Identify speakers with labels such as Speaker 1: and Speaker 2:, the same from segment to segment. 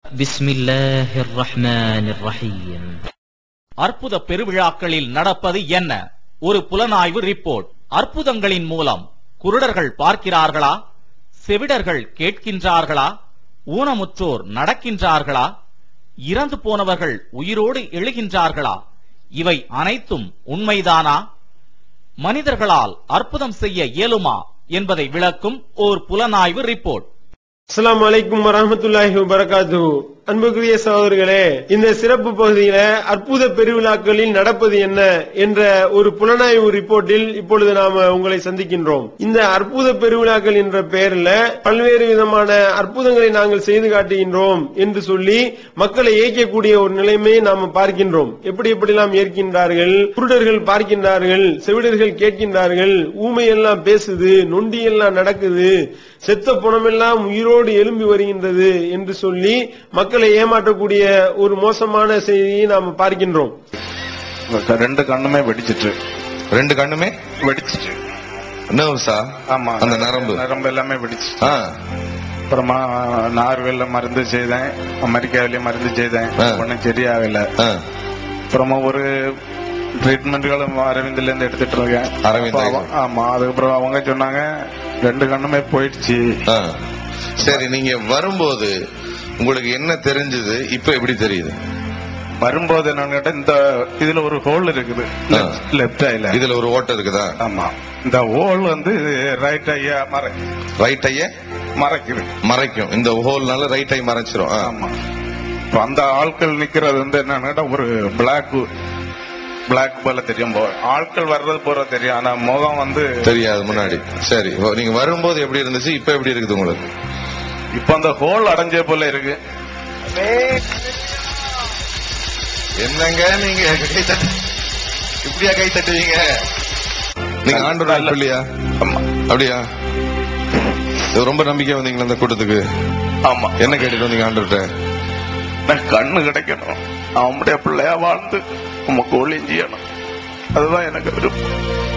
Speaker 1: بسم الله الرحمن الرحيم
Speaker 2: அற்புத பெருவிழாக்களில் நடப்பது என்ன ஒரு புலனாய்வு ரிப்போர்ட் அற்புதங்களின் மூலம் குருடர்கள் பார்க்கிறார்களா செவிடர்கள் கேட்கின்றார்களா ஊனமுற்றோர் நடக்கின்றார்களா இறந்து போனவர்கள் உயிரோடு எழுகின்றார்களா இவை அனைத்தும் உண்மைதானா மனிதர்களால் அற்புதம் செய்ய இயலுமா என்பதை விளக்கும் ஓர் புலனாய்வு ரிப்போர்ட்
Speaker 3: அஸ்ஸலாமு அலைக்கும் வரஹ்மத்துல்லாஹி வபரகாத்து அன்புக்குரிய சகோதரர்களே இந்த சிறப்பு பகுதியில அற்புத பெருவிழாக்களில் நடப்பது என்ன என்ற ஒரு புலனாய்வு ரிப்போர்ட்டில் இப்பொழுது நாம உங்களை சந்திக்கின்றோம் இந்த அற்புத பெருவிழாக்கள் என்ற பெயர்ல பல்வேறு விதமான அற்புதங்களை நாங்கள் செய்து காட்டுகின்றோம் என்று சொல்லி மக்களை ஏற்கக்கூடிய ஒரு நிலைமையை நாம பார்க்கின்றோம் எப்படி எப்படிலாம் ஏற்கின்றார்கள் குருடர்கள் பார்க்கின்றார்கள் செவிடர்கள் கேட்கின்றார்கள் ஊமை எல்லாம் பேசுது நொண்டி எல்லாம் நடக்குது செத்த பணமெல்லாம் உயிரோடு எழும்பி வருகின்றது என்று சொல்லி மக்களை ஏமாற்றக்கூடிய ஒரு மோசமான செய்தியை நாம பார்க்கின்றோம்
Speaker 4: ரெண்டு கண்ணுமே வெடிச்சிட்டு
Speaker 5: ரெண்டு கண்ணுமே
Speaker 4: வெடிச்சிட்டு
Speaker 5: நர்வ்ஸா
Speaker 4: ஆமா
Speaker 5: அந்த நரம்பு
Speaker 4: நரம்பு எல்லாமே வெடிச்சு
Speaker 5: ஆ,
Speaker 4: அப்புறமா நார்வேல மருந்து செய்தேன் அமெரிக்காவிலயும் மருந்து செய்தேன்
Speaker 5: ஆ.
Speaker 4: ஒன்னும் சரியாகல
Speaker 5: ஆ.
Speaker 4: அப்புறமா ஒரு ட்ரீட்மெண்ட்களும் அரவிந்தில இருந்து எடுத்துட்டு இருக்கேன்
Speaker 5: அரவிந்த்
Speaker 4: அப்ப அவ- ஆமா அதுக்கப்புறம் அவங்க சொன்னாங்க ரெண்டு கண்ணுமே போயிடுச்சு
Speaker 5: ஆ. சரி நீங்க வரும்போது உங்களுக்கு என்ன தெரிஞ்சது இப்ப எப்படி தெரியுது
Speaker 4: வரும்போது என்னன்னு கேட்டா இந்த இதுல ஒரு ஹோல் இருக்குது
Speaker 5: ஆ.
Speaker 4: லெப்ட் ஐல
Speaker 5: இதுல ஒரு ஓட்டை இருக்குதா
Speaker 4: ஆமா இந்த ஹோல் வந்து ரைட் ஐயா மறை
Speaker 5: ரைட் ஐய
Speaker 4: மறைக்குது
Speaker 5: மறைக்கும் இந்த ஹோல்னால ரைட் ஐ மறைச்சிரும் ஆ.
Speaker 4: ஆமா இப்ப அந்த ஆட்கள் நிக்கிறது வந்து என்னன்னா ஒரு பிளாக் பிளாக் போல தெரியும் போ ஆட்கள் வர்றது போற தெரியும் ஆனா முகம் வந்து
Speaker 5: தெரியாது முன்னாடி சரி இப்போ நீங்க வரும்போது எப்படி இருந்துச்சு இப்ப எப்படி இருக்குது உங்களுக்கு
Speaker 4: இப்ப அந்த ஹோல் அடைஞ்ச போல இருக்கு
Speaker 5: என்னங்க நீங்க கை தட்டு இப்படியா கை தட்டுவீங்க நீங்க ஆண்டோட இல்லையா
Speaker 4: ஆமா
Speaker 5: அப்படியா இது ரொம்ப நம்பிக்கை வந்தீங்களா இந்த கூட்டத்துக்கு
Speaker 4: ஆமா
Speaker 5: என்ன கேட்டுட்டு வந்தீங்க ஆண்டோட்ட
Speaker 4: நான் கண்ணு கிடைக்கணும் அவனுடைய பிள்ளையா வாழ்ந்து உமக்கு ஒளியும் செய்யணும் அதுதான் எனக்கு விருப்பம்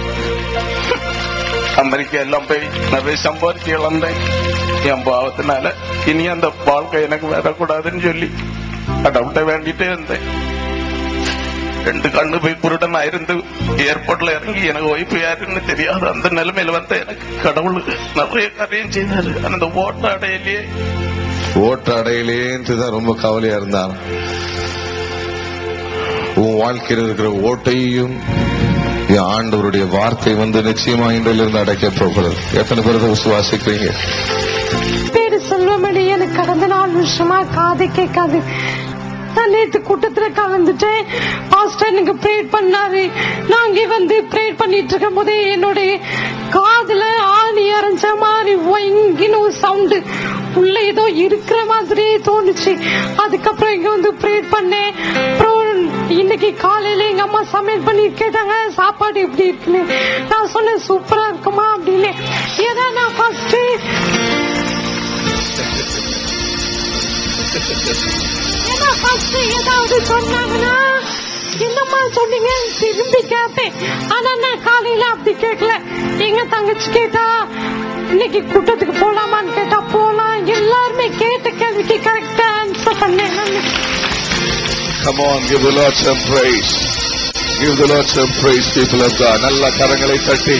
Speaker 4: அமெரிக்கா எல்லாம் போய் நிறைய சம்பாதிச்சு இழந்தேன் என் பாவத்தினால இனி அந்த வாழ்க்கை எனக்கு வரக்கூடாதுன்னு சொல்லி கடவுள்கிட்ட வேண்டிட்டே இருந்தேன் ரெண்டு கண்ணு போய் குருடனா இருந்து ஏர்போர்ட்ல இறங்கி எனக்கு ஒய்ஃபு யாருன்னு தெரியாது அந்த நிலைமையில வந்து எனக்கு கடவுள் நிறைய காரியம் செய்தாரு அந்த ஓட்ட அடையிலேயே
Speaker 5: ஓட்ட அடையிலேன்னு தான் ரொம்ப கவலையா இருந்தான் உன் வாழ்க்கையில் இருக்கிற ஓட்டையும் என் ஆண்டவருடைய வார்த்தை வந்து நிச்சயமா இன்றிலிருந்து அடைக்க போகிறது எத்தனை பேர் இதை விசுவாசிக்கிறீங்க
Speaker 6: பேரு செல்வமணி எனக்கு கடந்த நாலு வருஷமா காது கேட்காது நான் நேத்து கூட்டத்துல கலந்துட்டேன் பாஸ்டர் எனக்கு ப்ரேட் பண்ணாரு நான் இங்க வந்து ப்ரேட் பண்ணிட்டு இருக்கும் போதே என்னுடைய காதுல ஆணி அரைஞ்ச மாதிரி ஒயங்கின்னு ஒரு சவுண்டு உள்ள ஏதோ இருக்கிற மாதிரியே தோணுச்சு அதுக்கப்புறம் இங்க வந்து ப்ரேட் பண்ணேன் அப்புறம் இன்னைக்கு காலையில எங்க அம்மா சமையல் பண்ணி கேட்டாங்க சாப்பாடு எப்படி இருக்குன்னு நான் சொன்னேன் சூப்பரா இருக்குமா அப்படின்னு ஏன்னா நான் ஃபர்ஸ்ட் ஏன்னா ஃபர்ஸ்ட் ஏதாவது சொன்னாங்கன்னா என்னம்மா சொன்னீங்க திரும்பி கேட்பேன் ஆனா நான் காலையில அப்படி கேட்கல எங்க தங்கச்சி கேட்டா இன்னைக்கு கூட்டத்துக்கு போலாமான்னு கேட்டா போலாம் எல்லாருமே கேட்ட கேள்விக்கு கரெக்டா ஆன்சர் பண்ணேன் நானு.
Speaker 5: Come on, give the Lord some praise. Give the Lord some praise, people of God. நல்ல கரங்களை தட்டி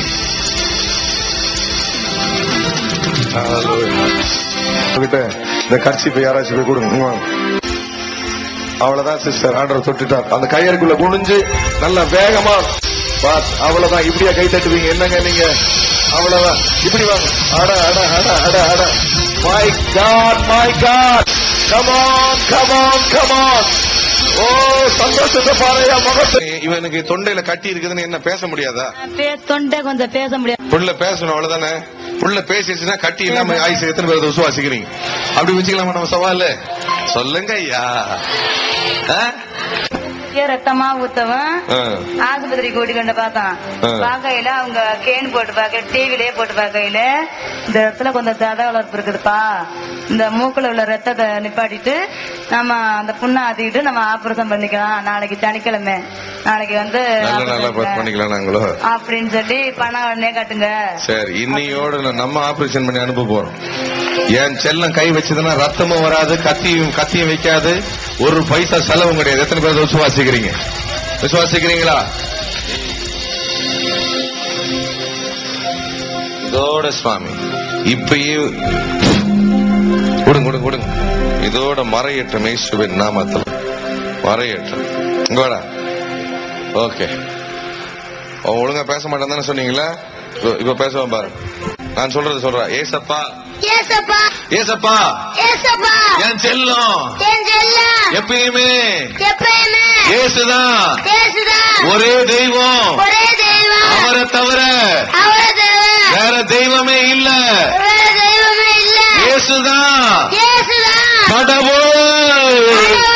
Speaker 5: கிட்ட இந்த கர்ச்சிப்பை யாராச்சும் போய் கொடுங்க இங்க வாங்க. அவ்வளவுதான் சிஸ்டர் ஆர்டர் தொட்டுட்டார் அந்த கையறுக்குள்ள குனிஞ்சு நல்ல வேகமா பாஸ் அவ்வளவுதான் இப்படியா கை தட்டுவீங்க என்னங்க நீங்க அவ்வளவுதான் இப்படி வாங்க அட அட அட அட அட my God my God come on come on come on oh சந்தோஷத்தை பாறையா முகத்தை இவனுக்கு தொண்டையில கட்டி இருக்குதுன்னு என்ன பேச முடியாதா
Speaker 7: பே- தொண்டை கொஞ்சம் பேச முடியாது
Speaker 5: புள்ள பேசணும் அவ்வளவுதானே புள்ள பேசிடுச்சுன்னா கட்டி இல்லாம ஆயுசு எத்தனை பேர் விசுவாசிக்கிறீங்க அப்படி வச்சுக்கலாமா நம்ம சவால் சொல்லுங்க ஐயா ஆ?
Speaker 7: பெரிய ரத்தமா ஊத்தவன்
Speaker 5: ஆ.
Speaker 7: ஆஸ்பத்திரி கூட்டி கொண்டு பார்த்தான்
Speaker 5: ஆ.
Speaker 7: பார்க்கையில அவங்க கேன் போட்டு பார்க்க டிவிலே போட்டு பார்க்கையில இந்த இடத்துல கொஞ்சம் தத வளர்ப்பு இருக்குதுப்பா இந்த மூக்குல உள்ள ரத்தத்தை நிப்பாட்டிட்டு நம்ம அந்த புண்ணை ஆத்திக்கிட்டு நம்ம ஆபரேஷன் பண்ணிக்கலாம் நாளைக்கு சனிக்கிழமை நாளைக்கு வந்து
Speaker 5: நல்ல நல்லா
Speaker 7: operation
Speaker 5: பண்ணிக்கலாம் நாங்களோ
Speaker 7: அப்படின்னு சொல்லி பணம் உடனே கட்டுங்க
Speaker 5: சரி இன்னையோட நம்ம ஆபரேஷன் பண்ணி அனுப்ப போறோம் என் செல்லம் கை வச்சதுன்னா ரத்தமும் வராது கத்தியும் கத்தியும் வைக்காது ஒரு பைசா செலவும் கிடையாது எத்தனை பேர் விசுவாசிக்கிறீங்க விசுவாசிக்கிறீங்களா இதோட சுவாமி இப்பயே கொடுங்க கொடுங்க கொடுங்க இதோட மறையற்றம் இயேசுவின் நாமத்தில் மறையற்றம் இங்கோடா ஓகே அவன் ஒழுங்கா பேச மாட்டான் தானே சொன்னீங்களா இப்ப- இப்ப பேசுவான் பாரு நான் சொல்றது சொல்றேன் ஏசப்பா
Speaker 8: ஏசப்பா
Speaker 5: ஏசப்பா
Speaker 8: ஏசப்பா
Speaker 5: என் செல்லம்
Speaker 8: என் செல்லம்
Speaker 5: எப்பயுமே
Speaker 8: எப்பயுமே
Speaker 5: ஏசுதான்
Speaker 8: ஏசுதான்
Speaker 5: ஒரே தெய்வம்
Speaker 8: ஒரே தெய்வம்
Speaker 5: அவரை தவிர
Speaker 8: அவரே தெய்வம்
Speaker 5: வேற தெய்வமே இல்ல
Speaker 8: வேற தெய்வமே இல்ல
Speaker 5: ஏசுதான்
Speaker 8: ஏசுதான்
Speaker 5: கடவுள்
Speaker 8: கடவுள்.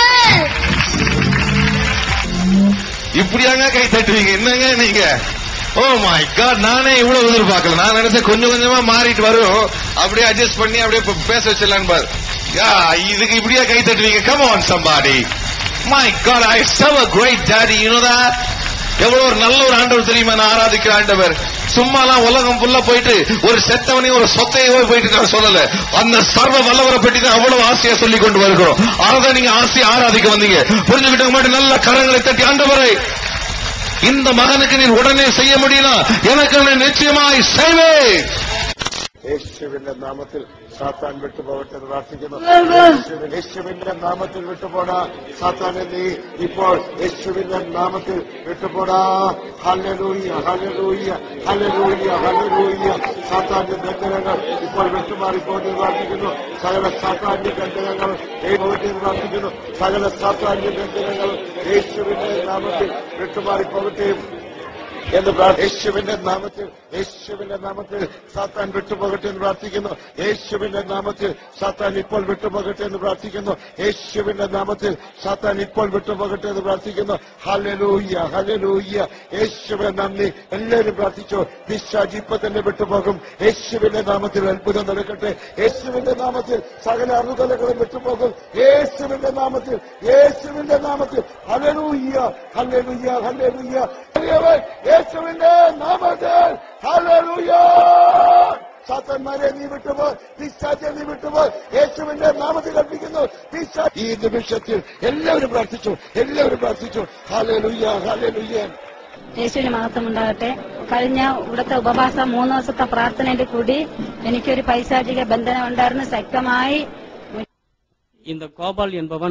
Speaker 5: இப்படியாங்க கை தட்டுவீங்க என்னங்க நீங்க ஓ மை காட் நானே இவ்வளவு எதிர்பார்க்கல நான் நினைச்சேன் கொஞ்சம் கொஞ்சமா மாறிட்டு வரும் அப்படியே அட்ஜஸ்ட் பண்ணி அப்படியே இப்ப பேச வச்சிடலான்னு பாரு யா இதுக்கு இப்படியா கை தட்டுவீங்க come on somebody my God I serve a great daddy you know that எவ்வளவு ஒரு நல்ல ஒரு ஆண்டவர் தெரியுமா நான் ஆராதிக்கிற ஆண்டவர் சும்மாலாம் உலகம் ஃபுல்லா போயிட்டு ஒரு செத்தவனையும் ஒரு சொத்தையோ போயிட்டு நான் சொல்லல அந்த சர்வ வல்லவரை பற்றி தான் அவ்வளவு ஆசையா சொல்லி கொண்டு வருகிறோம் அதான் நீங்க ஆசையா ஆராதிக்க வந்தீங்க புரிஞ்சுக்கிட்ட மட்டும் நல்ல கரங்களை தட்டி ஆண்டவரை இந்த மகனுக்கு நீர் உடனே செய்ய முடியல எனக்கு நான் நிச்சயமாய் செய்வேன்
Speaker 9: യേശുവിന്റെ നാമത്തിൽ സാത്താൻ വിട്ടുപോകട്ടെ എന്ന് പ്രാർത്ഥിക്കുന്നു യേശുവിൻ- യേശുവിന്റെ നാമത്തിൽ വിട്ടുപോടാ സാത്താനെ നീ ഇപ്പോൾ യേശുവിന്റെ നാമത്തിൽ വിട്ടുപോടാ ഹല്ലേലൂയ ഹല്ലേലൂയ ഹല്ലേലൂയ ഹല്ലേലൂയ സാത്താന്റെ ബന്ധനങ്ങൾ ഇപ്പോൾ വിട്ടുമാറിപ്പോകുന്നു എന്ന് പ്രാർത്ഥിക്കുന്നു സകല സാത്താന്റെ ബന്ധനങ്ങൾ ദൈവത്തെ പ്രാർത്ഥിക്കുന്നു സകല സാത്താന്റെ ബന്ധനങ്ങൾ യേശുവിന്റെ നാമത്തിൽ വിട്ടുമാറിപ്പോകട്ടെ എന്ന് പ്രാർത്ഥി- യേശുവിന്റെ നാമത്തിൽ യേശുവിന്റെ നാമത്തിൽ സാത്താൻ വിട്ടുപോകട്ടെ എന്ന് പ്രാർത്ഥിക്കുന്നു യേശുവിന്റെ നാമത്തിൽ സാത്താൻ ഇപ്പോൾ വിട്ടുപോകട്ടെ എന്ന് പ്രാർത്ഥിക്കുന്നു യേശുവിന്റെ നാമത്തിൽ സാത്താൻ ഇപ്പോൾ വിട്ടുപോകട്ടെ എന്ന് പ്രാർത്ഥിക്കുന്നു ഹലലൂയ്യ ഹലലൂയ്യ യേശുവിനെ നന്ദി എല്ലാവരും പ്രാർത്ഥിച്ചു പിശാജ് ഇപ്പൊ തന്നെ വിട്ടുപോകും യേശുവിന്റെ നാമത്തിൽ അത്ഭുതം നടക്കട്ടെ യേശുവിന്റെ നാമത്തിൽ സകല അറുതലകളും വിട്ടുപോകും യേശുവിന്റെ നാമത്തിൽ യേശുവിന്റെ നാമത്തിൽ ഹലലൂയ്യ ഹലലൂയ്യ ഹലലൂയ്യ വലിയവൻ യേശുവിന്റെ നാമത്തിൽ ഹല്ലേലൂയ സാത്തന്മാരെ നീ വിട്ടുപോ പിശാചെ നീ വിട്ടുപോ യേശുവിന്റെ നാമത്തിൽ കൽപ്പിക്കുന്നു പിശാ ഈ നിമിഷത്തിൽ എല്ലാവരും പ്രാർത്ഥിച്ചു എല്ലാവരും പ്രാർത്ഥിച്ചു ഹല്ലേലൂയ ഹല്ലേലൂയ
Speaker 10: യേശുവിന് മഹത്വം ഉണ്ടാകട്ടെ കഴിഞ്ഞ ഇവിടുത്തെ ഉപവാസം മൂന്ന് ദിവസത്തെ പ്രാർത്ഥനയുടെ കൂടി എനിക്കൊരു പൈശാചിക ബന്ധനം ഉണ്ടായിരുന്നു ശക്തമായി
Speaker 11: இந்த கோபால் என்பவன்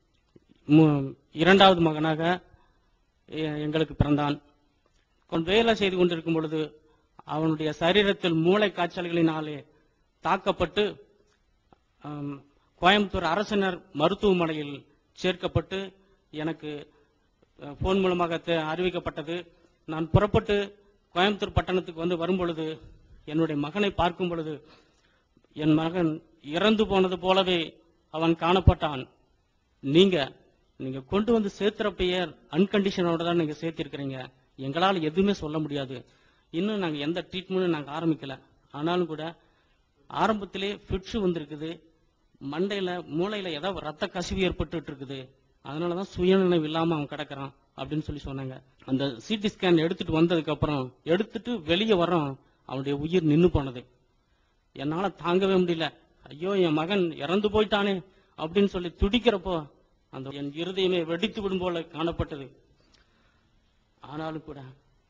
Speaker 11: மு- இரண்டாவது மகனாக எ- எங்களுக்கு பிறந்தான் கொ- வேலை செய்து கொண்டிருக்கும் பொழுது அவனுடைய சரீரத்தில் மூளை காய்ச்சல்களினாலே தாக்கப்பட்டு ஆம், கோயம்புத்தூர் அரசினர் மருத்துவமனையில் சேர்க்கப்பட்டு எனக்கு அஹ், போன் மூலமாக தெ- அறிவிக்கப்பட்டது நான் புறப்பட்டு கோயம்புத்தூர் பட்டணத்துக்கு வந்து வரும் பொழுது என்னுடைய மகனை பார்க்கும் பொழுது என் மகன் இறந்து போனது போலவே அவன் காணப்பட்டான் நீங்க நீங்க கொண்டு வந்து சேர்த்துறப்பயே அன்கண்டிஷனோட தான் நீங்க சேர்த்திருக்கிறீங்க எங்களால் எதுவுமே சொல்ல முடியாது இன்னும் நாங்க எந்த ட்ரீட்மெண்ட்டும் நாங்க ஆரம்பிக்கல ஆனாலும் கூட ஆரம்பத்திலே ஃபிட்ஸ் வந்திருக்குது மண்டையில மூளையில ஏதோ ரத்த கசிவு ஏற்பட்டுட்டு இருக்குது அதனாலதான் சுயநினைவு இல்லாம அவன் கிடக்குறான் அப்படின்னு சொல்லி சொன்னாங்க அந்த சிடி ஸ்கேன் எடுத்துட்டு வந்ததுக்கு அப்புறம் எடுத்துட்டு வெளியே வரோம் அவனுடைய உயிர் நின்னு போனது என்னால தாங்கவே முடியல ஐயோ என் மகன் இறந்து போயிட்டானே அப்படின்னு சொல்லி துடிக்கிறப்போ அந்த என் இருதயமே வெடித்து விடும் போல காணப்பட்டது ஆனாலும் கூட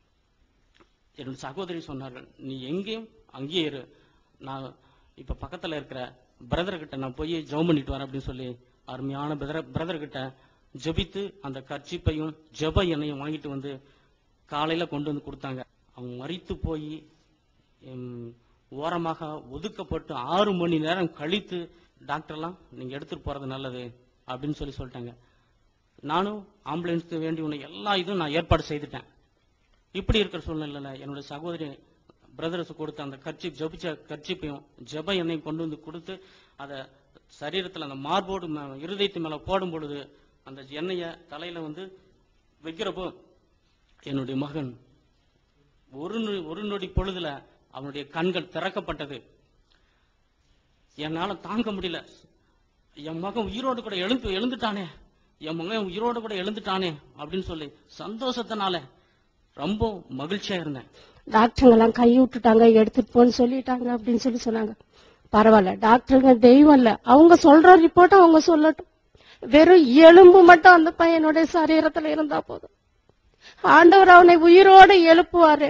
Speaker 11: என்னோட சகோதரி சொன்னார்கள் நீ எங்கேயும் அங்கேயே இரு நான் இப்ப பக்கத்துல இருக்கிற பிரதர் கிட்ட நான் போய் ஜெபம் பண்ணிட்டு வரேன் அப்படின்னு சொல்லி அருமையான பிரதர் கிட்ட ஜெபித்து அந்த கர்ச்சிப்பையும் ஜெப எண்ணெயும் வாங்கிட்டு வந்து காலையில கொண்டு வந்து கொடுத்தாங்க அவன் மறித்து போய் ம், ஓரமாக ஒதுக்கப்பட்டு ஆறு மணி நேரம் கழித்து டாக்டர்லாம் நீங்க எடுத்துட்டு போறது நல்லது அப்படின்னு சொல்லி சொல்லிட்டாங்க நானும் ஆம்புலன்ஸ்க்கு வேண்டி உன்னை எல்லா இதுவும் நான் ஏற்பாடு செய்துட்டேன் இப்படி இருக்கிற சூழ்நிலையில என்னோட சகோதரி பிரதர்ஸ் கொடுத்த அந்த கர்ச்சிப் ஜபிச்ச கர்ச்சிப்பையும் ஜெப எண்ணெயும் கொண்டு வந்து கொடுத்து அதை சரீரத்துல அந்த மார்போடு ம- இருதயத்து மேல போடும் பொழுது அந்த எண்ணெயை தலையில வந்து வைக்கிறப்போ என்னுடைய மகன் ஒரு நொ- ஒரு நொடி பொழுதுல அவனுடைய கண்கள் திறக்கப்பட்டது என்னால தாங்க முடியல என் மகன் உயிரோடு கூட எழுந்து எழுந்துட்டானே என் மகன் உயிரோடு கூட எழுந்துட்டானே அப்படின்னு சொல்லி சந்தோஷத்தினால ரொம்ப மகிழ்ச்சியா இருந்தேன்
Speaker 12: டாக்டருங்க எல்லாம் கை விட்டுட்டாங்க எடுத்துட்டு போன்னு சொல்லிட்டாங்க அப்படின்னு சொல்லி சொன்னாங்க
Speaker 6: பரவாயில்ல டாக்டருங்க தெய்வம் இல்ல அவங்க சொல்ற ரிப்போர்ட் அவங்க சொல்லட்டும் வெறும் எலும்பு மட்டும் அந்த பையனுடைய சரீரத்துல இருந்தா போதும் ஆண்டவர் அவனை உயிரோடு எழுப்புவாரு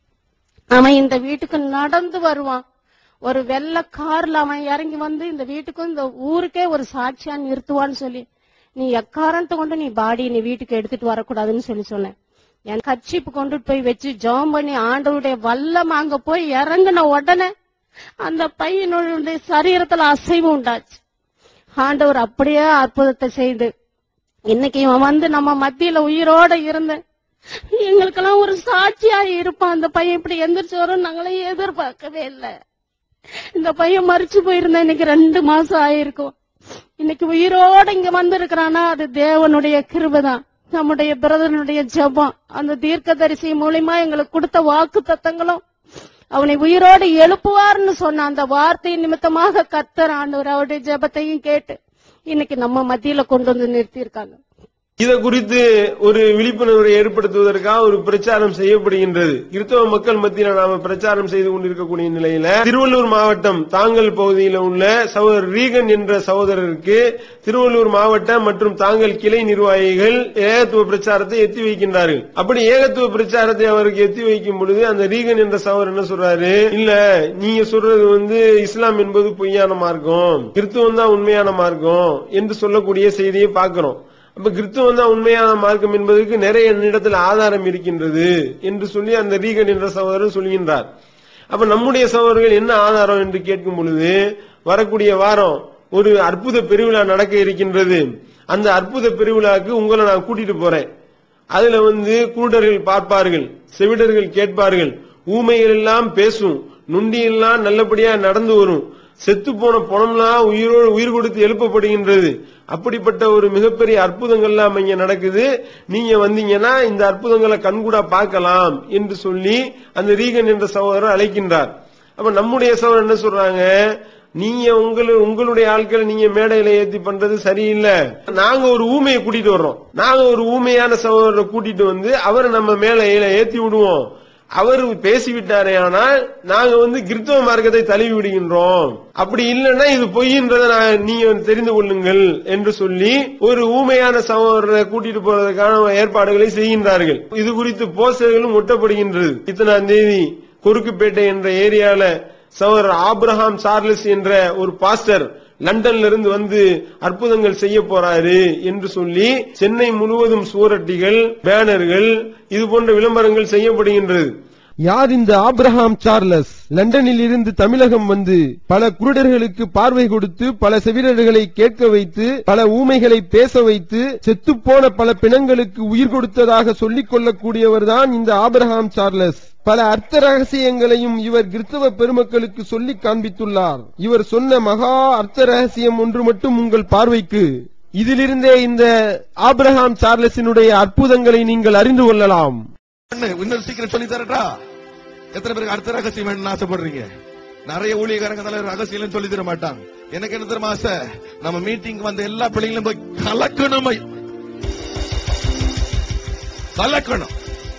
Speaker 6: அவன் இந்த வீட்டுக்கு நடந்து வருவான் ஒரு வெள்ளை கார்ல அவன் இறங்கி வந்து இந்த வீட்டுக்கும் இந்த ஊருக்கே ஒரு சாட்சியா நிறுத்துவான்னு சொல்லி நீ எக்காரணத்தை கொண்டு நீ பாடி நீ வீட்டுக்கு எடுத்துட்டு வரக்கூடாதுன்னு சொல்லி சொன்னேன் என் கட்சிப்பு கொண்டுட்டு போய் வச்சு ஜெபம் பண்ணி ஆண்டவருடைய வல்லம் அங்க போய் இறங்கின உடனே அந்த பையனுடைய சரீரத்துல அசைவு உண்டாச்சு ஆண்டவர் அப்படியே அற்புதத்தை செய்து இன்னைக்கு இவன் வந்து நம்ம மத்தியில உயிரோட இருந்த எங்களுக்கெல்லாம் ஒரு சாட்சியா இருப்பான் அந்த பையன் இப்படி எந்திரிச்சு வரும் நாங்களே எதிர்பார்க்கவே இல்லை இந்த பையன் மறிச்சு போயிருந்தா இன்னைக்கு ரெண்டு மாசம் ஆயிருக்கும் இன்னைக்கு உயிரோட இங்க வந்திருக்கிறானா அது தேவனுடைய கிருபைதான் நம்முடைய பிரதனுடைய ஜெபம் அந்த தீர்க்கதரிசி மூலியமா எங்களுக்கு கொடுத்த வாக்கு தத்தங்களும் அவனை உயிரோடு எழுப்புவார்னு சொன்ன அந்த வார்த்தை நிமித்தமாக கத்தர் ஆண்டவர் அவருடைய ஜெபத்தையும் கேட்டு இன்னைக்கு நம்ம மத்தியில கொண்டு வந்து நிறுத்தியிருக்காங்க
Speaker 3: இத குறித்து ஒரு விழிப்புணர்வை ஏற்படுத்துவதற்காக ஒரு பிரச்சாரம் செய்யப்படுகின்றது கிறிஸ்தவ மக்கள் மத்தியில நாம பிரச்சாரம் செய்து கொண்டிருக்கக்கூடிய நிலையில திருவள்ளூர் மாவட்டம் தாங்கல் பகுதியில் உள்ள சகோதரர் ரீகன் என்ற சகோதரருக்கு திருவள்ளூர் மாவட்டம் மற்றும் தாங்கல் கிளை நிர்வாகிகள் ஏகத்துவ பிரச்சாரத்தை எத்தி வைக்கின்றார்கள் அப்படி ஏகத்துவ பிரச்சாரத்தை அவருக்கு எத்தி வைக்கும் பொழுது அந்த ரீகன் என்ற சகோதரர் என்ன சொல்றாரு இல்ல நீங்க சொல்றது வந்து இஸ்லாம் என்பது பொய்யான மார்க்கம் கிறிஸ்துவம் தான் உண்மையான மார்க்கம் என்று சொல்லக்கூடிய செய்தியை பார்க்கிறோம் அப்ப கிறிஸ்துவம் தான் உண்மையான மார்க்கம் என்பதற்கு நிறைய இடத்துல ஆதாரம் இருக்கின்றது என்று சொல்லி அந்த ரீகன் என்ற சகோதரர் சொல்கின்றார் அப்ப நம்முடைய சகோதரர்கள் என்ன ஆதாரம் என்று கேட்கும் பொழுது வரக்கூடிய வாரம் ஒரு அற்புத பெருவிழா நடக்க இருக்கின்றது அந்த அற்புத பெருவிழாவுக்கு உங்களை நான் கூட்டிட்டு போறேன் அதுல வந்து குருடர்கள் பார்ப்பார்கள் செவிடர்கள் கேட்பார்கள் ஊமைகள் எல்லாம் பேசும் நுண்டி எல்லாம் நல்லபடியா நடந்து வரும் செத்து போன பணம்லாம் உயிரோடு உயிர் கொடுத்து எழுப்பப்படுகின்றது அப்படிப்பட்ட ஒரு மிகப்பெரிய அற்புதங்கள்லாம் இங்க நடக்குது நீங்க வந்தீங்கன்னா இந்த அற்புதங்களை கண்கூடா பார்க்கலாம் என்று சொல்லி அந்த ரீகன் என்ற சகோதரர் அழைக்கின்றார் அப்ப நம்முடைய சகோதரர் என்ன சொல்றாங்க நீங்க உங்களு உங்களுடைய ஆட்களை நீங்க மேடையில ஏத்தி பண்றது சரியில்லை நாங்க ஒரு ஊமையை கூட்டிட்டு வர்றோம் நாங்க ஒரு ஊமையான சகோதரரை கூட்டிட்டு வந்து அவரை நம்ம மேல ஏத்தி விடுவோம் அவர் பேசிவிட்டாரே ஆனால் நாங்க வந்து கிறிஸ்தவ மார்க்கத்தை தழுவி விடுகின்றோம் அப்படி இல்லைன்னா இது பொய்ன்றதை நான் நீங்க தெரிந்து கொள்ளுங்கள் என்று சொல்லி ஒரு ஊமையான சகோதரரை கூட்டிட்டு போறதுக்கான ஏற்பாடுகளை செய்கின்றார்கள் இது குறித்து போஸ்டர்களும் ஒட்டப்படுகின்றது இத்தனாம் தேதி குறுக்குப்பேட்டை என்ற ஏரியால சகோதரர் ஆப்ரஹாம் சார்லஸ் என்ற ஒரு பாஸ்டர் லண்டன்ல இருந்து வந்து அற்புதங்கள் செய்ய போறாரு என்று சொல்லி சென்னை முழுவதும் சுவரட்டிகள் பேனர்கள் இது போன்ற விளம்பரங்கள் செய்யப்படுகின்றது
Speaker 12: யார் இந்த ஆப்ரஹாம் சார்லஸ் லண்டனில் இருந்து தமிழகம் வந்து பல குருடர்களுக்கு பார்வை கொடுத்து பல செவிடர்களை கேட்க வைத்து பல ஊமைகளை பேச வைத்து செத்துப்போன பல பிணங்களுக்கு உயிர் கொடுத்ததாக சொல்லிக் கொள்ளக்கூடியவர்தான் இந்த ஆப்ரஹாம் சார்லஸ் பல அர்த்த ரகசியங்களையும் இவர் கிறிஸ்தவ பெருமக்களுக்கு சொல்லி காண்பித்துள்ளார் இவர் சொன்ன மகா அர்த்த ரகசியம் ஒன்று மட்டும் உங்கள் பார்வைக்கு இதிலிருந்தே இந்த ஆப்ரஹாம் சார்லஸினுடைய அற்புதங்களை நீங்கள் அறிந்து கொள்ளலாம்
Speaker 5: இன்னொரு சீக்கிரம் சொல்லி தரட்டா எத்தனை பேருக்கு அடுத்த ரகசியம் வேணும்னு ஆசைப்படுறீங்க நிறைய ஊழியக்காரங்க தலைவர் ரகசியம் சொல்லி தர மாட்டாங்க எனக்கு என்ன தெரியுமா ஆசை நம்ம மீட்டிங் வந்த எல்லா பிள்ளைங்களும் போய் கலக்கணும் ஐயா. கலக்கணும்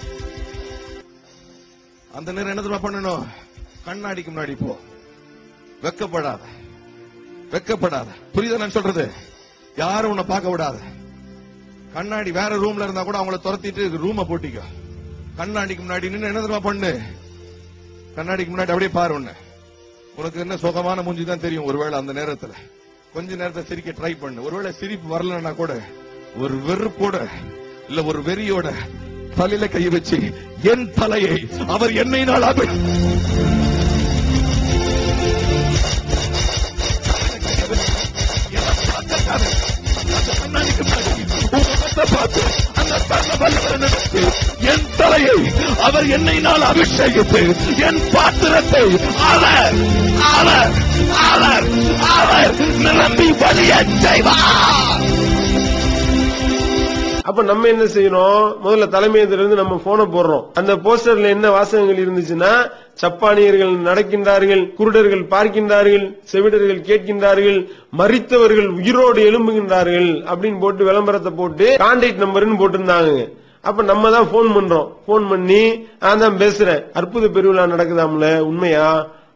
Speaker 5: அந்த நேரம் என்ன தெரியுமா பண்ணணும் கண்ணாடிக்கு முன்னாடி போ வெக்கப்படாத வெக்கப்படாத புரியுதா நான் சொல்றது யாரும் உன்னை பார்க்க விடாத கண்ணாடி வேற ரூம்ல இருந்தா கூட அவங்கள துரத்திட்டு ரூம போட்டிக்கோ கண்ணாடிக்கு முன்னாடி நின்னு என்ன தெரியுமா பண்ணு கண்ணாடிக்கு முன்னாடி அப்படியே பாரு உன்னை உனக்கு என்ன சுகமான மூஞ்சி தான் தெரியும் ஒருவேளை அந்த நேரத்துல கொஞ்ச நேரத்தை சிரிக்க ட்ரை பண்ணு ஒருவேளை சிரிப்பு வரலன்னா கூட ஒரு வெறுப்போட இல்ல ஒரு வெறியோட தலையில கை வச்சு என் தலையை அவர் என்னை நாள் அபி- என் தலையை அவர் என்னை நாள் அபிஷேகித்து என் பாத்திரத்தை அவர் அவர் அவர் அவர் நிரம்பி வழிய செய்வார்
Speaker 3: அப்ப நம்ம என்ன செய்யணும் முதல்ல தலைமையத்திலிருந்து நம்ம போனை போடுறோம் அந்த போஸ்டர்ல என்ன வாசகங்கள் இருந்துச்சுன்னா சப்பானியர்கள் நடக்கின்றார்கள் குருடர்கள் பார்க்கின்றார்கள் செவிடர்கள் கேட்கின்றார்கள் மறித்தவர்கள் உயிரோடு எழும்புகின்றார்கள் அப்படின்னு போட்டு விளம்பரத்தை போட்டு கான்டாக்ட் நம்பர்னு போட்டிருந்தாங்க அப்ப நம்ம தான் போன் பண்றோம் போன் பண்ணி நான் தான் பேசுறேன் அற்புத பெருவிழா நடக்குதாம்ல உண்மையா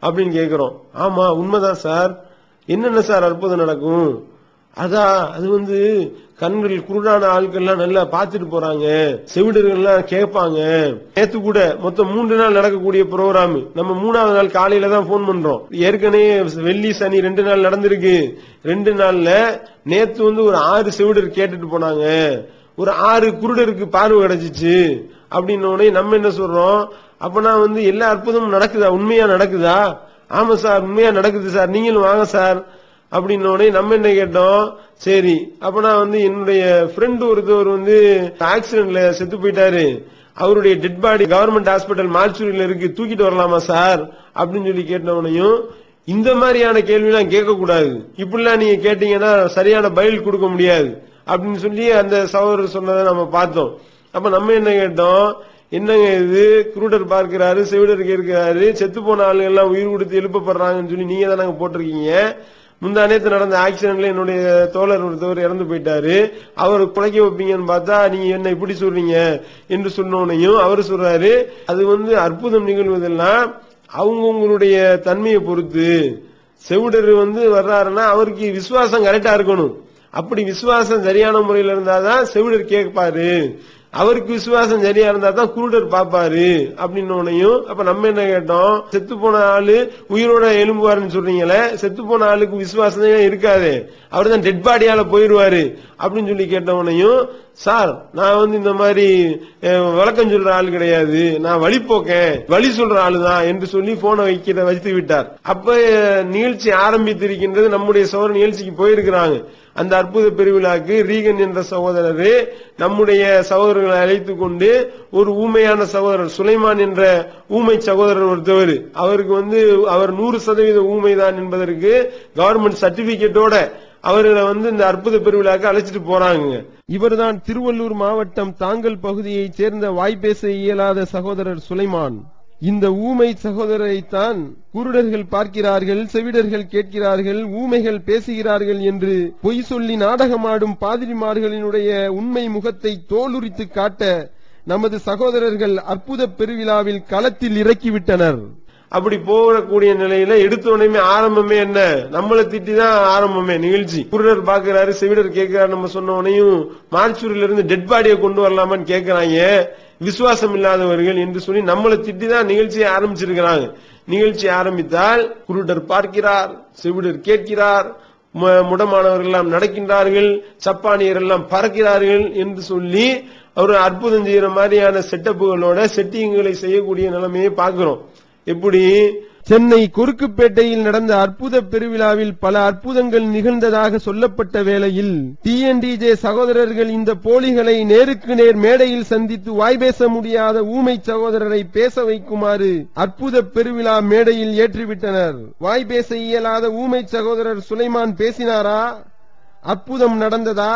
Speaker 3: அப்படின்னு கேக்குறோம் ஆமா உண்மைதான் சார் என்னென்ன சார் அற்புதம் நடக்கும் அதான் அது வந்து கண்கள் குருடான ஆட்கள்லாம் நல்லா பார்த்துட்டு போறாங்க செவிடர்கள்லாம் கேட்பாங்க நேத்து கூட மொத்தம் மூன்று நாள் நடக்கக்கூடிய ப்ரோக்ராம் நம்ம மூணாவது நாள் காலையில தான் போன் பண்றோம் ஏற்கனவே வெள்ளி சனி ரெண்டு நாள் நடந்திருக்கு ரெண்டு நாள்ல நேத்து வந்து ஒரு ஆறு செவிடர் கேட்டுட்டு போனாங்க ஒரு ஆறு குருடருக்கு பார்வை கிடைச்சிச்சு அப்படின்னு உடனே நம்ம என்ன சொல்றோம் அப்பனா வந்து எல்லா அற்புதமும் நடக்குதா உண்மையா நடக்குதா ஆமா சார் உண்மையா நடக்குது சார் நீங்களும் வாங்க சார் அப்படின்னு உடனே நம்ம என்ன கேட்டோம் சரி அப்பனா வந்து என்னுடைய ஃப்ரெண்ட் ஒருத்தவர் வந்து ஆக்சிடென்ட்ல செத்து போயிட்டாரு அவருடைய டெட் பாடி கவர்மெண்ட் ஹாஸ்பிட்டல் மார்ச்சூரியில இருக்கு தூக்கிட்டு வரலாமா சார் அப்படின்னு சொல்லி கேட்டவனையும் இந்த மாதிரியான கேள்விலாம் கேட்க கூடாது இப்படிலாம் நீங்க கேட்டீங்கன்னா சரியான பதில் கொடுக்க முடியாது அப்படின்னு சொல்லி அந்த சகோதரர் சொன்னதை நம்ம பார்த்தோம் அப்ப நம்ம என்ன கேட்டோம் என்னங்க இது குருடர் பார்க்கிறாரு செவிடர் கேட்கிறாரு செத்து போன ஆளுங்க எல்லாம் உயிர் கொடுத்து எழுப்பப்படுறாங்கன்னு சொல்லி நீங்க தானங்க போட்டிருக்கீங்க முந்தா நேத்து நடந்த ஆக்சிடென்ட்ல என்னுடைய தோழர் ஒருத்தவர் இறந்து போயிட்டாரு அவர் குலைக்க வைப்பீங்கன்னு பார்த்தா நீங்க என்ன இப்படி சொல்றீங்க என்று சொன்னோனையும் அவர் சொல்றாரு அது வந்து அற்புதம் நிகழ்வதெல்லாம் அவங்கவுங்களுடைய தன்மையை பொறுத்து செவிடர் வந்து வர்றாருன்னா அவருக்கு விசுவாசம் கரெக்டா இருக்கணும் அப்படி விசுவாசம் சரியான முறையில் இருந்தாதான் செவிடர் கேட்பாரு அவருக்கு விசுவாசம் சரியா இருந்தா தான் குருடர் பாப்பாரு அப்படின்னோனையும் அப்ப நம்ம என்ன கேட்டோம் செத்து போன ஆளு உயிரோட எலும்புவாருன்னு சொல்றீங்களே செத்து போன ஆளுக்கு விசுவாசம் இருக்காது அவர் தான் டெட் பாடியால போயிருவாரு அப்படின்னு சொல்லி கேட்டவனையும் சார் நான் வந்து இந்த மாதிரி அஹ், விளக்கம் சொல்ற ஆள் கிடையாது நான் வழி போக்கேன் வழி சொல்ற ஆளு தான் என்று சொல்லி போனை வைக்கிற வைத்து விட்டார் அப்ப அஹ், நிகழ்ச்சி ஆரம்பித்திருக்கின்றது நம்முடைய சோழ நிகழ்ச்சிக்கு போயிருக்கிறாங்க அந்த அற்புத பெருவிழாக்கு ரீகன் என்ற சகோதரர் நம்முடைய சகோதரர்களை அழைத்து கொண்டு ஒரு ஊமையான சகோதரர் சுலைமான் என்ற ஊமை சகோதரர் ஒருத்தவர் அவருக்கு வந்து அவர் நூறு சதவீத ஊமைதான் என்பதற்கு கவர்மெண்ட் சர்டிபிகேட்டோட அவர்களை வந்து இந்த அற்புத பெருவிழாக்கு அழைச்சிட்டு போறாங்க
Speaker 12: இவர்தான் திருவள்ளூர் மாவட்டம் தாங்கல் பகுதியைச் சேர்ந்த வாய்ப்பேச இயலாத சகோதரர் சுலைமான் இந்த ஊமை சகோதரரைத்தான் குருடர்கள் பார்க்கிறார்கள் செவிடர்கள் கேட்கிறார்கள் ஊமைகள் பேசுகிறார்கள் என்று பொய் சொல்லி நாடகமாடும் பாதிரிமார்களினுடைய உண்மை முகத்தை தோலுரித்து காட்ட நமது சகோதரர்கள் அற்புத பெருவிழாவில் களத்தில் இறக்கிவிட்டனர்
Speaker 3: அப்படி போகக்கூடிய நிலையில எடுத்த உடனே ஆரம்பமே என்ன நம்மளை திட்டி தான் ஆரம்பமே நிகழ்ச்சி குருடர் பாக்குறாரு செவிடர் கேட்கிறாரு நம்ம சொன்ன உடனேயும் மார்ச்சூரில இருந்து டெட் பாடியை கொண்டு வரலாமான்னு கேட்கறாங்க விசுவாசம் இல்லாதவர்கள் என்று சொல்லி நம்மளை திட்டி தான் நிகழ்ச்சியை ஆரம்பிச்சிருக்கிறாங்க நிகழ்ச்சி ஆரம்பித்தால் குருடர் பார்க்கிறார் செவிடர் கேட்கிறார் மு- முடமானவர்கள் எல்லாம் நடக்கின்றார்கள் சப்பானியர் எல்லாம் பறக்கிறார்கள் என்று சொல்லி ஒரு அற்புதம் செய்யற மாதிரியான செட்டப்புகளோட செட்டிங்களை செய்யக்கூடிய நிலைமையை பார்க்கிறோம் எப்படி
Speaker 12: சென்னை குறுக்குப்பேட்டையில் நடந்த அற்புத பெருவிழாவில் பல அற்புதங்கள் நிகழ்ந்ததாக சொல்லப்பட்ட வேளையில் டிஎன்டிஜே சகோதரர்கள் இந்த போலிகளை நேருக்கு நேர் மேடையில் சந்தித்து வாய்பேச முடியாத ஊமை சகோதரரை பேச வைக்குமாறு அற்புத பெருவிழா மேடையில் ஏற்றிவிட்டனர் வாய்பேச இயலாத ஊமை சகோதரர் சுலைமான் பேசினாரா அற்புதம் நடந்ததா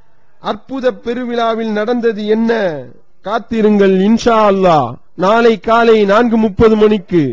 Speaker 12: அற்புத பெருவிழாவில் நடந்தது என்ன காத்திருங்கள் இன்ஷா அல்லாஹ் நாளை காலை நான்கு முப்பது மணிக்கு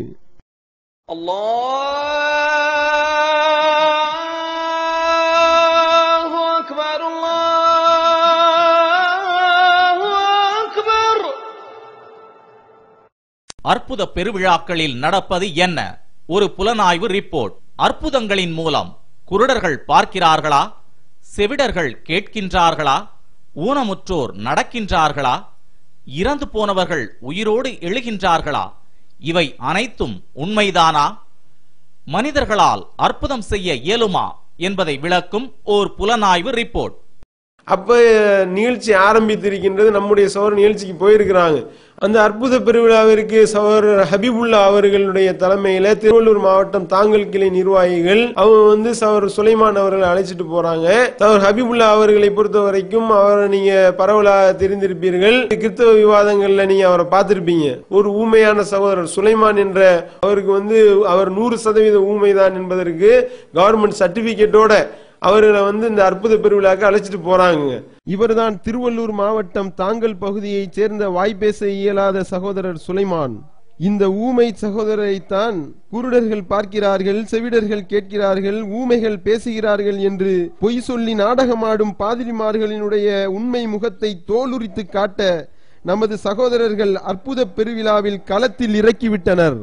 Speaker 2: அற்புத பெருவிழாக்களில் நடப்பது என்ன ஒரு புலனாய்வு ரிப்போர்ட் அற்புதங்களின் மூலம் குருடர்கள் பார்க்கிறார்களா செவிடர்கள் கேட்கின்றார்களா ஊனமுற்றோர் நடக்கின்றார்களா இறந்து போனவர்கள் உயிரோடு எழுகின்றார்களா இவை அனைத்தும் உண்மைதானா மனிதர்களால் அற்புதம் செய்ய இயலுமா என்பதை விளக்கும் ஓர் புலனாய்வு ரிப்போர்ட்
Speaker 3: அப்ப நிகழ்ச்சி ஆரம்பித்திருக்கின்றது நம்முடைய சோழர் நிகழ்ச்சிக்கு போயிருக்கிறாங்க அந்த அற்புத பெருவிழாவிற்கு சகோதரர் ஹபீபுல்லா அவர்களுடைய தலைமையில திருவள்ளூர் மாவட்டம் தாங்கல் கிளை நிர்வாகிகள் அவங்க வந்து சகோதரர் சுலைமான் அவர்களை அழைச்சிட்டு போறாங்க சகோதரர் ஹபீபுல்லா அவர்களை பொறுத்த வரைக்கும் அவரை நீங்க பரவலாக தெரிந்திருப்பீர்கள் கிறிஸ்தவ விவாதங்கள்ல நீங்க அவரை பார்த்திருப்பீங்க ஒரு ஊமையான சகோதரர் சுலைமான் என்ற அவருக்கு வந்து அவர் நூறு சதவீத ஊமைதான் என்பதற்கு கவர்மெண்ட் சர்டிபிகேட்டோட அவர்களை வந்து இந்த அற்புத பெருவிழாக்கு அழைச்சிட்டு போறாங்க
Speaker 12: இவர்தான் திருவள்ளூர் மாவட்டம் தாங்கல் பகுதியைச் சேர்ந்த வாய்ப்பேச இயலாத சகோதரர் சுலைமான் இந்த ஊமை சகோதரரைத்தான் குருடர்கள் பார்க்கிறார்கள் செவிடர்கள் கேட்கிறார்கள் ஊமைகள் பேசுகிறார்கள் என்று பொய் சொல்லி நாடகமாடும் பாதிரிமார்களினுடைய உண்மை முகத்தை தோலுரித்து காட்ட நமது சகோதரர்கள் அற்புத பெருவிழாவில் களத்தில் இறக்கிவிட்டனர்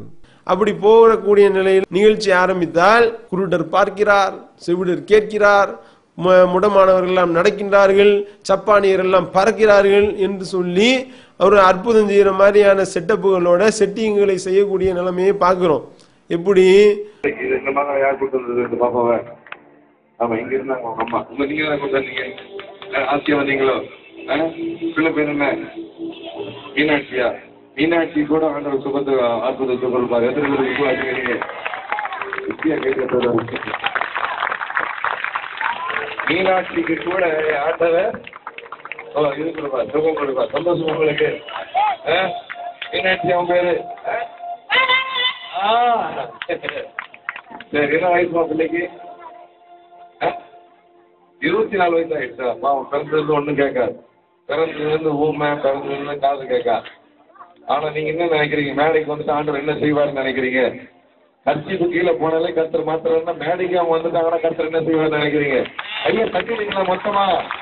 Speaker 3: அப்படி போகக்கூடிய நிலையில் நிகழ்ச்சி ஆரம்பித்தால் குருடர் பார்க்கிறார் செவிடர் கேட்கிறார் மு- முடமானவர்கள் எல்லாம் நடக்கின்றார்கள் சப்பானியர் எல்லாம் பறக்கிறார்கள் என்று சொல்லி ஒரு அற்புதம் செய்யற மாதிரியான செட்டப்புகளோட செட்டிங்களை செய்யக்கூடிய நிலைமையை பார்க்கிறோம் எப்படி
Speaker 5: இது இந்த மகன் யார் கூட்டு வந்தது இந்த பாப்பாவை ஆமா இங்க இருந்தாங்க உங்க அம்மா உங்க நீங்க தான் கூட்டு வந்தீங்க அஹ், ஆசியா வந்தீங்களோ அஹ், பிள்ளை பேர் என்ன மீனாட்சியா மீனாட்சி கூட ஆண்டவர் சுகத்தை அற்புதத்தை கொடுப்பாரு எத்தனை பேருக்கு கூட ஆச்சுக்கிறீங்க வித்தியா கேட்கறதோட மீனாட்சிக்கு கூட ஆண்டவர் ஓ இது கொடுப்பா சுகம் கொடுப்பா சந்தோஷம் உங்களுக்கு அஹ், மீனாட்சி அவங்க பேரு அஹ்? ஆ. சரி என்ன வயசுமா பிள்ளைக்கு ஆ? இருபத்தி நாலு வயசு ஆயிடுச்சா பாவம் பிறந்ததுல ஒண்ணும் கேட்காது பிறந்ததுல இருந்து ஊமை பிறந்ததுல இருந்து காது கேட்காது ஆனா நீங்க என்ன நினைக்கிறீங்க மேடைக்கு வந்துட்டு ஆண்டவர் என்ன செய்வாருன்னு நினைக்கிறீங்க கட்சிக்கு கீழே போனாலே கத்தர் மாத்திரம்னா மேடைக்கு அவங்க வந்துட்டாங்கன்னா கத்தர் என்ன செய்வாருன்னு நினைக்கிறீங்க ஐயா தட்டிடுங்களா மொத்தமா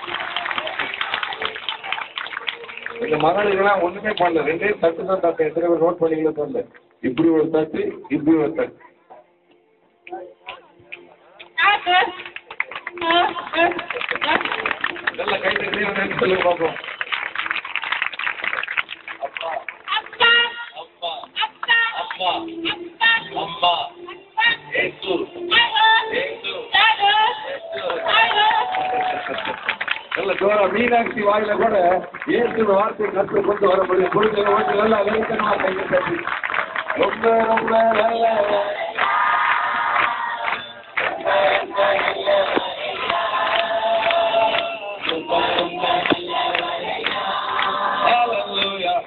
Speaker 5: இந்த மகளுக்கெல்லாம் ஒண்ணுமே பண்ணல ரெண்டே தட்டு தான் தட்டு எத்தனை பேர் நோட் பண்ணிக்கல தெரியல இப்படி ஒரு தட்டு இப்படி ஒரு தட்டு நல்ல கை தட்டி சொல்லுங்க பாப்போம் அப்பா அப்பா அப்பா அம்மா ஏசு ஏசு நல்ல ஜோரா மீனாட்சி வாயில கூட இயேசு வார்த்தை கற்று கொண்டு வர முடியும் முடிஞ்ச ஓட்டு நல்லா வெளுக்கமா கையை தட்டி ரொம்ப ரொம்ப நல்ல Hallelujah.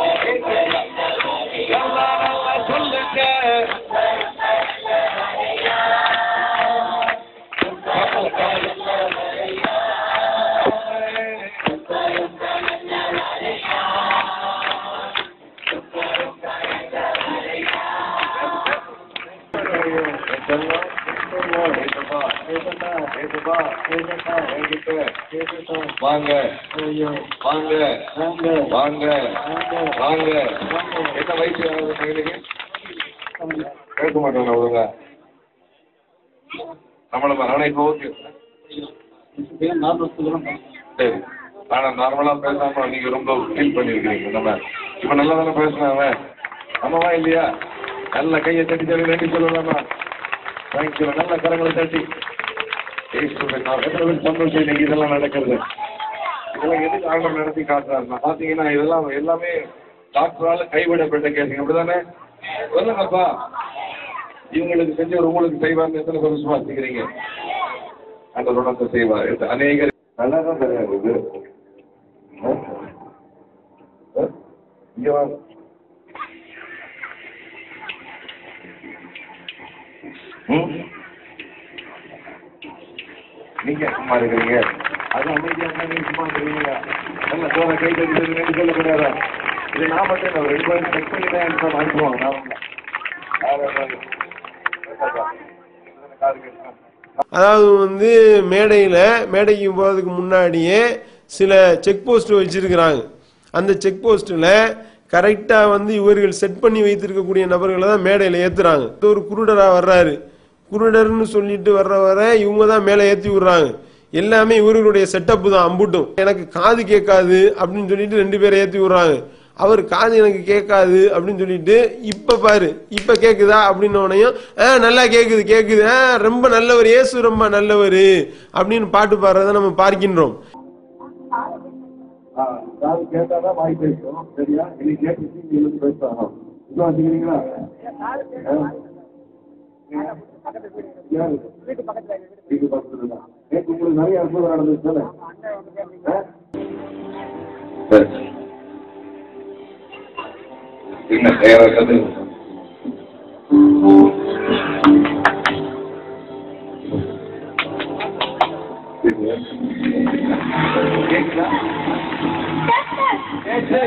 Speaker 5: நல்லா நல்லா சொல்லுங்க வாங்க வாங்க வாங்க வாங்க என்ன வயசு ஆகுது பையனுக்கு கேட்க மாட்டாங்க ஒழுங்கா நம்மள ஆனா இப்போ ஓகே சரி ஆனா நார்மலா பேசாம நீங்க ரொம்ப ஃபீல் பண்ணிருக்கீங்க நம்ம இப்ப நல்லா தானே பேசினாங்க ஆமாவா இல்லையா நல்ல கையை தட்டி தட்டி நன்றி சொல்லலாமா தேங்க்யூ நல்ல கரங்களை தட்டி ஏசுவின் நாமம். எத்தனை பேர் சந்தோஷம் இன்னைக்கு இதெல்லாம் நடக்கிறது இதெல்லாம் எதுக்கு ஆண்டவர் நடத்தி காட்டுறாருன்னா பாத்தீங்கன்னா இதெல்லாம் எல்லாமே டாக்டரால கைவிடப்பட்ட கேசுங்க அப்படிதானே சொல்லுங்கப்பா இவங்களுக்கு செஞ்சவர் உங்களுக்கு செய்வார்னு எத்தனை பேர் விசுவாசிக்கிறீங்க அந்த ருணத்தை செய்வார் எத்த- அநேகர் நல்லா தான் தெரியாது இது ஆ? ஆ? இங்க வாங்க ம்? நீங்க சும்மா இருக்கிறீங்க அது அமைதியா இருந்தா நீங்க சும்மா இருக்கிறீங்க நல்ல சோழ கை தட்டி சொல்லி சொல்லக்கூடாதா இது நான் மட்டும் இல்லை, ஒரு ரெண்டு பேரும் செக் பண்ணி தான் எனக்கு நம்ம அனுப்புவாங்க நான் வரல. யார் வர்றாங்க? காது கேட்குமா?
Speaker 3: அதாவது வந்து மேடையில மேடைக்கு போறதுக்கு முன்னாடியே சில செக் போஸ்ட் வச்சிருக்கிறாங்க அந்த செக் போஸ்ட்ல கரெக்டா வந்து இவர்கள் செட் பண்ணி வைத்திருக்கக்கூடிய நபர்களை தான் மேடையில ஏத்துறாங்க ஒரு குருடரா வர்றாரு குருடர்னு சொல்லிட்டு வர்ற வர இவங்க தான் மேலே ஏத்தி விடுறாங்க எல்லாமே இவர்களுடைய செட்டப் தான் அம்புட்டும் எனக்கு காது கேட்காது அப்படின்னு சொல்லிட்டு ரெண்டு பேரை ஏத்தி விடுறாங்க அவர் காது எனக்கு கேட்காது அப்படின்னு சொல்லிட்டு இப்ப பாரு இப்ப கேக்குதா அப்படின்னோடனையும் ஆ நல்லா கேக்குது கேக்குது ஆ ரொம்ப நல்லவர் இயேசு ரொம்ப நல்லவர் அப்படின்னு பாட்டு பாடுறத நம்ம பார்க்கின்றோம்
Speaker 5: ஆ, காது கேட்டாதான் வாய் பேசும் சரியா நீ கேட்டுச்சு நீ இழுத்து பேசணும் இப்போ வச்சுக்கிறீங்களா ஆ? யாரு? வீட்டு பக்கத்துல தான். நேத்து உங்களுக்கு நிறைய அற்புதம் நடந்துச்சு தானே? ஆ? சரி. என்ன நேரம் கதை கேக்குதா கேட்டு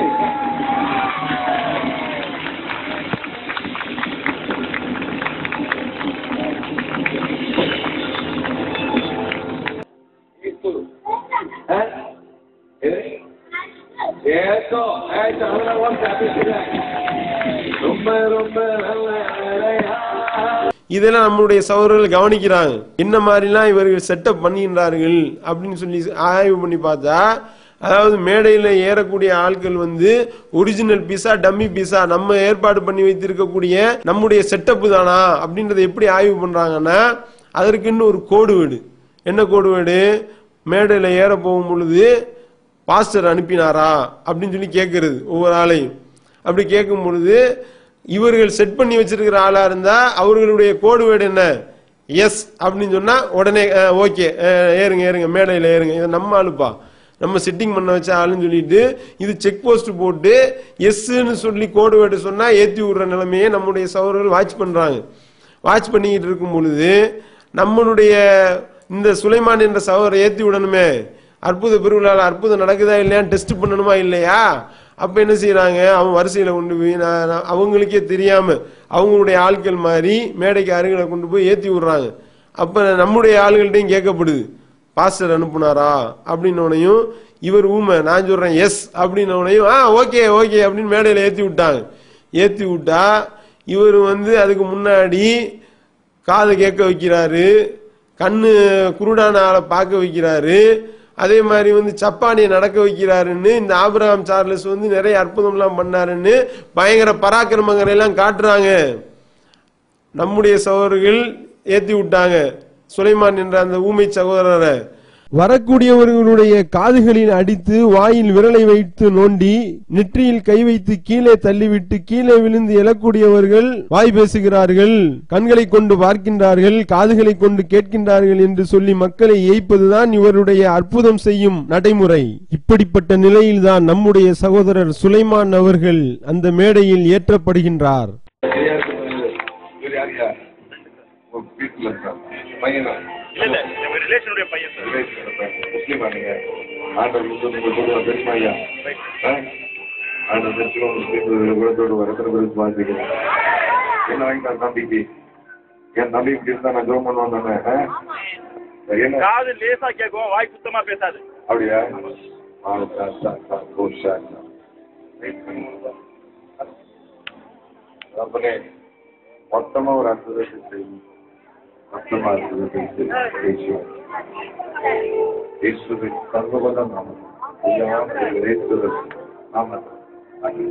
Speaker 5: Eso, eso, ahora vamos a ரொம்ப ரொம்ப நல்ல வேலையா
Speaker 3: இதெல்லாம் நம்மளுடைய சகோதரர்கள் கவனிக்கிறாங்க என்ன மாதிரிலாம் இவர்கள் செட்டப் பண்ணுகின்றார்கள் அப்படின்னு சொல்லி ஆய்வு பண்ணி பார்த்தா அதாவது மேடையில ஏறக்கூடிய ஆட்கள் வந்து ஒரிஜினல் பீஸா டம்மி பீஸா நம்ம ஏற்பாடு பண்ணி வைத்திருக்கக்கூடிய நம்முடைய செட்டப் தானா அப்படின்றத எப்படி ஆய்வு பண்றாங்கன்னா அதற்குன்னு ஒரு கோடு வேடு என்ன கோடு வேடு மேடையில ஏற போகும் பொழுது பாஸ்டர் அனுப்பினாரா அப்படின்னு சொல்லி கேட்கறது ஒவ்வொரு ஆளையும் அப்படி கேட்கும் பொழுது இவர்கள் செட் பண்ணி வச்சிருக்கிற ஆளா இருந்தா அவர்களுடைய கோடு வேர்டு என்ன எஸ் அப்படின்னு சொன்னா உடனே ஓகே ஏறுங்க ஏறுங்க மேடையில ஏறுங்க இது நம்ம ஆளுப்பா நம்ம செட்டிங் பண்ண வச்ச ஆளுன்னு சொல்லிட்டு இது செக் போஸ்ட் போட்டு எஸ்ன்னு சொல்லி கோடு வேர்டு சொன்னா ஏத்தி விடுற நிலைமையை நம்முடைய சகோதரர்கள் வாட்ச் பண்றாங்க வாட்ச் பண்ணிக்கிட்டு இருக்கும் பொழுது நம்மளுடைய இந்த சுலைமான் என்ற சகோதரரை ஏத்தி விடணுமே அற்புத பெருவிழாவில் அற்புதம் நடக்குதா இல்லையான்னு டெஸ்ட் பண்ணணுமா இல்லையா அப்ப என்ன செய்யறாங்க அவன் வரிசையில கொண்டு போய் நான் நான் அவங்களுக்கே தெரியாம அவங்களுடைய ஆட்கள் மாதிரி மேடைக்கு அருகில கொண்டு போய் ஏத்தி விடுறாங்க அப்ப நம்முடைய ஆளுகள்ட்டையும் கேட்கப்படுது பாஸ்டர் அனுப்புனாரா அப்படின்னோனையும் இவர் ஊமை நான் சொல்றேன் எஸ் அப்படின்னோனையும் ஆ ஓகே ஓகே அப்படின்னு மேடையில ஏத்தி விட்டாங்க ஏத்தி விட்டா இவர் வந்து அதுக்கு முன்னாடி காதை கேட்க வைக்கிறாரு கண்ணு குருடான ஆளை பார்க்க வைக்கிறாரு அதே மாதிரி வந்து சப்பானியை நடக்க வைக்கிறாருன்னு இந்த ஆபிரகாம் சார்லஸ் வந்து நிறைய அற்புதம்லாம் பண்ணாருன்னு பயங்கர பராக்கிரமங்களை எல்லாம் காட்டுறாங்க நம்முடைய சகோதரர்கள் ஏத்தி விட்டாங்க சுலைமான் என்ற அந்த ஊமை சகோதரரை
Speaker 12: வரக்கூடியவர்களுடைய காதுகளில் அடித்து வாயில் விரலை வைத்து நோண்டி நெற்றியில் கை வைத்து கீழே தள்ளிவிட்டு கீழே விழுந்து எழக்கூடியவர்கள் வாய் பேசுகிறார்கள் கண்களை கொண்டு பார்க்கின்றார்கள் காதுகளை கொண்டு கேட்கின்றார்கள் என்று சொல்லி மக்களை ஏய்ப்பதுதான் இவருடைய அற்புதம் செய்யும் நடைமுறை இப்படிப்பட்ட நிலையில்தான் நம்முடைய சகோதரர் சுலைமான் அவர்கள் அந்த மேடையில் ஏற்றப்படுகின்றார்
Speaker 5: சரியா இருக்கு இவர் யார் யார் உங்க வீட்டுல இருக்கா பையனா
Speaker 13: இல்ல இல்ல எங்க ரிலேஷனுடைய பையன் சார்
Speaker 5: முஸ்லீமா நீங்க ஆண்டவர் வந்து நீங்க சொல்லுவா தெரியுமா ஐயா ஆ? ஆண்டவர் தெரிஞ்சுக்கோ முஸ்லீம் உலகத்தோடு வர எத்தனை பேருக்கு வாழ்த்துக்கிறேன் என்ன வாங்கிட்டார் தம்பிக்கு என் தம்பி இப்படி இருந்தா நான் ஜோம் பண்ணுவேன் தானே ஆ? என்ன
Speaker 13: காது லேசா கேட்கும் வாய் சுத்தமா பேசாது
Speaker 5: அப்படியா ஆ, சா, சா, சா, ஓ, சா, சா. வெயிட் பண்ணி. அப்பனே மொத்தமா ஒரு அற்புதத்தை செய்யும் மொத்தமா அற்புதத்தை செய்யும் இயேசுவே. இயேசுவின் சர்வபத நாமம் இல்லாமல் இயேசுவின் நாமத்தில்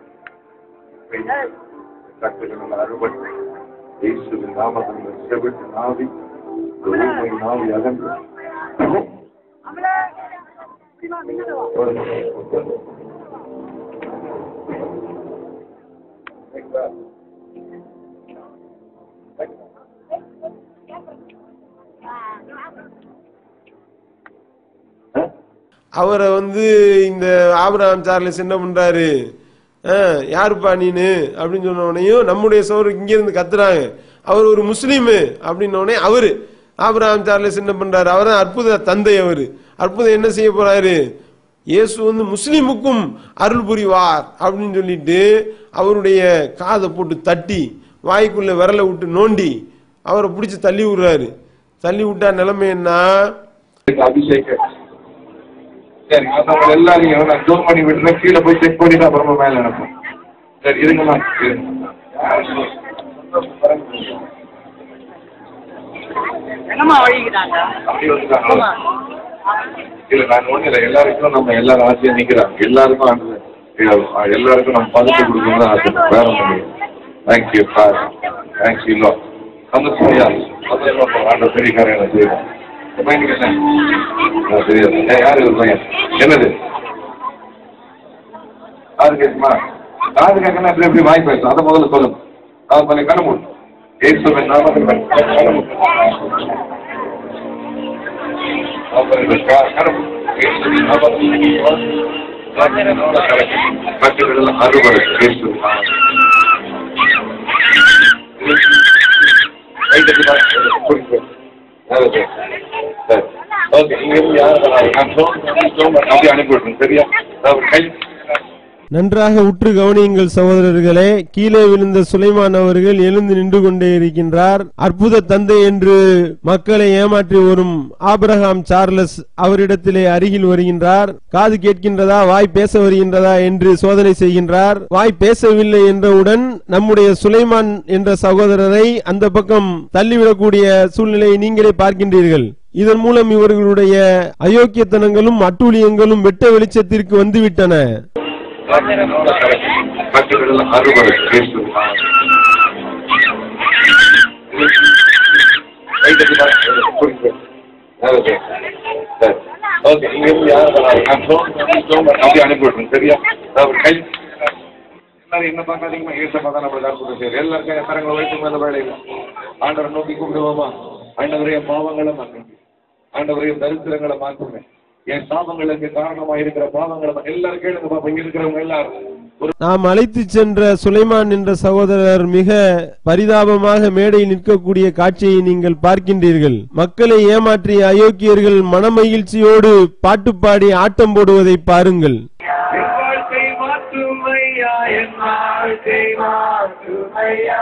Speaker 5: கட்டுகள் அறுபட்டு இயேசுவின் நாமத்தில் செவிட்டு நாவி இந்த ஊமை நாவி அகன்று
Speaker 3: அவரை வந்து இந்த ஆபிரகாம் சார்லஸ் என்ன பண்றாரு ஆ, யாருப்பா நீனு அப்படின்னு சொன்ன உடனேயும் நம்முடைய சோறு இங்க இருந்து கத்துறாங்க அவர் ஒரு முஸ்லீமு அப்படின்ன உடனே அவரு ஆபிரகாம் சார்லஸ் என்ன பண்றாரு அவர் தான் அற்புத தந்தை அவரு அற்புதம் என்ன செய்ய போறாரு இயேசு வந்து முஸ்லீமுக்கும் அருள் புரிவார் அப்படின்னு சொல்லிட்டு அவருடைய காதை போட்டு தட்டி வாய்க்குள்ள விரலை விட்டு நோண்டி அவரை பிடிச்சி தள்ளி விடுறாரு தள்ளி விட்டா நிலைமை என்ன
Speaker 5: அபிஷேகம் சரி மத்தவங்க எல்லாரையும் நான் ஜோம் பண்ணி விட்டுறேன் கீழே போய் செக் பண்ணிட்டு அப்புறமா மேல அனுப்பும் சரி இருங்கம்மா இருங்க.
Speaker 14: என்னம்மா வழிக்கிறாங்க
Speaker 5: அப்படி வந்துட்டாங்களா? இல்ல நான் ஒண்ணு இல்லை எல்லாருக்கும் நம்ம எல்லாரும் ஆசையா நிக்கிறாங்க எல்லாருக்கும் ஆண்டு- இல்ல, எல்லாருக்கும் நம்ம பதவி கொடுக்கணும் தான் ஆசை வேற ஒண்ணு தேங்க்யூ சார் தேங்க்யூ இல்லோ சந்தோஷமையா சந்தோஷமா ஆண்ட பெரிய காரியம் செய்யணும் பையனுக்கு என்ன ஆ, தெரியாது ஏ, யாரு ஒரு பையன் என்னது காது கேட்குமா காது கேட்கணும் எப்படி எப்படி வாய் பேசும் அதை முதல்ல சொல்லுங்க அது பண்ணி கண்ணு மூடு ஏசுவின் நாமத்தில் கண்ணு மூடு அறுபது ஓகே இங்க இருந்து யாரும் வராது. நான் phone பண்ணி phone பண்ணி அப்படியே அனுப்பி விடுறேன் சரியா நான் கை
Speaker 12: நன்றாக உற்று கவனியுங்கள் சகோதரர்களே கீழே விழுந்த சுலைமான் அவர்கள் எழுந்து நின்று கொண்டே இருக்கின்றார் அற்புத தந்தை என்று மக்களை ஏமாற்றி வரும் ஆபிரகாம் சார்லஸ் அவரிடத்திலே அருகில் வருகின்றார் காது கேட்கின்றதா வாய் பேச வருகின்றதா என்று சோதனை செய்கின்றார் வாய் பேசவில்லை என்றவுடன் நம்முடைய சுலைமான் என்ற சகோதரரை அந்த பக்கம் தள்ளிவிடக்கூடிய சூழ்நிலையை நீங்களே பார்க்கின்றீர்கள் இதன் மூலம் இவர்களுடைய அயோக்கியத்தனங்களும் அட்டூழியங்களும் வெட்ட வெளிச்சத்திற்கு வந்துவிட்டன
Speaker 5: கட்டுகளெல்லாம் அறுவடை இயேசு ஓகே இங்க இருந்து யாரும் வராது. நான் phone பண்ணி phone பண்ணி அப்படியே அனுப்பி விடுறேன் சரியா நான் ஒரு கை எல்லாரும் என்ன பார்க்காதீங்கம்மா ஏசப்பா தான் நம்மளுக்கு அற்புதம் செய்யுது எல்லாருக்கும் கரங்களை வைத்து மேல வேலையில் ஆண்டவரை நோக்கி கூப்பிடுவோமா ஆண்டவரைய பாவங்களை மாற்றுங்க ஆண்டவரைய தரித்திரங்களை மாற்றுங்க என் சாபங்களுக்கு காரணமா இருக்கிற பாவங்களை மா- எல்லாரும் கேளுங்க பாப்பா இங்க இருக்கிறவங்க எல்லாரும்
Speaker 12: நாம் அழைத்து சென்ற சுலைமான் என்ற சகோதரர் மிக பரிதாபமாக மேடையில் நிற்கக்கூடிய காட்சியை நீங்கள் பார்க்கின்றீர்கள் மக்களை ஏமாற்றிய அயோக்கியர்கள் மனமகிழ்ச்சியோடு பாட்டு பாடி ஆட்டம் போடுவதை பாருங்கள்
Speaker 15: வாழ்க்கை மாற்றுமையா என் வாழ்க்கை மாற்றுமையா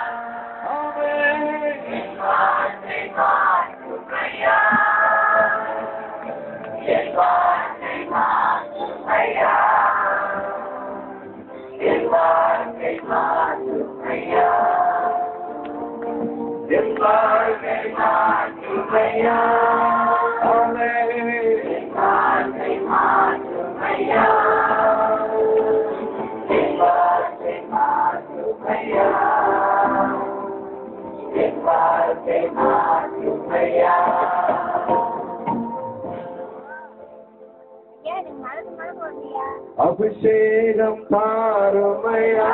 Speaker 15: அபிஷேகம் பாருமையா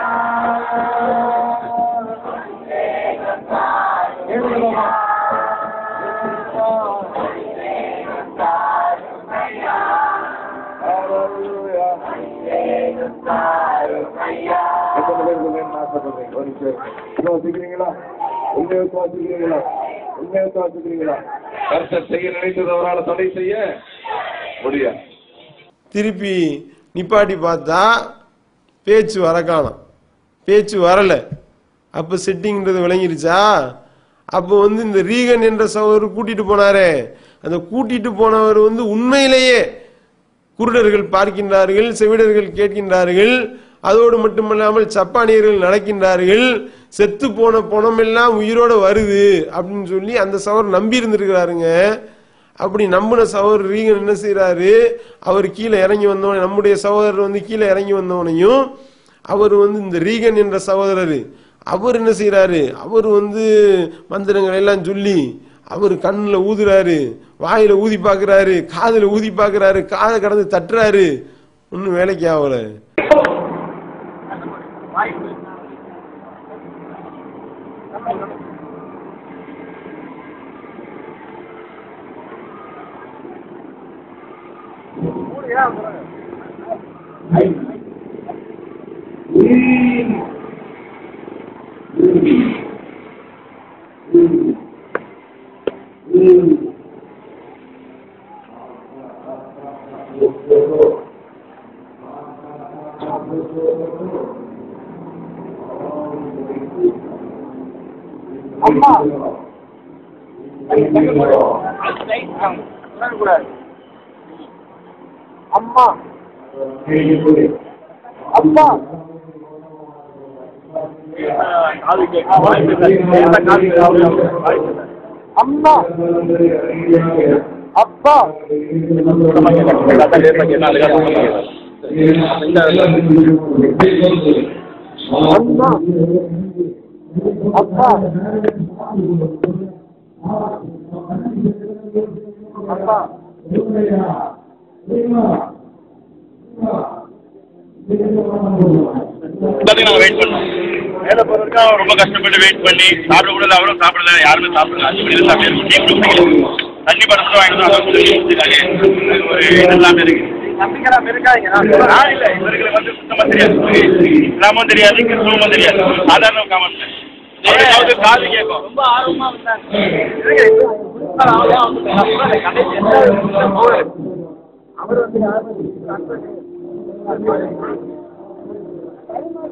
Speaker 15: எத்தனை பேர் சொல்லுங்கன்னு ஆசைப்படுறீங்க ஒரு நிமிஷம் விசுவாசிக்கிறீங்களா உண்மை விசுவாசிக்கிறீங்களா உண்மை விசுவாசிக்கிறீங்களா கர்த்தர் செய்ய நினைத்தது அவரால் தடை செய்ய முடியாது
Speaker 3: திருப்பி நிப்பாட்டி பார்த்தா பேச்சு வர காணோம் பேச்சு வரல அப்ப செட்டிங்ன்றது விளங்கிருச்சா அப்போ வந்து இந்த ரீகன் என்ற சகோதரர் கூட்டிட்டு போனாரே அந்த கூட்டிட்டு போனவர் வந்து உண்மையிலேயே குருடர்கள் பார்க்கின்றார்கள் செவிடர்கள் கேட்கின்றார்கள் அதோடு மட்டுமல்லாமல் சப்பானியர்கள் நடக்கின்றார்கள் செத்து போன பணமெல்லாம் உயிரோட வருது அப்படின்னு சொல்லி அந்த சவர் நம்பி இருந்திருக்கிறாருங்க அப்படி நம்பின சகோதரர் ரீகன் என்ன செய்யறாரு அவர் கீழே இறங்கி வந்தவன நம்முடைய சகோதரர் வந்து கீழே இறங்கி வந்தவனையும் அவர் வந்து இந்த ரீகன் என்ற சகோதரர் அவர் என்ன செய்யறாரு அவர் வந்து மந்திரங்கள் எல்லாம் சொல்லி அவர் கண்ணுல ஊதுறாரு வாயில ஊதி பாக்குறாரு காதுல ஊதி பாக்குறாரு காதை கடந்து தட்டுறாரு ஒன்னும் வேலைக்கு ஆகல
Speaker 15: அம்மா அம்மா அப்பா அம்மா அப்பா அம்மா அப்பா அப்பா
Speaker 13: எல்லாத்தையும் நாங்க வெயிட் பண்ணோம் மேல போறதுக்கு அவன் ரொம்ப கஷ்டப்பட்டு வெயிட் பண்ணி சாப்பிட கூட இல்லை, அவரும் சாப்பிடல யாருமே சாப்பிடல அஞ்சு மணி சாப்பிட்டு இருக்கும் டீ கூட குடிக்கல தண்ணி படத்துல வாங்கிட்டு வந்து சொல்லி கொடுத்துருக்காங்க இது ஒரு இது இல்லாம இருக்கு
Speaker 15: நம்பிக்கலாம் இருக்காதீங்க
Speaker 13: நான் இல்ல இவர்களுக்கு வந்து சுத்தமா தெரியாது இஸ்லாமும் தெரியாது கிறிஸ்துவமும் தெரியாது சாதாரண காமன் அவருக்கு காது கேட்கும்
Speaker 15: ரொம்ப ஆர்வமா இருந்தாங்க அவர் வந்து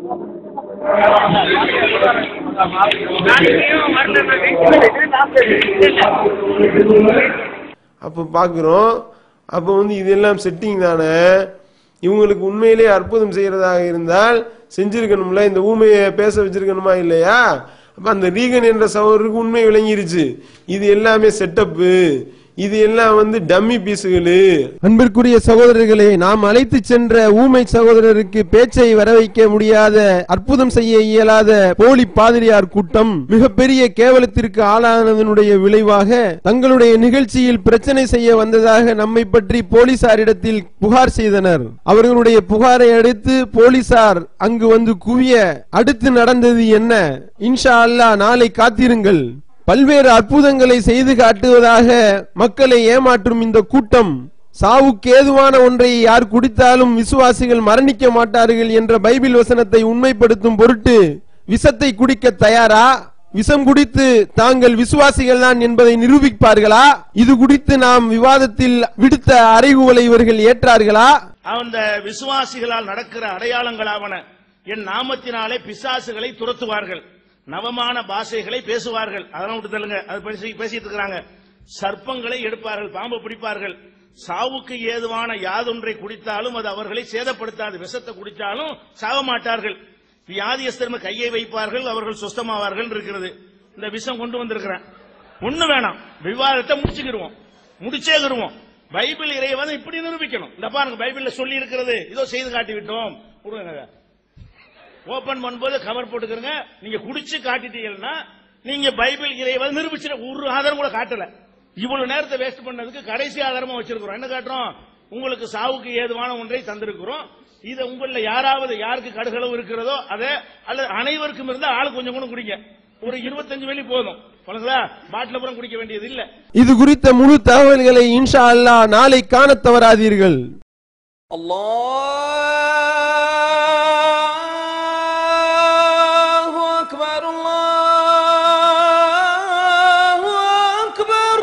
Speaker 3: அப்ப பாக்குறோம் அப்ப வந்து இதெல்லாம் செட்டிங் தானே இவங்களுக்கு உண்மையிலே அற்புதம் செய்யறதாக இருந்தால் செஞ்சிருக்கணும்ல இந்த ஊமையை பேச வச்சிருக்கணுமா இல்லையா அப்ப அந்த ரீகன் என்ற சகோதரருக்கு உண்மை விளங்கிருச்சு இது எல்லாமே செட்டப்பு இது எல்லாம் வந்து டம்மி பீஸுகளு
Speaker 12: அன்பிற்குரிய சகோதரர்களே நாம் அழைத்து சென்ற ஊமை சகோதரருக்கு பேச்சை வர வைக்க முடியாத அற்புதம் செய்ய இயலாத போலி பாதிரியார் கூட்டம் மிகப்பெரிய கேவலத்திற்கு ஆளானதனுடைய விளைவாக தங்களுடைய நிகழ்ச்சியில் பிரச்சனை செய்ய வந்ததாக நம்மை பற்றி போலீசாரிடத்தில் புகார் செய்தனர் அவர்களுடைய புகாரை அடுத்து போலீசார் அங்கு வந்து குவிய அடுத்து நடந்தது என்ன இன்ஷா அல்லாஹ் நாளை காத்திருங்கள் பல்வேறு அற்புதங்களை செய்து காட்டுவதாக மக்களை ஏமாற்றும் இந்த கூட்டம் சாவுக்கு ஏதுவான ஒன்றை யார் குடித்தாலும் விசுவாசிகள் மரணிக்க மாட்டார்கள் என்ற பைபிள் வசனத்தை உண்மைப்படுத்தும் பொருட்டு விஷத்தை குடிக்க தயாரா விஷம் குடித்து தாங்கள் விசுவாசிகள் தான் என்பதை நிரூபிப்பார்களா இது குறித்து நாம் விவாதத்தில் விடுத்த அறைகூவலை இவர்கள் ஏற்றார்களா
Speaker 16: அந்த விசுவாசிகளால் நடக்கிற அடையாளங்களாவன என் நாமத்தினாலே பிசாசுகளை துரத்துவார்கள் நவமான பாஷைகளை பேசுவார்கள் அதெல்லாம் விட்டு தள்ளுங்க அது பேசி- பேசிட்டு இருக்கிறாங்க சர்ப்பங்களை எடுப்பார்கள் பாம்பு பிடிப்பார்கள் சாவுக்கு ஏதுவான யாதொன்றை குடித்தாலும் அது அவர்களை சேதப்படுத்தாது விஷத்தை குடித்தாலும் சாக மாட்டார்கள் வியாதியஸ்தர்ம கையை வைப்பார்கள் அவர்கள் சுஸ்தமாவார்கள் இருக்கிறது இந்த விஷம் கொண்டு வந்திருக்கிறேன் ஒண்ணு வேணாம் விவாதத்தை முடிச்சுக்கிடுவோம் முடிச்சேகிடுவோம் பைபிள் இறைவன் இப்படி நிரூபிக்கணும் இந்த பாருங்க பைபிள்ல சொல்லி இருக்கிறது இதோ செய்து காட்டி விட்டோம் கொடுங்க ஓபன் பண்ணும்போது கவர் போட்டுக்கிறங்க நீங்க குடிச்சு காட்டிட்டீங்கன்னா நீங்க பைபிள் இறைவன் நிரூபிச்சிட ஒரு ஆதாரம் கூட காட்டல இவ்வளவு நேரத்தை வேஸ்ட் பண்ணதுக்கு கடைசி ஆதாரமா வச்சிருக்கிறோம் என்ன காட்டுறோம் உங்களுக்கு சாவுக்கு ஏதுவான ஒன்றை தந்திருக்கிறோம் இதை உங்கள யாராவது யாருக்கு கடுகளவு இருக்கிறதோ அதை அல்லது அனைவருக்கும் இருந்தா ஆளு கொஞ்சம் கூட குடிங்க ஒரு இருபத்தஞ்சு வெளி போதும் பழங்களா பாட்டில புறம் குடிக்க வேண்டியது இல்ல
Speaker 12: இது குறித்த முழு தகவல்களை இன்ஷா அல்லாஹ் நாளை காணத் தவறாதீர்கள்
Speaker 17: الله أكبر الله أكبر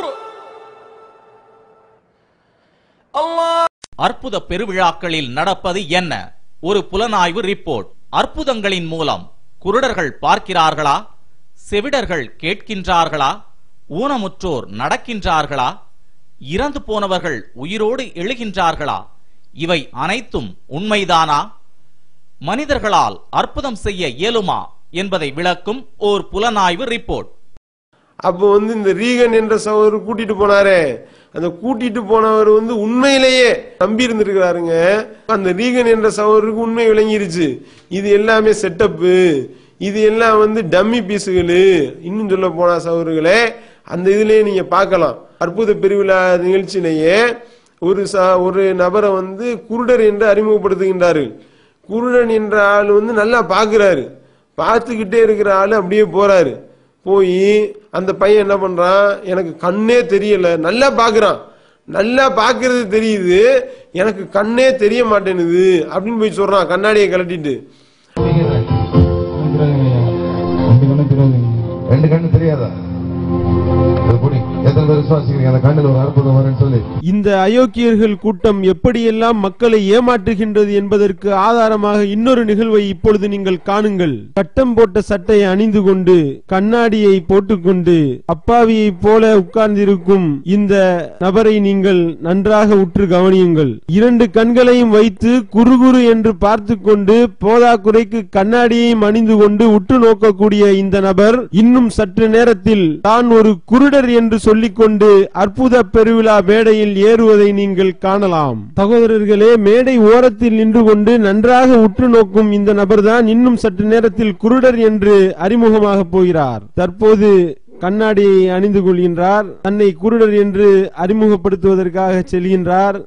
Speaker 2: அற்புத பெருவிழாக்களில் நடப்பது என்ன ஒரு புலனாய்வு ரிப்போர்ட் அற்புதங்களின் மூலம் குருடர்கள் பார்க்கிறார்களா செவிடர்கள் கேட்கின்றார்களா ஊனமுற்றோர் நடக்கின்றார்களா இறந்து போனவர்கள் உயிரோடு எழுகின்றார்களா இவை அனைத்தும் உண்மைதானா மனிதர்களால் அற்புதம் செய்ய இயலுமா என்பதை விளக்கும் ஓர் புலனாய்வு ரிப்போர்ட்
Speaker 3: அப்போ வந்து இந்த ரீகன் என்ற சகோதரர் கூட்டிட்டு போனாரே அந்த கூட்டிட்டு போனவர் வந்து உண்மையிலேயே நம்பி இருந்திருக்கிறாருங்க அந்த ரீகன் என்ற சகோதரருக்கு உண்மை விளங்கிருச்சு இது எல்லாமே செட்டப்பு இது எல்லாம் வந்து டம்மி பீஸுகளு இன்னும் சொல்ல போனா சகோதரர்களே அந்த இதுலயே நீங்க பார்க்கலாம் அற்புத பெருவிழா நிகழ்ச்சியிலேயே ஒரு ச- ஒரு நபரை வந்து குருடர் என்று அறிமுகப்படுத்துகின்றார்கள் குருடன் என்ற ஆள் வந்து நல்லா பாக்குறாரு பார்த்துக்கிட்டே இருக்கிற ஆளு அப்படியே போறாரு போய் அந்த பையன் என்ன பண்றான் எனக்கு கண்ணே தெரியல நல்லா பாக்குறான் நல்லா பாக்குறது தெரியுது எனக்கு கண்ணே தெரிய மாட்டேனுது அப்படின்னு போய் சொல்றான் கண்ணாடியை கழட்டிட்டு
Speaker 5: ரெண்டு கண்ணு தெரியாதா இது புடி. எத்தனை பேர் விசுவாசிக்கிறீங்க அந்த கண்ணுல ஒரு அற்புதம் வரும்னு சொல்லி
Speaker 12: இந்த அயோக்கியர்கள் கூட்டம் எப்படியெல்லாம் மக்களை ஏமாற்றுகின்றது என்பதற்கு ஆதாரமாக இன்னொரு நிகழ்வை இப்பொழுது நீங்கள் காணுங்கள் கட்டம் போட்ட சட்டையை அணிந்து கொண்டு கண்ணாடியை போட்டுக்கொண்டு அப்பாவியைப் போல உட்கார்ந்திருக்கும் இந்த நபரை நீங்கள் நன்றாக உற்று கவனியுங்கள் இரண்டு கண்களையும் வைத்து குறுகுறு என்று பார்த்து கொண்டு போதாக்குறைக்கு கண்ணாடியையும் அணிந்து கொண்டு உற்று நோக்கக்கூடிய இந்த நபர் இன்னும் சற்று நேரத்தில் தான் ஒரு குருடர் என்று சொல்லிக்கொண்டு அற்புத பெருவிழா மேடையில் ஏறுவதை நீங்கள் காணலாம் சகோதரர்களே மேடை ஓரத்தில் நின்று கொண்டு நன்றாக உற்று நோக்கும் இந்த நபர்தான் இன்னும் சற்று நேரத்தில் குருடர் என்று அறிமுகமாக போகிறார் தற்போது கண்ணாடியை அணிந்து கொள்கின்றார் தன்னை குருடர் என்று அறிமுகப்படுத்துவதற்காக செல்கின்றார்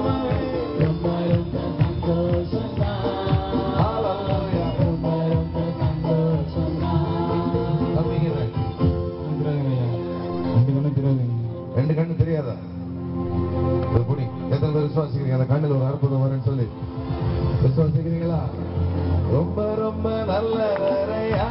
Speaker 5: ரெண்டு கண்ணு தெரியாதா இது புடி. எத்தனை பேர் விசுவாசிக்கிறீங்க அந்த கண்ணுல ஒரு அற்புதம் வரும்னு சொல்லி விசுவாசிக்கிறீங்களா ரொம்ப ரொம்ப நல்லவரையா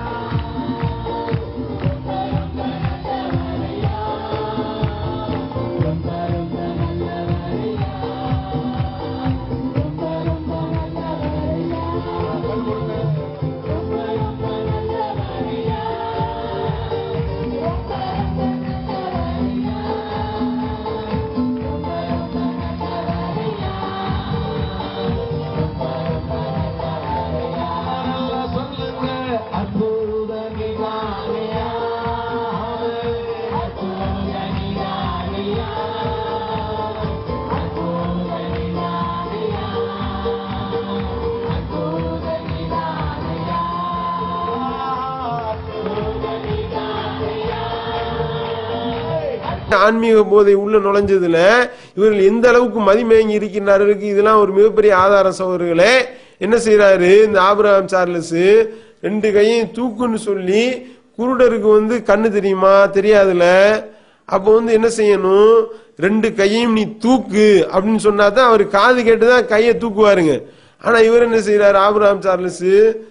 Speaker 3: ஆன்மீக போதை உள்ள நுழைஞ்சதுல இவர்கள் எந்த அளவுக்கு மதிமயங்கி இருக்கின்றார்களுக்கு இதெல்லாம் ஒரு மிகப்பெரிய ஆதார சகோதரர்களே என்ன செய்யறாரு இந்த ஆபிரகாம் சார்லஸ் ரெண்டு கையும் தூக்குன்னு சொல்லி குருடருக்கு வந்து கண்ணு தெரியுமா தெரியாதுல அப்போ வந்து என்ன செய்யணும் ரெண்டு கையையும் நீ தூக்கு அப்படின்னு சொன்னா தான் அவர் காது கேட்டுதான் கையை தூக்குவாருங்க ஆனா இவர் என்ன செய்யறாரு ஆபிரகாம் சார்லஸ்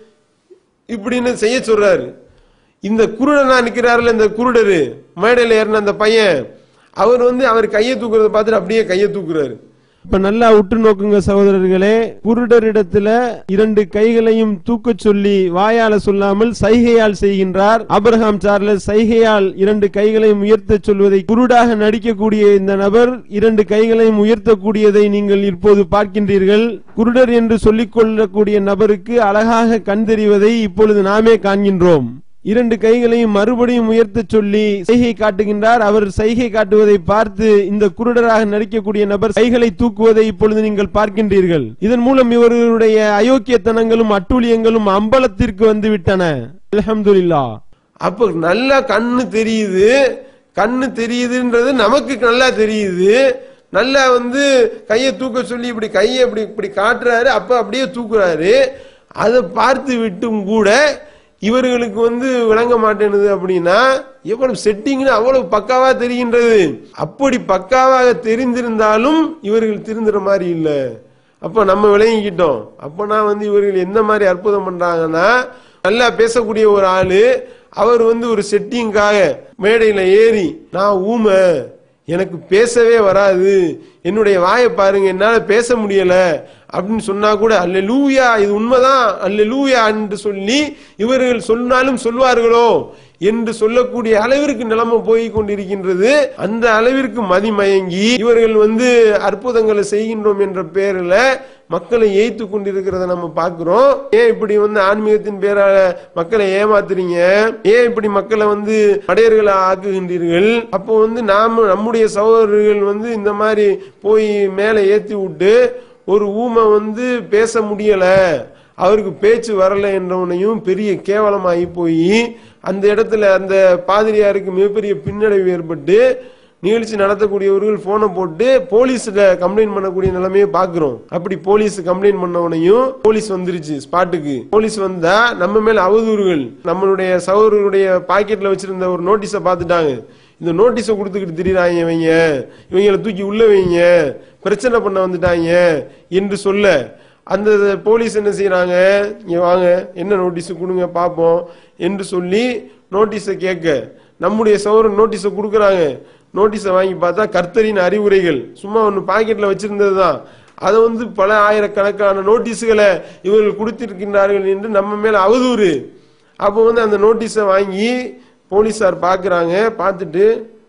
Speaker 3: இப்படின்னு செய்ய சொல்றாரு இந்த குருடனா நிக்கிறாருல இந்த குருடரு மேடையில ஏறின அந்த பையன் அவர் வந்து அவர் கையை தூக்குறத பார்த்துட்டு அப்படியே கையை தூக்குறாரு
Speaker 12: இப்ப நல்லா உற்று நோக்குங்க சகோதரர்களே குருடரிடத்துல இரண்டு கைகளையும் தூக்கச் சொல்லி வாயால சொல்லாமல் சைகையால் செய்கின்றார் அபிரகாம் சார்லஸ் சைகையால் இரண்டு கைகளையும் உயர்த்தச் சொல்வதை குருடாக நடிக்கக்கூடிய இந்த நபர் இரண்டு கைகளையும் உயர்த்தக்கூடியதை நீங்கள் இப்போது பார்க்கின்றீர்கள் குருடர் என்று சொல்லிக் கொள்ளக்கூடிய நபருக்கு அழகாக கண் தெரிவதை இப்பொழுது நாமே காண்கின்றோம் இரண்டு கைகளையும் மறுபடியும் உயர்த்தச் சொல்லி சைகை காட்டுகின்றார் அவர் சைகை காட்டுவதை பார்த்து இந்த குருடராக நடிக்கக்கூடிய நபர் கைகளை தூக்குவதை இப்பொழுது நீங்கள் பார்க்கின்றீர்கள் இதன் மூலம் இவர்களுடைய அயோக்கியத்தனங்களும் அட்டூழியங்களும் அம்பலத்திற்கு வந்து விட்டன அல்ஹம்துலில்லா
Speaker 3: அப்ப நல்லா கண்ணு தெரியுது கண்ணு தெரியுதுன்றது நமக்கு நல்லா தெரியுது நல்லா வந்து கையை தூக்க சொல்லி இப்படி கையை இப்படி இப்படி காட்டுறாரு அப்ப அப்படியே தூக்குறாரு அதை பார்த்து விட்டும் கூட இவர்களுக்கு வந்து விளங்க மாட்டேனுது அப்படின்னா எவ்வளவு செட்டிங்னு அவ்வளவு பக்காவா தெரிகின்றது அப்படி பக்காவாக தெரிந்திருந்தாலும் இவர்கள் திருந்துற மாதிரி இல்லை அப்ப நம்ம விளங்கிக்கிட்டோம் அப்பனா வந்து இவர்கள் எந்த மாதிரி அற்புதம் பண்றாங்கன்னா நல்லா பேசக்கூடிய ஒரு ஆளு அவர் வந்து ஒரு செட்டிங்காக மேடையில ஏறி நான் ஊமை எனக்கு பேசவே வராது என்னுடைய வாயை பாருங்க என்னால பேச முடியல அப்படின்னு சொன்னா கூட அல்ல லூயா இது உண்மைதான் அல்ல லூயா என்று சொல்லி இவர்கள் சொன்னாலும் சொல்வார்களோ என்று சொல்லக்கூடிய அளவிற்கு நிலைமை போய் கொண்டிருக்கின்றது அந்த அளவிற்கு மதிமயங்கி இவர்கள் வந்து அற்புதங்களை செய்கின்றோம் என்ற பேரில் மக்களை ஏய்த்து கொண்டிருக்கிறத நம்ம பார்க்கிறோம் ஏன் இப்படி வந்து ஆன்மீகத்தின் பேரால மக்களை ஏமாத்துறீங்க ஏன் இப்படி மக்களை வந்து அடையர்களை ஆக்குகின்றீர்கள் அப்போ வந்து நாம நம்முடைய சகோதரர்கள் வந்து இந்த மாதிரி போய் மேலே ஏத்தி விட்டு ஒரு ஊமை வந்து பேச முடியல அவருக்கு பேச்சு வரல என்றவனையும் பெரிய கேவலமாகி போய் அந்த இடத்துல அந்த பாதிரியாருக்கு மிகப்பெரிய பின்னடைவு ஏற்பட்டு நிகழ்ச்சி நடத்தக்கூடியவர்கள் போனை போட்டு போலீஸ்ல கம்ப்ளைண்ட் பண்ணக்கூடிய நிலைமையை பாக்குறோம் அப்படி போலீஸ் கம்ப்ளைண்ட் பண்ணவனையும் போலீஸ் வந்துருச்சு ஸ்பாட்டுக்கு போலீஸ் வந்தா நம்ம மேல அவதூறுகள் நம்மளுடைய சகோதரருடைய பாக்கெட்ல வச்சிருந்த ஒரு நோட்டீஸை பார்த்துட்டாங்க இந்த நோட்டீஸை கொடுத்துக்கிட்டு திரியிறாங்க இவங்க இவங்களை தூக்கி உள்ள வைங்க பிரச்சனை பண்ண வந்துட்டாங்க என்று சொல்ல அந்த போலீஸ் என்ன செய்யறாங்க இங்க வாங்க என்ன நோட்டீஸ் கொடுங்க பார்ப்போம் என்று சொல்லி நோட்டீஸை கேட்க நம்முடைய சௌரன் நோட்டீஸை கொடுக்குறாங்க நோட்டீஸை வாங்கி பார்த்தா கர்த்தரின் அறிவுரைகள் சும்மா ஒன்று பாக்கெட்ல வச்சிருந்தது தான் அதை வந்து பல ஆயிரக்கணக்கான நோட்டீஸுகளை இவர்கள் கொடுத்திருக்கின்றார்கள் என்று நம்ம மேல அவதூறு அப்போ வந்து அந்த நோட்டீஸை வாங்கி போலீஸார் பார்க்குறாங்க பார்த்துட்டு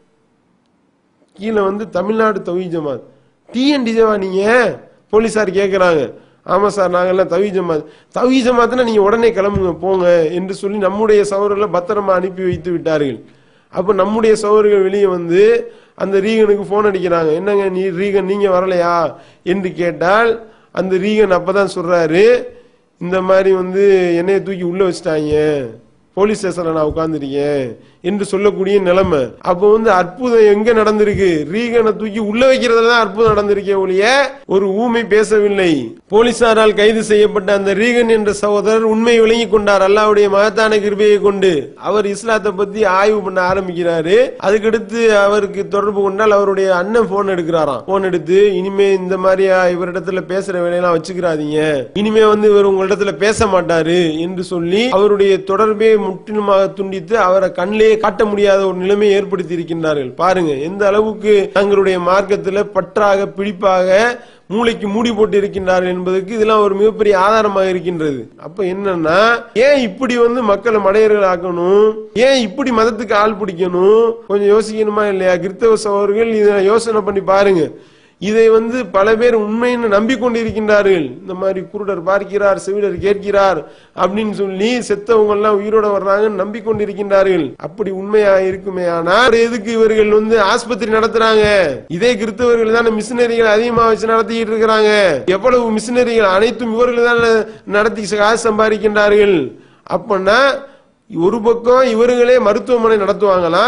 Speaker 3: கீழே வந்து தமிழ்நாடு தவி ஜமாத் டிஎன்டி ஜமா நீங்க போலீஸார் கேட்குறாங்க ஆமா சார் நாங்கெல்லாம் தவி ஜமாத் தவி ஜமாத்னா நீங்க உடனே கிளம்புங்க போங்க என்று சொல்லி நம்முடைய சகோதரர்களை பத்திரமா அனுப்பி வைத்து விட்டார்கள் அப்ப நம்முடைய சகோதரர்கள் வெளியே வந்து அந்த ரீகனுக்கு போன் அடிக்கிறாங்க என்னங்க நீ ரீகன் நீங்க வரலையா என்று கேட்டால் அந்த ரீகன் அப்பதான் சொல்றாரு இந்த மாதிரி வந்து என்னைய தூக்கி உள்ள வச்சிட்டாங்க போலீஸ் ஸ்டேஷன்ல நான் உட்கார்ந்துருக்கேன் என்று சொல்லக்கூடிய நிலைமை அப்போ வந்து அற்புதம் எங்க நடந்திருக்கு ரீகனை தூக்கி உள்ள வைக்கிறதுல தான் அற்புதம் நடந்திருக்கே ஒழிய ஒரு ஊமை பேசவில்லை போலீசாரால் கைது செய்யப்பட்ட அந்த ரீகன் என்ற சகோதரர் உண்மை விளங்கி கொண்டார் அல்லாவுடைய மகத்தான கிருபையை கொண்டு அவர் இஸ்லாத்தை பத்தி ஆய்வு பண்ண ஆரம்பிக்கிறாரு அதுக்கடுத்து அவருக்கு தொடர்பு கொண்டால் அவருடைய அண்ணன் போன் எடுக்கிறாராம் போன் எடுத்து இனிமே இந்த மாதிரியா இவரிடத்துல பேசுற வேலையெல்லாம் வச்சுக்கிறாதீங்க இனிமே வந்து இவர் உங்களிடத்துல பேச மாட்டாரு என்று சொல்லி அவருடைய தொடர்பை முற்றிலுமாக துண்டித்து அவரை கண்ணிலே காட்ட முடியாத ஒரு நிலைமையை ஏற்படுத்தி இருக்கின்றார்கள் பாருங்க எந்த அளவுக்கு தங்களுடைய மார்க்கத்துல பற்றாக பிடிப்பாக மூளைக்கு மூடி போட்டு இருக்கின்றார்கள் என்பதற்கு இதெல்லாம் ஒரு மிகப்பெரிய ஆதாரமாக இருக்கின்றது அப்ப என்னன்னா ஏன் இப்படி வந்து மக்களை மடையர்கள் ஆக்கணும் ஏன் இப்படி மதத்துக்கு ஆள் பிடிக்கணும் கொஞ்சம் யோசிக்கணுமா இல்லையா கிறிஸ்தவ சகோதரர்கள் இதை யோசனை பண்ணி பாருங்க இதை வந்து பல பேர் உண்மைன்னு நம்பிக்கொண்டிருக்கின்றார்கள் இந்த மாதிரி குருடர் பார்க்கிறார் செவிடர் கேட்கிறார் அப்படின்னு சொல்லி செத்தவங்க எல்லாம் உயிரோட வர்றாங்கன்னு நம்பிக்கொண்டிருக்கின்றார்கள் அப்படி உண்மையா இருக்குமே ஆனால் எதுக்கு இவர்கள் வந்து ஆஸ்பத்திரி நடத்துறாங்க இதே கிறிஸ்தவர்கள் தானே மிஷினரிகள் அதிகமா வச்சு நடத்திட்டு இருக்கிறாங்க எவ்வளவு மிஷினரிகள் அனைத்தும் இவர்கள் தான் நடத்தி காசு சம்பாதிக்கின்றார்கள் அப்பன்னா ஒரு பக்கம் இவர்களே மருத்துவமனை நடத்துவாங்களாம்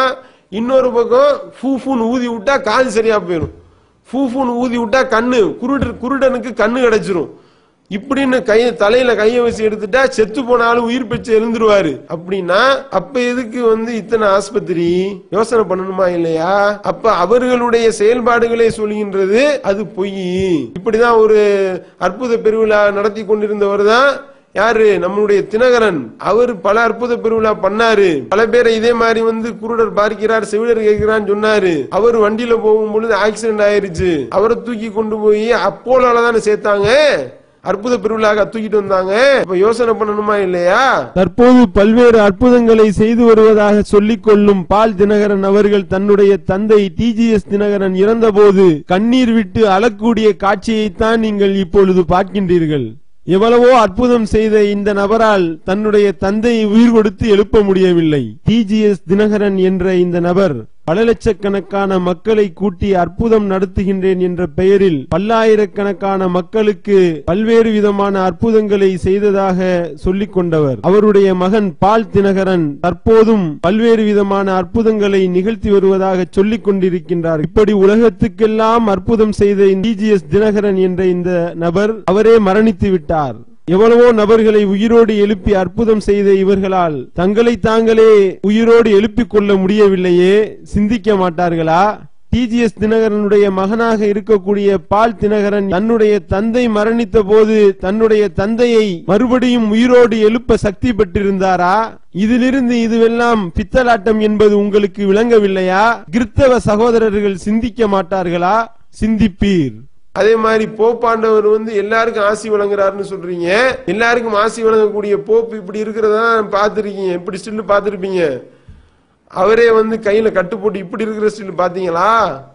Speaker 3: இன்னொரு பக்கம் ஃபூஃபூன்னு ஊதி விட்டா காது சரியா போயிடும் ஃபூஃபூன்னு ஊதி விட்டா கண்ணு குருடர் குருடனுக்கு கண்ணு கிடைச்சிரும் இப்படின்னு கை தலையில கைய வச்சு எடுத்துட்டா செத்து போனாலும் உயிர் பெற்று எழுந்துருவாரு அப்படின்னா அப்ப எதுக்கு வந்து இத்தனை ஆஸ்பத்திரி யோசனை பண்ணணுமா இல்லையா அப்ப அவர்களுடைய செயல்பாடுகளை சொல்கின்றது அது பொய் இப்படிதான் ஒரு அற்புத பெருவிழா நடத்தி கொண்டிருந்தவர் தான் யாரு நம்மளுடைய தினகரன் அவர் பல அற்புத பெருவிழா பண்ணாரு பல பேரை இதே மாதிரி வந்து குருடர் பார்க்கிறார் செவிடர் கேட்கிறான்னு சொன்னாரு அவர் வண்டியில போகும் பொழுது ஆக்சிடென்ட் ஆயிருச்சு அவரை தூக்கி கொண்டு போய் அப்போலால தானே சேர்த்தாங்க அற்புத பெருவிழாக தூக்கிட்டு வந்தாங்க இப்ப யோசனை பண்ணணுமா இல்லையா
Speaker 12: தற்போது பல்வேறு அற்புதங்களை செய்து வருவதாக சொல்லிக் கொள்ளும் பால் தினகரன் அவர்கள் தன்னுடைய தந்தை டிஜிஎஸ் தினகரன் இறந்தபோது கண்ணீர் விட்டு அழக்கூடிய காட்சியைத்தான் நீங்கள் இப்பொழுது பார்க்கின்றீர்கள் எவ்வளவோ அற்புதம் செய்த இந்த நபரால் தன்னுடைய தந்தையை உயிர் கொடுத்து எழுப்ப முடியவில்லை டிஜிஎஸ் தினகரன் என்ற இந்த நபர் பல லட்சக்கணக்கான மக்களை கூட்டி அற்புதம் நடத்துகின்றேன் என்ற பெயரில் பல்லாயிரக்கணக்கான மக்களுக்கு பல்வேறு விதமான அற்புதங்களை செய்ததாக சொல்லிக் கொண்டவர் அவருடைய மகன் பால் தினகரன் தற்போதும் பல்வேறு விதமான அற்புதங்களை நிகழ்த்தி வருவதாக சொல்லிக் கொண்டிருக்கின்றார் இப்படி உலகத்துக்கெல்லாம் அற்புதம் செய்த டிஜிஎஸ் தினகரன் என்ற இந்த நபர் அவரே மரணித்து விட்டார் எவ்வளவோ நபர்களை உயிரோடு எழுப்பி அற்புதம் செய்த இவர்களால் தங்களை தாங்களே உயிரோடு எழுப்பிக் கொள்ள முடியவில்லையே சிந்திக்க மாட்டார்களா டிஜிஎஸ் தினகரனுடைய மகனாக இருக்கக்கூடிய பால் தினகரன் தன்னுடைய தந்தை மரணித்த போது தன்னுடைய தந்தையை மறுபடியும் உயிரோடு எழுப்ப சக்தி பெற்றிருந்தாரா இதிலிருந்து இதுவெல்லாம் பித்தலாட்டம் என்பது உங்களுக்கு விளங்கவில்லையா கிறிஸ்தவ சகோதரர்கள் சிந்திக்க மாட்டார்களா சிந்திப்பீர்
Speaker 3: அதே மாதிரி போப்பாண்டவர் வந்து எல்லாருக்கும் ஆசி வழங்குறாருன்னு சொல்றீங்க எல்லாருக்கும் ஆசி வழங்கக்கூடிய போப்பு இப்படி இருக்கிறதா பார்த்துருக்கீங்க இப்படி ஸ்டில் பார்த்துருப்பீங்க அவரே வந்து கையில கட்டு போட்டு இப்படி இருக்கிற ஸ்டில் பாத்தீங்களா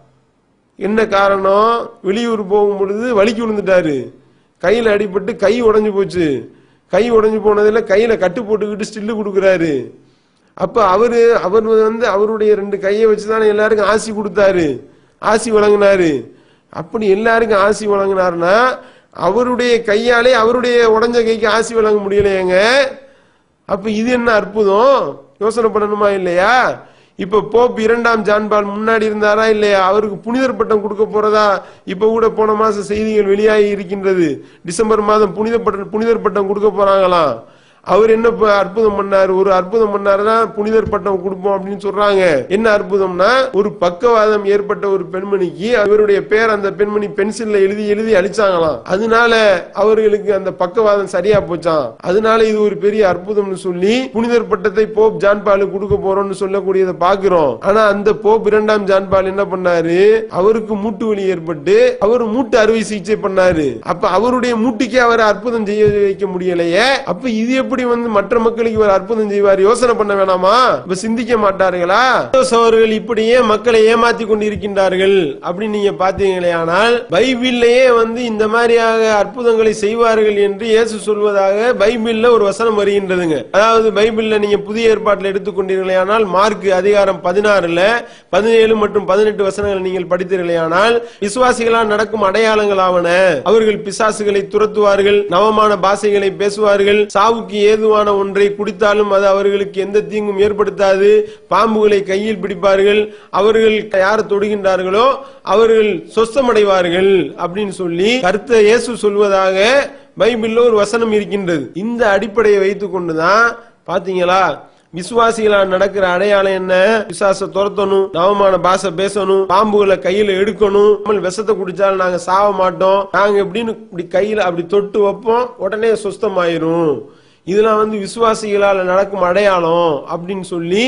Speaker 3: என்ன காரணம் வெளியூர் போகும் பொழுது வலிக்கு விழுந்துட்டாரு கையில அடிபட்டு கை உடைஞ்சு போச்சு கை உடைஞ்சு போனதுல கையில கட்டு போட்டுக்கிட்டு ஸ்டில்லு கொடுக்குறாரு அப்ப அவரு அவர் வந்து அவருடைய ரெண்டு கையை வச்சுதானே எல்லாருக்கும் ஆசி கொடுத்தாரு ஆசி வழங்கினாரு அப்படி எல்லாருக்கும் ஆசி வழங்கினாருன்னா அவருடைய கையாலே அவருடைய உடஞ்ச கைக்கு ஆசி வழங்க முடியலையேங்க அப்ப இது என்ன அற்புதம் யோசனை பண்ணணுமா இல்லையா இப்ப போப் இரண்டாம் ஜான்பால் முன்னாடி இருந்தாரா இல்லையா அவருக்கு புனிதர் பட்டம் கொடுக்க போறதா இப்ப கூட போன மாசம் செய்திகள் வெளியாகி இருக்கின்றது டிசம்பர் மாதம் புனித பட்டம் புனிதர் பட்டம் கொடுக்க போறாங்களாம் அவர் என்ன ப- அற்புதம் பண்ணாரு ஒரு அற்புதம் பண்ணாருன்னா புனிதர் பட்டம் கொடுப்போம் அப்படின்னு சொல்றாங்க என்ன அற்புதம்னா ஒரு பக்கவாதம் ஏற்பட்ட ஒரு பெண்மணிக்கு அவருடைய பேர் அந்த பெண்மணி பென்சில்ல எழுதி எழுதி அழிச்சாங்களாம் அதனால அவர்களுக்கு அந்த பக்கவாதம் சரியா போச்சாம் அதனால இது ஒரு பெரிய அற்புதம்னு சொல்லி புனிதர் பட்டத்தை போப் ஜான்பாலு கொடுக்க போறோம்னு சொல்லக்கூடியதை பாக்குறோம் ஆனா அந்த போப் இரண்டாம் ஜான்பால் என்ன பண்ணாரு அவருக்கு மூட்டு வலி ஏற்பட்டு அவர் மூட்டு அறுவை சிகிச்சை பண்ணாரு அப்ப அவருடைய மூட்டுக்கே அவர் அற்புதம் செய்ய வைக்க முடியலையே அப்ப இது எப்படி வந்து மற்ற மக்களுக்கு இவர் அற்புதம் செய்வார் யோசனை பண்ண வேணாமா இப்ப சிந்திக்க மாட்டார்களா அவர்கள் இப்படியே மக்களை ஏமாத்தி கொண்டிருக்கின்றார்கள் அப்படின்னு நீங்க பாத்தீங்களே ஆனால் பைபிள்லயே வந்து இந்த மாதிரியாக அற்புதங்களை செய்வார்கள் என்று இயேசு சொல்வதாக பைபிள்ல ஒரு வசனம் வருகின்றதுங்க அதாவது பைபிள்ல நீங்க புதிய ஏற்பாட்டில் எடுத்துக்கொண்டீர்களே ஆனால் மார்க் அதிகாரம் பதினாறுல பதினேழு மற்றும் பதினெட்டு வசனங்கள் நீங்கள் படித்தீர்களே ஆனால் விசுவாசிகளால் நடக்கும் அடையாளங்களாவன அவர்கள் பிசாசுகளை துரத்துவார்கள் நவமான பாஷைகளை பேசுவார்கள் சாவுக்கு ஏதுவான ஒன்றை குடித்தாலும் அது அவர்களுக்கு எந்த தீங்கும் ஏற்படுத்தாது பாம்புகளை கையில் பிடிப்பார்கள் அவர்கள் யார் தொடுகின்றார்களோ அவர்கள் சொஸ்தமடைவார்கள் அப்படின்னு சொல்லி கருத்தை இயேசு சொல்வதாக பைபிள்ல ஒரு வசனம் இருக்கின்றது இந்த அடிப்படையை வைத்துக் கொண்டுதான் பாத்தீங்களா விசுவாசிகளால் நடக்கிற அடையாளம் என்ன விசுவாச துரத்தணும் நவமான பாஷை பேசணும் பாம்புகளை கையில எடுக்கணும் நம்ம விஷத்தை குடிச்சாலும் நாங்க சாவ மாட்டோம் நாங்க எப்படின்னு இப்படி கையில அப்படி தொட்டு வைப்போம் உடனே சுஸ்தமாயிரும் இதெல்லாம் வந்து விசுவாசிகளால் நடக்கும் அடையாளம் அப்படின்னு சொல்லி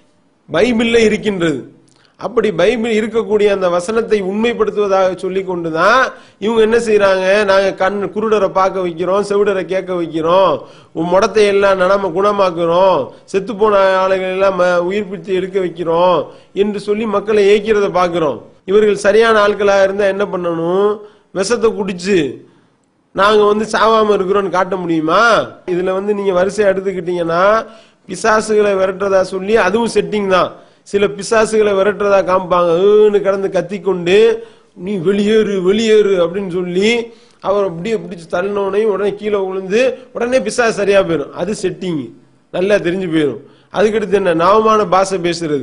Speaker 3: பைபிள்ல இருக்கின்றது அப்படி பைபிள் இருக்கக்கூடிய அந்த வசனத்தை உண்மைப்படுத்துவதாக சொல்லி கொண்டுதான் இவங்க என்ன செய்யறாங்க நாங்க கண் குருடரை பார்க்க வைக்கிறோம் செவிடரை கேட்க வைக்கிறோம் உன் முடத்தை எல்லாம் நனம குணமாக்குறோம் செத்து போன ஆளுகள் எல்லாம் ம- உயிர்ப்பித்து எடுக்க வைக்கிறோம் என்று சொல்லி மக்களை ஏக்கிறத பாக்குறோம் இவர்கள் சரியான ஆட்களா இருந்தா என்ன பண்ணணும் விஷத்தை குடிச்சு நாங்க வந்து சாவாம இருக்கிறோம்னு காட்ட முடியுமா இதுல வந்து நீங்க வரிசையா எடுத்துக்கிட்டீங்கன்னா பிசாசுகளை விரட்டுறதா சொல்லி அதுவும் செட்டிங் தான் சில பிசாசுகளை விரட்டுறதா காமிப்பாங்க ஏன்னு கடந்து கத்திக்கொண்டு நீ வெளியேறு வெளியேறு அப்படின்னு சொல்லி அவர் அப்படியே பிடிச்சு தள்ளினோனையும் உடனே கீழே விழுந்து உடனே பிசாசு சரியா போயிடும் அது செட்டிங் நல்லா தெரிஞ்சு போயிடும் அதுக்கடுத்து என்ன நவமான பாஷை பேசுறது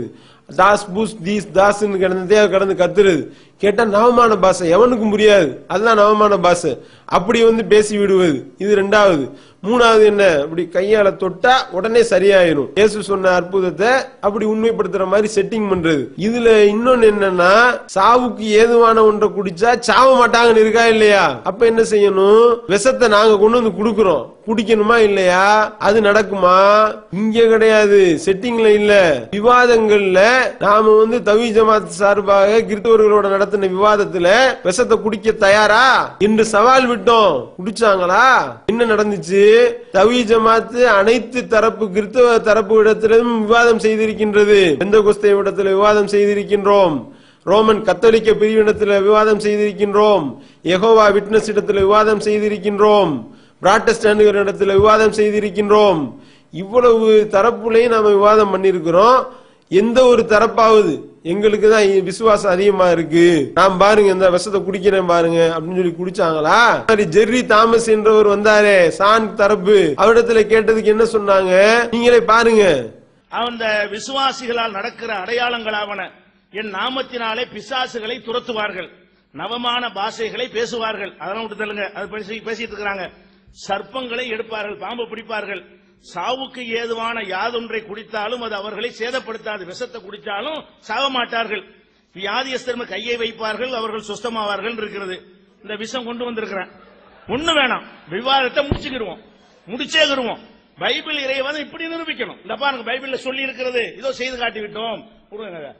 Speaker 3: தாஸ் பூஸ் தீஸ் தாஸ்ன்னு கிடந்ததே கடந்து கத்துறது கேட்டா நவமான பாஷை எவனுக்கும் புரியாது அதுதான் நவமான பாஷை அப்படி வந்து பேசி விடுவது இது ரெண்டாவது மூணாவது என்ன அப்படி கையால தொட்டா உடனே சரியாயிரும் இயேசு சொன்ன அற்புதத்தை அப்படி உண்மைப்படுத்துற மாதிரி செட்டிங் பண்றது இதுல இன்னொன்னு என்னன்னா சாவுக்கு ஏதுவான ஒன்றை குடிச்சா சாவ மாட்டாங்கன்னு இருக்கா இல்லையா அப்ப என்ன செய்யணும் விஷத்தை நாங்க கொண்டு வந்து குடுக்கிறோம் குடிக்கணுமா இல்லையா அது நடக்குமா இங்க கிடையாது செட்டிங்ல இல்ல விவாதங்கள்ல நாம வந்து தவி ஜமாத் சார்பாக கிறிஸ்தவர்களோட நடத்தின விவாதத்துல விஷத்தை குடிக்க தயாரா என்று சவால் விட்டோம் குடிச்சாங்களா என்ன நடந்துச்சு தவி ஜமாத்து அனைத்து தரப்பு கிறிஸ்தவ தரப்பு இடத்திலும் விவாதம் செய்திருக்கின்றது எந்த குஸ்தை இடத்துல விவாதம் செய்திருக்கின்றோம் ரோமன் கத்தோலிக்க பிரிவினத்தில் விவாதம் செய்திருக்கின்றோம் யெகோவா விட்னஸ் இடத்துல விவாதம் செய்திருக்கின்றோம் பிராட்டஸ்டாண்டுகிற இடத்துல விவாதம் செய்திருக்கின்றோம் இவ்வளவு தரப்புலையும் நாம விவாதம் பண்ணிருக்கிறோம் எந்த ஒரு தரப்பாவது எங்களுக்கு தான் விசுவாசம் அதிகமா இருக்கு நான் பாருங்க இந்த விஷத்தை குடிக்கிறேன் பாருங்க அப்படின்னு சொல்லி குடிச்சாங்களா சரி ஜெர்ரி தாமஸ் என்றவர் வந்தாரே சான் தரப்பு அவரிடத்துல கேட்டதுக்கு என்ன சொன்னாங்க நீங்களே பாருங்க
Speaker 16: அந்த விசுவாசிகளால் நடக்கிற அடையாளங்களாவன என் நாமத்தினாலே பிசாசுகளை துரத்துவார்கள் நவமான பாஷைகளை பேசுவார்கள் அதெல்லாம் விட்டு தள்ளுங்க அது பேசி- பேசிட்டு இருக்கிறாங்க சர்ப்பங்களை எடுப்பார்கள் பாம்பு பிடிப்பார்கள் சாவுக்கு ஏதுவான யாதொன்றை குடித்தாலும் அது அவர்களை சேதப்படுத்தாது விஷத்தை குடித்தாலும் சாவ மாட்டார்கள் வியாதியஸ்தர்ம கையை வைப்பார்கள் அவர்கள் சுஸ்தமாவார்கள் இருக்கிறது இந்த விஷம் கொண்டு வந்திருக்கிறேன் ஒண்ணு வேணாம் விவாதத்தை முடிச்சுக்கிடுவோம் முடிச்சேகிடுவோம் பைபிள் இறைவன் இப்படி நிரூபிக்கணும் இந்த பாருங்க பைபிள்ல சொல்லி இருக்கிறது இதோ செய்து காட்டி விட்டோம் கொடுங்க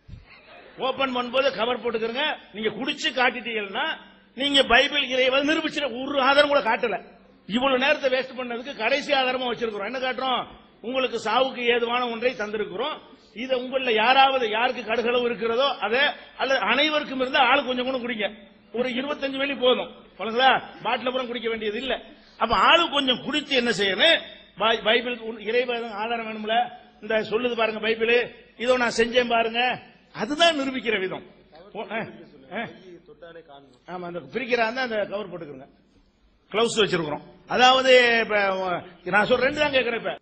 Speaker 16: ஓபன் பண்ணும்போது கவர் போட்டுக்கிறங்க நீங்க குடிச்சு காட்டிட்டீங்கன்னா நீங்க பைபிள் இறைவன் நிரூபிச்சிட ஒரு ஆதாரம் கூட காட்டல இவ்வளவு நேரத்தை வேஸ்ட் பண்ணதுக்கு கடைசி ஆதாரமா வச்சிருக்கிறோம் என்ன காட்டுறோம் உங்களுக்கு சாவுக்கு ஏதுவான ஒன்றை தந்திருக்கிறோம் இதை உங்கள யாராவது யாருக்கு கடுகளவு இருக்கிறதோ அதை அல்லது அனைவருக்கும் இருந்தா ஆளு கொஞ்சம் கூட குடிங்க ஒரு இருபத்தஞ்சு வெளி போதும் பழங்களா பாட்டில பூரா குடிக்க வேண்டியது இல்ல அப்ப ஆளு கொஞ்சம் குடிச்சு என்ன செய்யணும் பை- பைபிள் உன் இறைவன் ஆதாரம் வேணும்ல இந்த சொல்லுது பாருங்க பைபிள் இதோ நான் செஞ்சேன் பாருங்க அதுதான் நிரூபிக்கிற விதம் ஓ, ஆ, ஆ. ஆமா அந்த பிரிக்கிறா இருந்தா அந்த கவர் போட்டுக்கிறோங்க கிளவுஸ் வச்சிருக்கிறோம் அதாவது இப்ப நான் சொல்ற ரெண்டு தான் கேட்கிறேன் இப்ப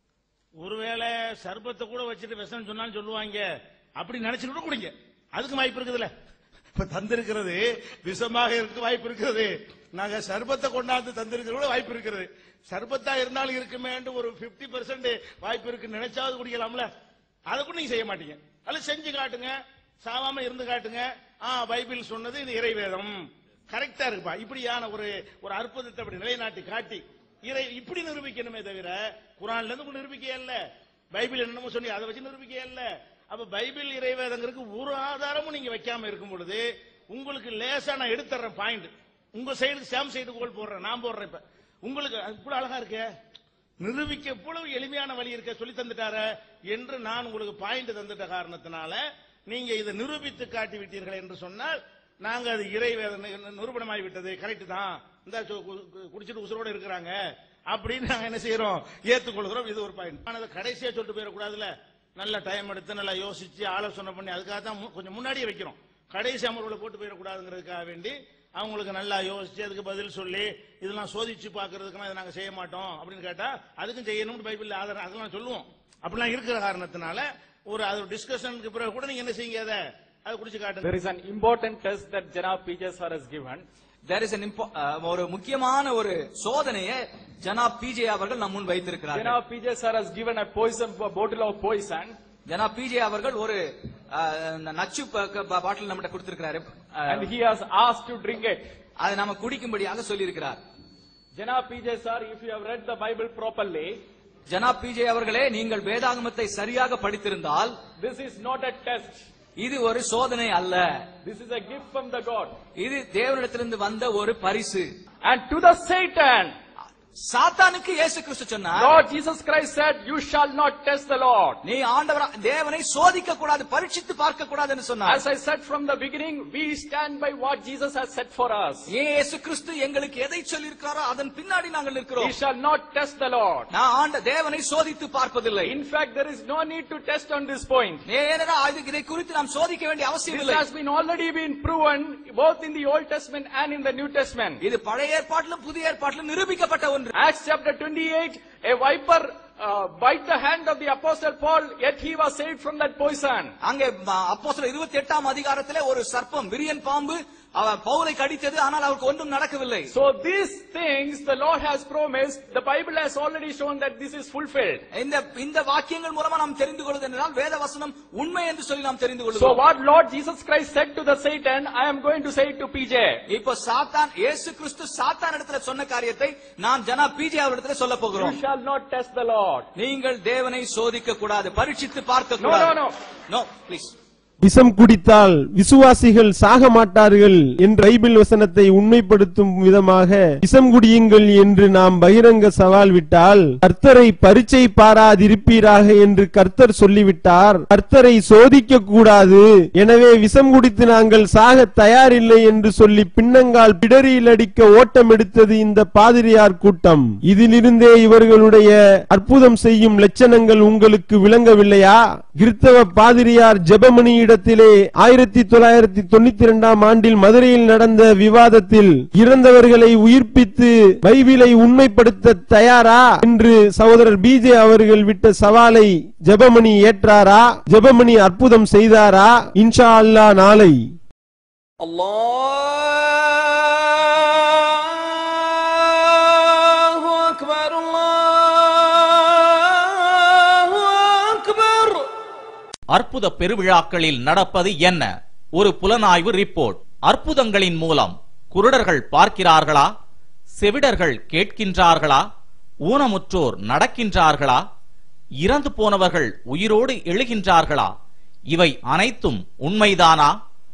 Speaker 16: ஒருவேளை சர்பத்தை கூட வச்சுட்டு விஷம் சொன்னாலும் சொல்லுவாங்க அப்படி நினைச்சுட்டு கூட குடிங்க அதுக்கு வாய்ப்பு இருக்குதுல்ல இப்ப தந்திருக்கிறது விஷமாக இருக்க வாய்ப்பு இருக்கிறது நாங்க சர்பத்தை கொண்டாந்து தந்திருக்கிறது கூட வாய்ப்பு இருக்கிறது சர்பத்தா இருந்தாலும் இருக்குமே ஒரு 50% பர்சன்ட் வாய்ப்பு இருக்கு நினைச்சாவது குடிக்கலாம்ல அதை கூட நீங்க செய்ய மாட்டீங்க அல்ல செஞ்சு காட்டுங்க சாவாம இருந்து காட்டுங்க ஆ பைபிள் சொன்னது இது இறைவேதம் கரெக்டா இருக்குப்பா இப்படியான ஒரு ஒரு அற்புதத்தை அப்படி நிலைநாட்டி காட்டி இறை இப்படி நிரூபிக்கணுமே தவிர குரான்ல இருந்து கூட நிரூபிக்க இல்ல பைபிள் என்னமோ சொல்லி அதை வச்சு நிரூபிக்க இல்ல அப்ப பைபிள் இறைவேதங்கிறதுக்கு ஒரு ஆதாரமும் நீங்க வைக்காம இருக்கும் பொழுது உங்களுக்கு லேசா நான் எடுத்துறேன் பாயிண்ட் உங்க சைடுக்கு சேம் சைடு கோல் போடுறேன் நான் போடுறேன் இப்ப உங்களுக்கு அது கூட அழகா இருக்கே நிரூபிக்க இவ்வளவு எளிமையான வழி இருக்க சொல்லி தந்துட்டார என்று நான் உங்களுக்கு பாயிண்ட் தந்துட்ட காரணத்தினால நீங்க இதை நிரூபித்து காட்டி விட்டீர்கள் என்று சொன்னால் நாங்க அது இறை நிரூபணமாகி விட்டது கரெக்ட் தான் இந்த சு- கு- கு- குடிச்சிட்டு உசுரோட இருக்கிறாங்க அப்படின்னு நாங்க என்ன செய்யறோம் ஏத்துக்கொள்கிறோம் இது ஒரு பாயிண்ட் ஆனா அதை கடைசியா சொல்லிட்டு போயிடக்கூடாதுல்ல நல்ல டைம் எடுத்து நல்லா யோசிச்சு ஆலோசனை பண்ணி அதுக்காக தான் மு- கொஞ்சம் முன்னாடியே வைக்கிறோம் கடைசி அமர்வுல போட்டு போயிடக்கூடாதுங்கிறதுக்காக வேண்டி அவங்களுக்கு நல்லா யோசிச்சு அதுக்கு பதில் சொல்லி இதெல்லாம் சோதிச்சு பாக்குறதுக்கு இதை நாங்க செய்ய மாட்டோம் அப்படின்னு கேட்டா அதுக்கும் செய்யணும்னு பைபிள் ஆதாரம் அதெல்லாம் சொல்லுவோம் அப்படிலாம் இருக்கிற காரணத்தினால ஒரு அது டிஸ்கஷனுக்கு பிறகு கூட நீங்க என்ன செய்யுங்க அதை அதை குடிச்சு காட்டுங்க
Speaker 18: There is an important test that Janab PJ sir has given.
Speaker 19: There is an impo- அஹ், ஒரு முக்கியமான ஒரு சோதனையை ஜனாப் பிஜே அவர்கள் நம் முன் வைத்திருக்கிறார்கள்
Speaker 18: Janab PJ sir has given a poison, a bottle of poison.
Speaker 19: ஜனாப் பிஜே அவர்கள் ஒரு அஹ், நச்சு பாட்டில் நம்மகிட்ட கொடுத்திருக்கிறாரு
Speaker 18: And he has asked to drink it.
Speaker 19: அதை நாம குடிக்கும்படியாக சொல்லியிருக்கிறார்
Speaker 18: Janab PJ sir, if you have read the Bible properly,
Speaker 19: ஜனாப் பிஜே அவர்களே நீங்கள் வேதாகமத்தை சரியாக படித்திருந்தால்
Speaker 18: this is not a test.
Speaker 19: இது ஒரு சோதனை அல்ல
Speaker 18: This is a gift from the God.
Speaker 19: இது தேவனிடத்திலிருந்து வந்த ஒரு பரிசு
Speaker 18: And to the Satan,
Speaker 19: சாத்தானுக்கு இயேசு கிறிஸ்து சொன்னார்
Speaker 18: Lord Jesus Christ said, you shall not test the Lord.
Speaker 19: நீ ஆண்டவர் தேவனை சோதிக்க கூடாது பரீட்சித்து பார்க்க கூடாது என்று சொன்னார்
Speaker 18: As I said from the beginning, we stand by what Jesus has said for us.
Speaker 19: இயேசு கிறிஸ்து எங்களுக்கு எதை சொல்லியிருக்காரோ அதன் பின்னாடி நாங்கள்
Speaker 18: We
Speaker 19: இருக்கிறோம்
Speaker 18: shall not test the Lord.
Speaker 19: நான் ஆண்ட தேவனை சோதித்து பார்ப்பதில்லை
Speaker 18: In fact, there is no need to test on this point.
Speaker 19: நேரா இது- இதை குறித்து நாம் சோதிக்க வேண்டிய அவசியம்
Speaker 18: This
Speaker 19: இல்லை
Speaker 18: has been already been proven both in the Old Testament and in the New Testament.
Speaker 19: இது பழைய ஏற்பாட்டிலும் புதிய ஏற்பாட்டிலும் நிரூபிக்கப்பட்ட ஒன்று
Speaker 18: Acts chapter 28, a viper uh, bite the hand of the apostle Paul, yet he was saved from that poison.
Speaker 19: அங்கே அப்போஸ்தலர் இருபத்தி எட்டாம் அதிகாரத்திலே ஒரு சர்ப்பம் விரியன் பாம்பு அவன் பவுலை கடித்தது ஆனால் அவருக்கு ஒன்றும் நடக்கவில்லை
Speaker 18: So these things the Lord has promised, the Bible has already shown that this is fulfilled.
Speaker 19: இந்த இந்த வாக்கியங்கள் மூலமா நாம் தெரிந்து கொள்வது என்றால் வேத வசனம் உண்மை என்று சொல்லி நாம் தெரிந்து
Speaker 18: So
Speaker 19: கொள்கிறோம்
Speaker 18: what Lord Jesus Christ said to the Satan, I am going to say it to PJ.
Speaker 19: இப்போ சாத்தான் இயேசு கிறிஸ்து சாத்தான் இடத்துல சொன்ன காரியத்தை நாம் ஜனா பிஜே அவரிடத்துல சொல்ல
Speaker 18: You
Speaker 19: போகிறோம்
Speaker 18: shall not test the Lord.
Speaker 19: நீங்கள் தேவனை சோதிக்க கூடாது பரீட்சித்து பார்க்க
Speaker 18: No,
Speaker 19: கூடாது
Speaker 18: no, no.
Speaker 19: நோ ப்ளீஸ்
Speaker 12: விஷம் குடித்தால் விசுவாசிகள் சாக மாட்டார்கள் என்ற பைபிள் வசனத்தை உண்மைப்படுத்தும் விதமாக விஷம் குடியுங்கள் என்று நாம் பகிரங்க சவால் விட்டால் கர்த்தரை பரீட்சை பாராதிருப்பீராக என்று கர்த்தர் சொல்லிவிட்டார் கர்த்தரை சோதிக்க கூடாது எனவே விஷம் குடித்து நாங்கள் சாக தயாரில்லை என்று சொல்லி பின்னங்கால் பிடரியில் அடிக்க ஓட்டம் எடுத்தது இந்த பாதிரியார் கூட்டம் இதிலிருந்தே இவர்களுடைய அற்புதம் செய்யும் லட்சணங்கள் உங்களுக்கு விளங்கவில்லையா கிறிஸ்தவ பாதிரியார் ஜெபமணி இடத்திலே ஆயிரத்தி தொள்ளாயிரத்தி தொண்ணூத்தி இரண்டாம் ஆண்டில் மதுரையில் நடந்த விவாதத்தில் இறந்தவர்களை உயிர்ப்பித்து பைபிளை உண்மைப்படுத்த தயாரா என்று சகோதரர் பிஜே அவர்கள் விட்ட சவாலை ஜெபமணி ஏற்றாரா ஜெபமணி அற்புதம் செய்தாரா இன்ஷா அல்லாஹ் நாளை
Speaker 17: الله أكبر الله أكبر
Speaker 2: அற்புத பெருவிழாக்களில் நடப்பது என்ன ஒரு புலனாய்வு ரிப்போர்ட் அற்புதங்களின் மூலம் குருடர்கள் பார்க்கிறார்களா செவிடர்கள் கேட்கின்றார்களா ஊனமுற்றோர் நடக்கின்றார்களா இறந்து போனவர்கள் உயிரோடு எழுகின்றார்களா இவை அனைத்தும் உண்மைதானா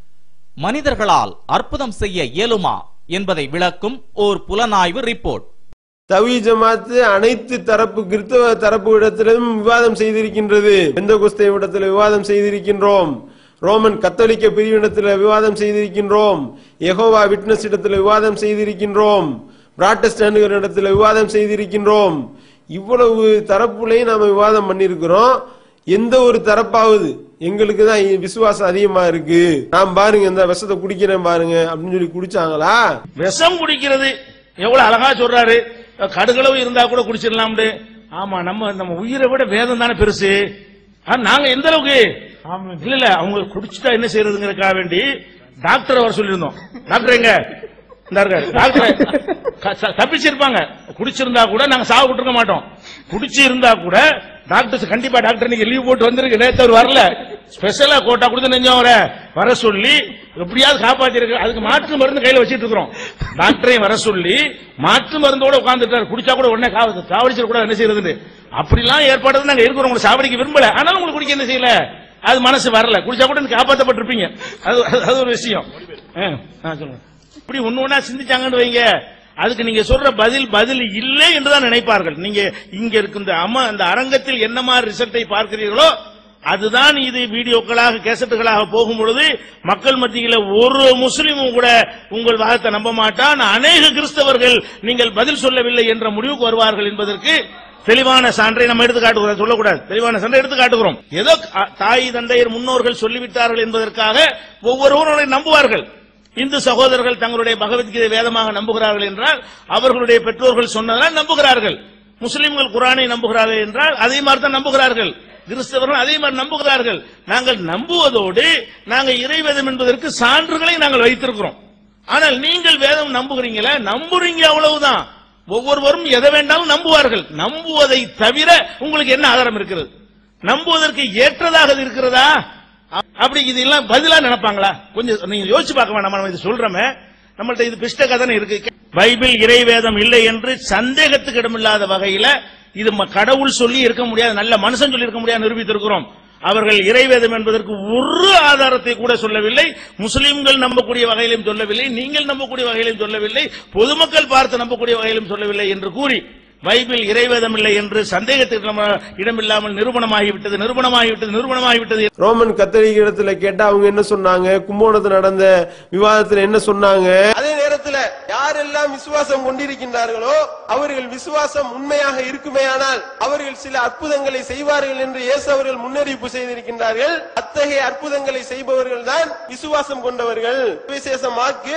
Speaker 2: மனிதர்களால் அற்புதம் செய்ய இயலுமா என்பதை விளக்கும் ஓர் புலனாய்வு ரிப்போர்ட்
Speaker 3: தவி ஜமாத்து அனைத்து தரப்பு கிறிஸ்தவ தரப்பு இடத்திலும் விவாதம் செய்திருக்கின்றது எந்த குஸ்தை இடத்தில் விவாதம் செய்திருக்கின்றோம் ரோமன் கத்தோலிக்க பிரிவினத்தில் விவாதம் செய்திருக்கின்றோம் யெகோவா விட்னஸ் இடத்தில் விவாதம் செய்திருக்கின்றோம் பிராட்டஸ்டாண்டுகள் இடத்துல விவாதம் செய்திருக்கின்றோம் இவ்வளவு தரப்புலையும் நாம விவாதம் பண்ணிருக்கிறோம் எந்த ஒரு தரப்பாவது எங்களுக்கு தான் விசுவாசம் அதிகமா இருக்கு நான் பாருங்க இந்த விஷத்தை குடிக்கிறேன் பாருங்க அப்படின்னு சொல்லி குடிச்சாங்களா
Speaker 16: விஷம் குடிக்கிறது எவ்வளவு அழகா சொல்றாரு கடுகளவு இருந்தா கூட குடிச்சிடலாம்னு ஆமா நம்ம நம்ம உயிரை விட வேதம் தானே பெருசு ஆனா, நாங்க எந்த அளவுக்கு ஆமா, இல்ல இல்ல அவங்க குடிச்சிட்டா என்ன செய்யறதுங்கிறதுக்காக வேண்டி டாக்டர் வர சொல்லியிருந்தோம் டாக்டர் எங்க இந்த இருக்காரு. டாக்டர் க- ச- தப்பிச்சிருப்பாங்க குடிச்சிருந்தா கூட நாங்க சாவு விட்டுருக்க மாட்டோம் குடிச்சு இருந்தா கூட டாக்டர்ஸ் கண்டிப்பா டாக்டர் நீங்க லீவ் போட்டு வந்திருக்கு நேத்து அவர் வரல ஸ்பெஷலா கோட்டா கொடுத்து நெஞ்சம் அவரை வர சொல்லி எப்படியாவது காப்பாத்திருக்கு அதுக்கு மாற்று மருந்து கையில வச்சிட்டு இருக்கிறோம் டாக்டரையும் வர சொல்லி மாற்று மருந்தோட உட்கார்ந்துட்டாரு குடிச்சா கூட உடனே காவ- சாவடிச்சிட கூட என்ன செய்யறது அப்படிலாம் ஏற்பாடு நாங்க இருக்கிறோம் உங்களை சாவடிக்க விரும்பல ஆனாலும் உங்களுக்கு குடிக்க என்ன செய்யல அது மனசு வரல குடிச்சா கூட நீங்க காப்பாத்தப்பட்டிருப்பீங்க அது அது- அது ஒரு விஷயம் ஆ, ஆ, சொல்லுங்க இப்படி ஒண்ணு ஒண்ணா சிந்திச்சாங்கன்னு வைங்க அதுக்கு நீங்க சொல்ற பதில் பதில் இல்லை என்றுதான் நினைப்பார்கள் நீங்க இங்க இருக்கின்ற அம்மா அந்த அரங்கத்தில் என்ன மாதிரி ரிசல்ட்டை பார்க்கிறீர்களோ அதுதான் இது வீடியோக்களாக கேசட்டுகளாக போகும் பொழுது மக்கள் மத்தியில ஒரு முஸ்லிமும் கூட உங்கள் வாதத்தை நம்ப மாட்டான் அநேக கிறிஸ்தவர்கள் நீங்கள் பதில் சொல்லவில்லை என்ற முடிவுக்கு வருவார்கள் என்பதற்கு தெளிவான சான்றை நம்ம எடுத்து காட்டுகிறோம் சொல்லக்கூடாது தெளிவான சான்றை எடுத்து காட்டுகிறோம் ஏதோ அ- தாய் தந்தையர் முன்னோர்கள் சொல்லிவிட்டார்கள் என்பதற்காக ஒவ்வொருவரும் நம்புவார்கள் இந்து சகோதரர்கள் தங்களுடைய பகவத்கீதை வேதமாக நம்புகிறார்கள் என்றால் அவர்களுடைய பெற்றோர்கள் சொன்னதால் நம்புகிறார்கள் முஸ்லிம்கள் குரானை நம்புகிறார்கள் என்றால் அதே மாதிரி தான் நம்புகிறார்கள் கிறிஸ்தவர்கள் அதே மாதிரி நம்புகிறார்கள் நாங்கள் நம்புவதோடு நாங்கள் இறைவேதம் என்பதற்கு சான்றுகளை நாங்கள் வைத்திருக்கிறோம் ஆனால் நீங்கள் வேதம் நம்புகிறீங்களா நம்புறீங்க அவ்வளவுதான் ஒவ்வொருவரும் எதை வேண்டாலும் நம்புவார்கள் நம்புவதை தவிர உங்களுக்கு என்ன ஆதாரம் இருக்கிறது நம்புவதற்கு ஏற்றதாக அது இருக்கிறதா அ- அப்படி இதெல்லாம் பதிலா நினைப்பாங்களா கொஞ்சம் நீங்க யோசிச்சு பார்க்க வேண்டாம் நம்ம இது சொல்றோமே நம்மள்ட்ட இது பிஷ்ட கதனை இருக்கு பைபிள் இறைவேதம் இல்லை என்று சந்தேகத்துக்கு இடமில்லாத வகையில இது ம- கடவுள் சொல்லி இருக்க முடியாது நல்ல மனுஷன் சொல்லி இருக்க முடியாது நிரூபித்திருக்கிறோம் அவர்கள் இறைவேதம் என்பதற்கு ஒரு ஆதாரத்தை கூட சொல்லவில்லை முஸ்லிம்கள் நம்பக்கூடிய வகையிலும் சொல்லவில்லை நீங்கள் நம்பக்கூடிய வகையிலும் சொல்லவில்லை பொதுமக்கள் பார்த்து நம்பக்கூடிய வகையிலும் சொல்லவில்லை என்று கூறி பைபிள் இறைவேதம் இல்லை என்று சந்தேகத்திற்கு நம்ம இடமில்லாமல் நிரூபணமாகிவிட்டது நிரூபணமாகிவிட்டது நிரூபணமாகிவிட்டது
Speaker 3: ரோமன் கத்தோலிக்க இடத்துல கேட்டா அவங்க என்ன சொன்னாங்க கும்போணத்துல நடந்த விவாதத்துல என்ன சொன்னாங்க அதே நேரத்துல யாரெல்லாம் விசுவாசம் கொண்டிருக்கின்றார்களோ அவர்கள் விசுவாசம் உண்மையாக இருக்குமேயானால் அவர்கள் சில அற்புதங்களை செய்வார்கள் என்று இயேசு அவர்கள் முன்னறிவிப்பு செய்திருக்கின்றார்கள் அத்தகைய அற்புதங்களை செய்பவர்கள் தான் விசுவாசம் கொண்டவர்கள் விசேஷமாக்கு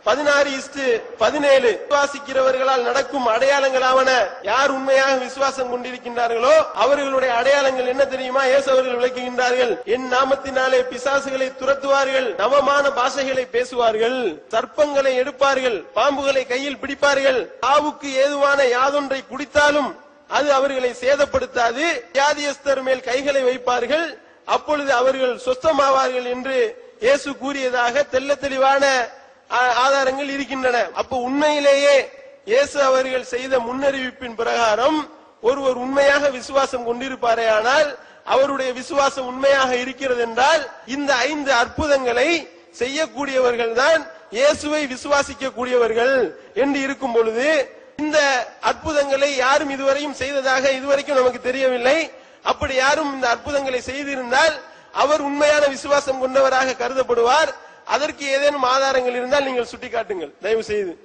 Speaker 3: பதினாறு இஸ்டு பதினேழு விசுவாசிக்கிறவர்களால் நடக்கும் அடையாளங்களாவன யார் உண்மையாக விசுவாசம் கொண்டிருக்கின்றார்களோ அவர்களுடைய அடையாளங்கள் என்ன தெரியுமா இயேசு அவர்கள் விளக்குகின்றார்கள் என் நாமத்தினாலே பிசாசுகளை துரத்துவார்கள் நவமான பாஷைகளை பேசுவார்கள் சர்ப்பங்களை எடுப்பார்கள் பாம்புகளை கையில் பிடிப்பார்கள் ஆவுக்கு ஏதுவான யாதொன்றை குடித்தாலும் அது அவர்களை சேதப்படுத்தாது வியாதியஸ்தர் மேல் கைகளை வைப்பார்கள் அப்பொழுது அவர்கள் சொஸ்தமாவார்கள் என்று இயேசு கூறியதாக தெள்ள தெளிவான ஆ- ஆதாரங்கள் இருக்கின்றன அப்ப உண்மையிலேயே இயேசு அவர்கள் செய்த முன்னறிவிப்பின் பிரகாரம் ஒருவர் உண்மையாக விசுவாசம் கொண்டிருப்பாரே ஆனால் அவருடைய விசுவாசம் உண்மையாக இருக்கிறது என்றால் இந்த ஐந்து அற்புதங்களை செய்யக்கூடியவர்கள் தான் இயேசுவை விசுவாசிக்க கூடியவர்கள் என்று இருக்கும் பொழுது இந்த அற்புதங்களை யாரும் இதுவரையும் செய்ததாக இதுவரைக்கும் நமக்கு தெரியவில்லை அப்படி யாரும் இந்த அற்புதங்களை செய்திருந்தால் அவர் உண்மையான விசுவாசம் கொண்டவராக கருதப்படுவார் அதற்கு ஏதேனும் ஆதாரங்கள் இருந்தால் நீங்கள் சுட்டிக்காட்டுங்கள் தயவு செய்து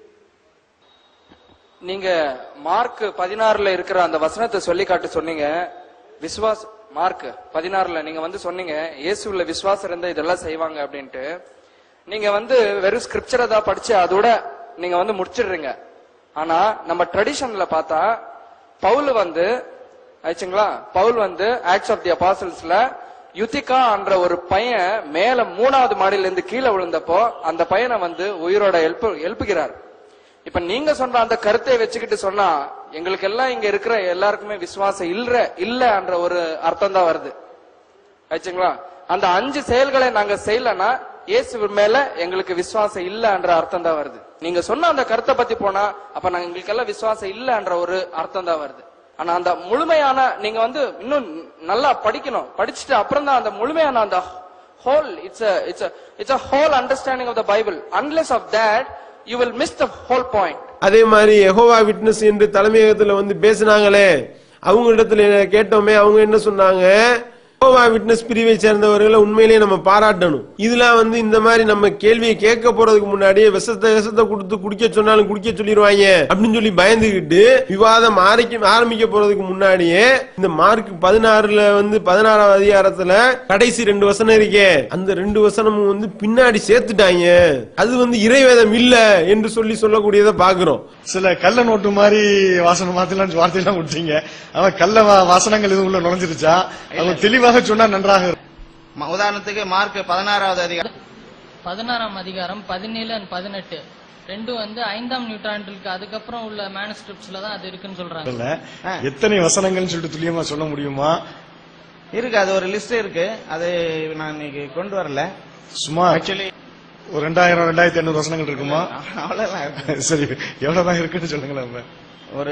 Speaker 20: நீங்க மார்க் பதினாறுல இருக்கிற அந்த வசனத்தை சொல்லி காட்டு சொன்னீங்க விசுவாஸ் மார்க் பதினாறுல நீங்க வந்து சொன்னீங்க இயேசுல விசுவாசம் இருந்தா இதெல்லாம் செய்வாங்க அப்படின்ட்டு நீங்க வந்து வெறும் ஸ்கிரிப்சரை தான் படிச்சு அதோட நீங்க வந்து முடிச்சிடுறீங்க ஆனா நம்ம ட்ரெடிஷன்ல பார்த்தா பவுல் வந்து ஆச்சுங்களா பவுல் வந்து ஆக்ட்ஸ் ஆஃப் தி அபாசல்ஸ்ல யுத்திகா என்ற ஒரு பையன் மேல மூணாவது மாடியில இருந்து கீழே விழுந்தப்போ அந்த பையனை வந்து உயிரோட எழுப்பு எழுப்புகிறார் இப்ப நீங்க சொல்ற அந்த கருத்தை வச்சுக்கிட்டு சொன்னா எங்களுக்கு எல்லாம் இங்க இருக்கிற எல்லாருக்குமே விசுவாசம் இல்ல இல்லன்ற ஒரு அர்த்தம் தான் வருது ஆச்சுங்களா அந்த அஞ்சு செயல்களை நாங்க செய்யலன்னா இயேசு மேல எங்களுக்கு விசுவாசம் இல்லன்ற அர்த்தம் தான் வருது நீங்க சொன்ன அந்த கருத்தை பத்தி போனா அப்ப நாங்க எங்களுக்கு எல்லாம் விசுவாசம் இல்லன்ற ஒரு அர்த்தம் தான் வருது ஆனா அந்த முழுமையான நீங்க வந்து இன்னும் நல்லா படிக்கணும் படிச்சுட்டு அப்புறம் தான் அந்த முழுமையான அந்த whole it's it's it's a whole understanding of the Bible unless of that you will miss the whole point
Speaker 3: அதே மாதிரி எகோவா விட்னஸ் என்று தலைமையகத்துல வந்து பேசினாங்களே அவங்க இடத்துல கேட்டோமே அவங்க என்ன சொன்னாங்க எகோவா விட்னஸ் பிரிவை சேர்ந்தவர்களை உண்மையிலேயே நம்ம பாராட்டணும் இதெல்லாம் வந்து இந்த மாதிரி நம்ம கேள்வியை கேட்க போறதுக்கு முன்னாடியே விஷத்தை விஷத்தை கொடுத்து குடிக்க சொன்னாலும் குடிக்க சொல்லிடுவாங்க அப்படின்னு சொல்லி பயந்துகிட்டு விவாதம் ஆரம்பிக்க ஆரம்பிக்க போறதுக்கு முன்னாடியே இந்த மார்க் பதினாறுல வந்து பதினாறாவது அதிகாரத்துல கடைசி ரெண்டு வசனம் இருக்கே அந்த ரெண்டு வசனமும் வந்து பின்னாடி சேர்த்துட்டாங்க அது வந்து இறைவேதம் இல்ல என்று சொல்லி சொல்லக்கூடியதை பாக்குறோம்
Speaker 21: சில கள்ள நோட்டு மாதிரி வாசனை மாத்தலாம் வார்த்தையெல்லாம் விட்டீங்க அவன் கள்ள வா- வாசனங்கள் எதுவும் உள்ள நுழைஞ்சிருச்சா அவங்க தெளிவாக சொன்னா நன்றாக இருக்கும்.
Speaker 22: ம- உதாரணத்துக்கு மார்க் பதினாறாவது அதிகாரம்
Speaker 23: பதினாறாம் அதிகாரம் பதினேழு அண்ட் பதினெட்டு ரெண்டும் வந்து ஐந்தாம் நூற்றாண்டுக்கு அதுக்கப்புறம் உள்ள மேனுஸ்கிரிப்ட்ஸ்ல தான் அது இருக்குன்னு சொல்றாங்க
Speaker 21: இல்ல எத்தனை வசனங்கள்னு சொல்லிட்டு துல்லியமா சொல்ல முடியுமா
Speaker 22: இருக்கு அது ஒரு லிஸ்ட் இருக்கு அது நான் இன்னைக்கு கொண்டு வரல
Speaker 21: சும்மா
Speaker 22: ஆக்சுவலி
Speaker 21: ஒரு ரெண்டாயிரம் ரெண்டாயிரத்தி ஐநூறு வசனங்கள் இருக்குமா
Speaker 22: அவ்வளவுதான் இருக்கு.
Speaker 21: சரி எவ்வளவுதான் இருக்குன்னு சொல்லுங்களேன்
Speaker 22: ஒரு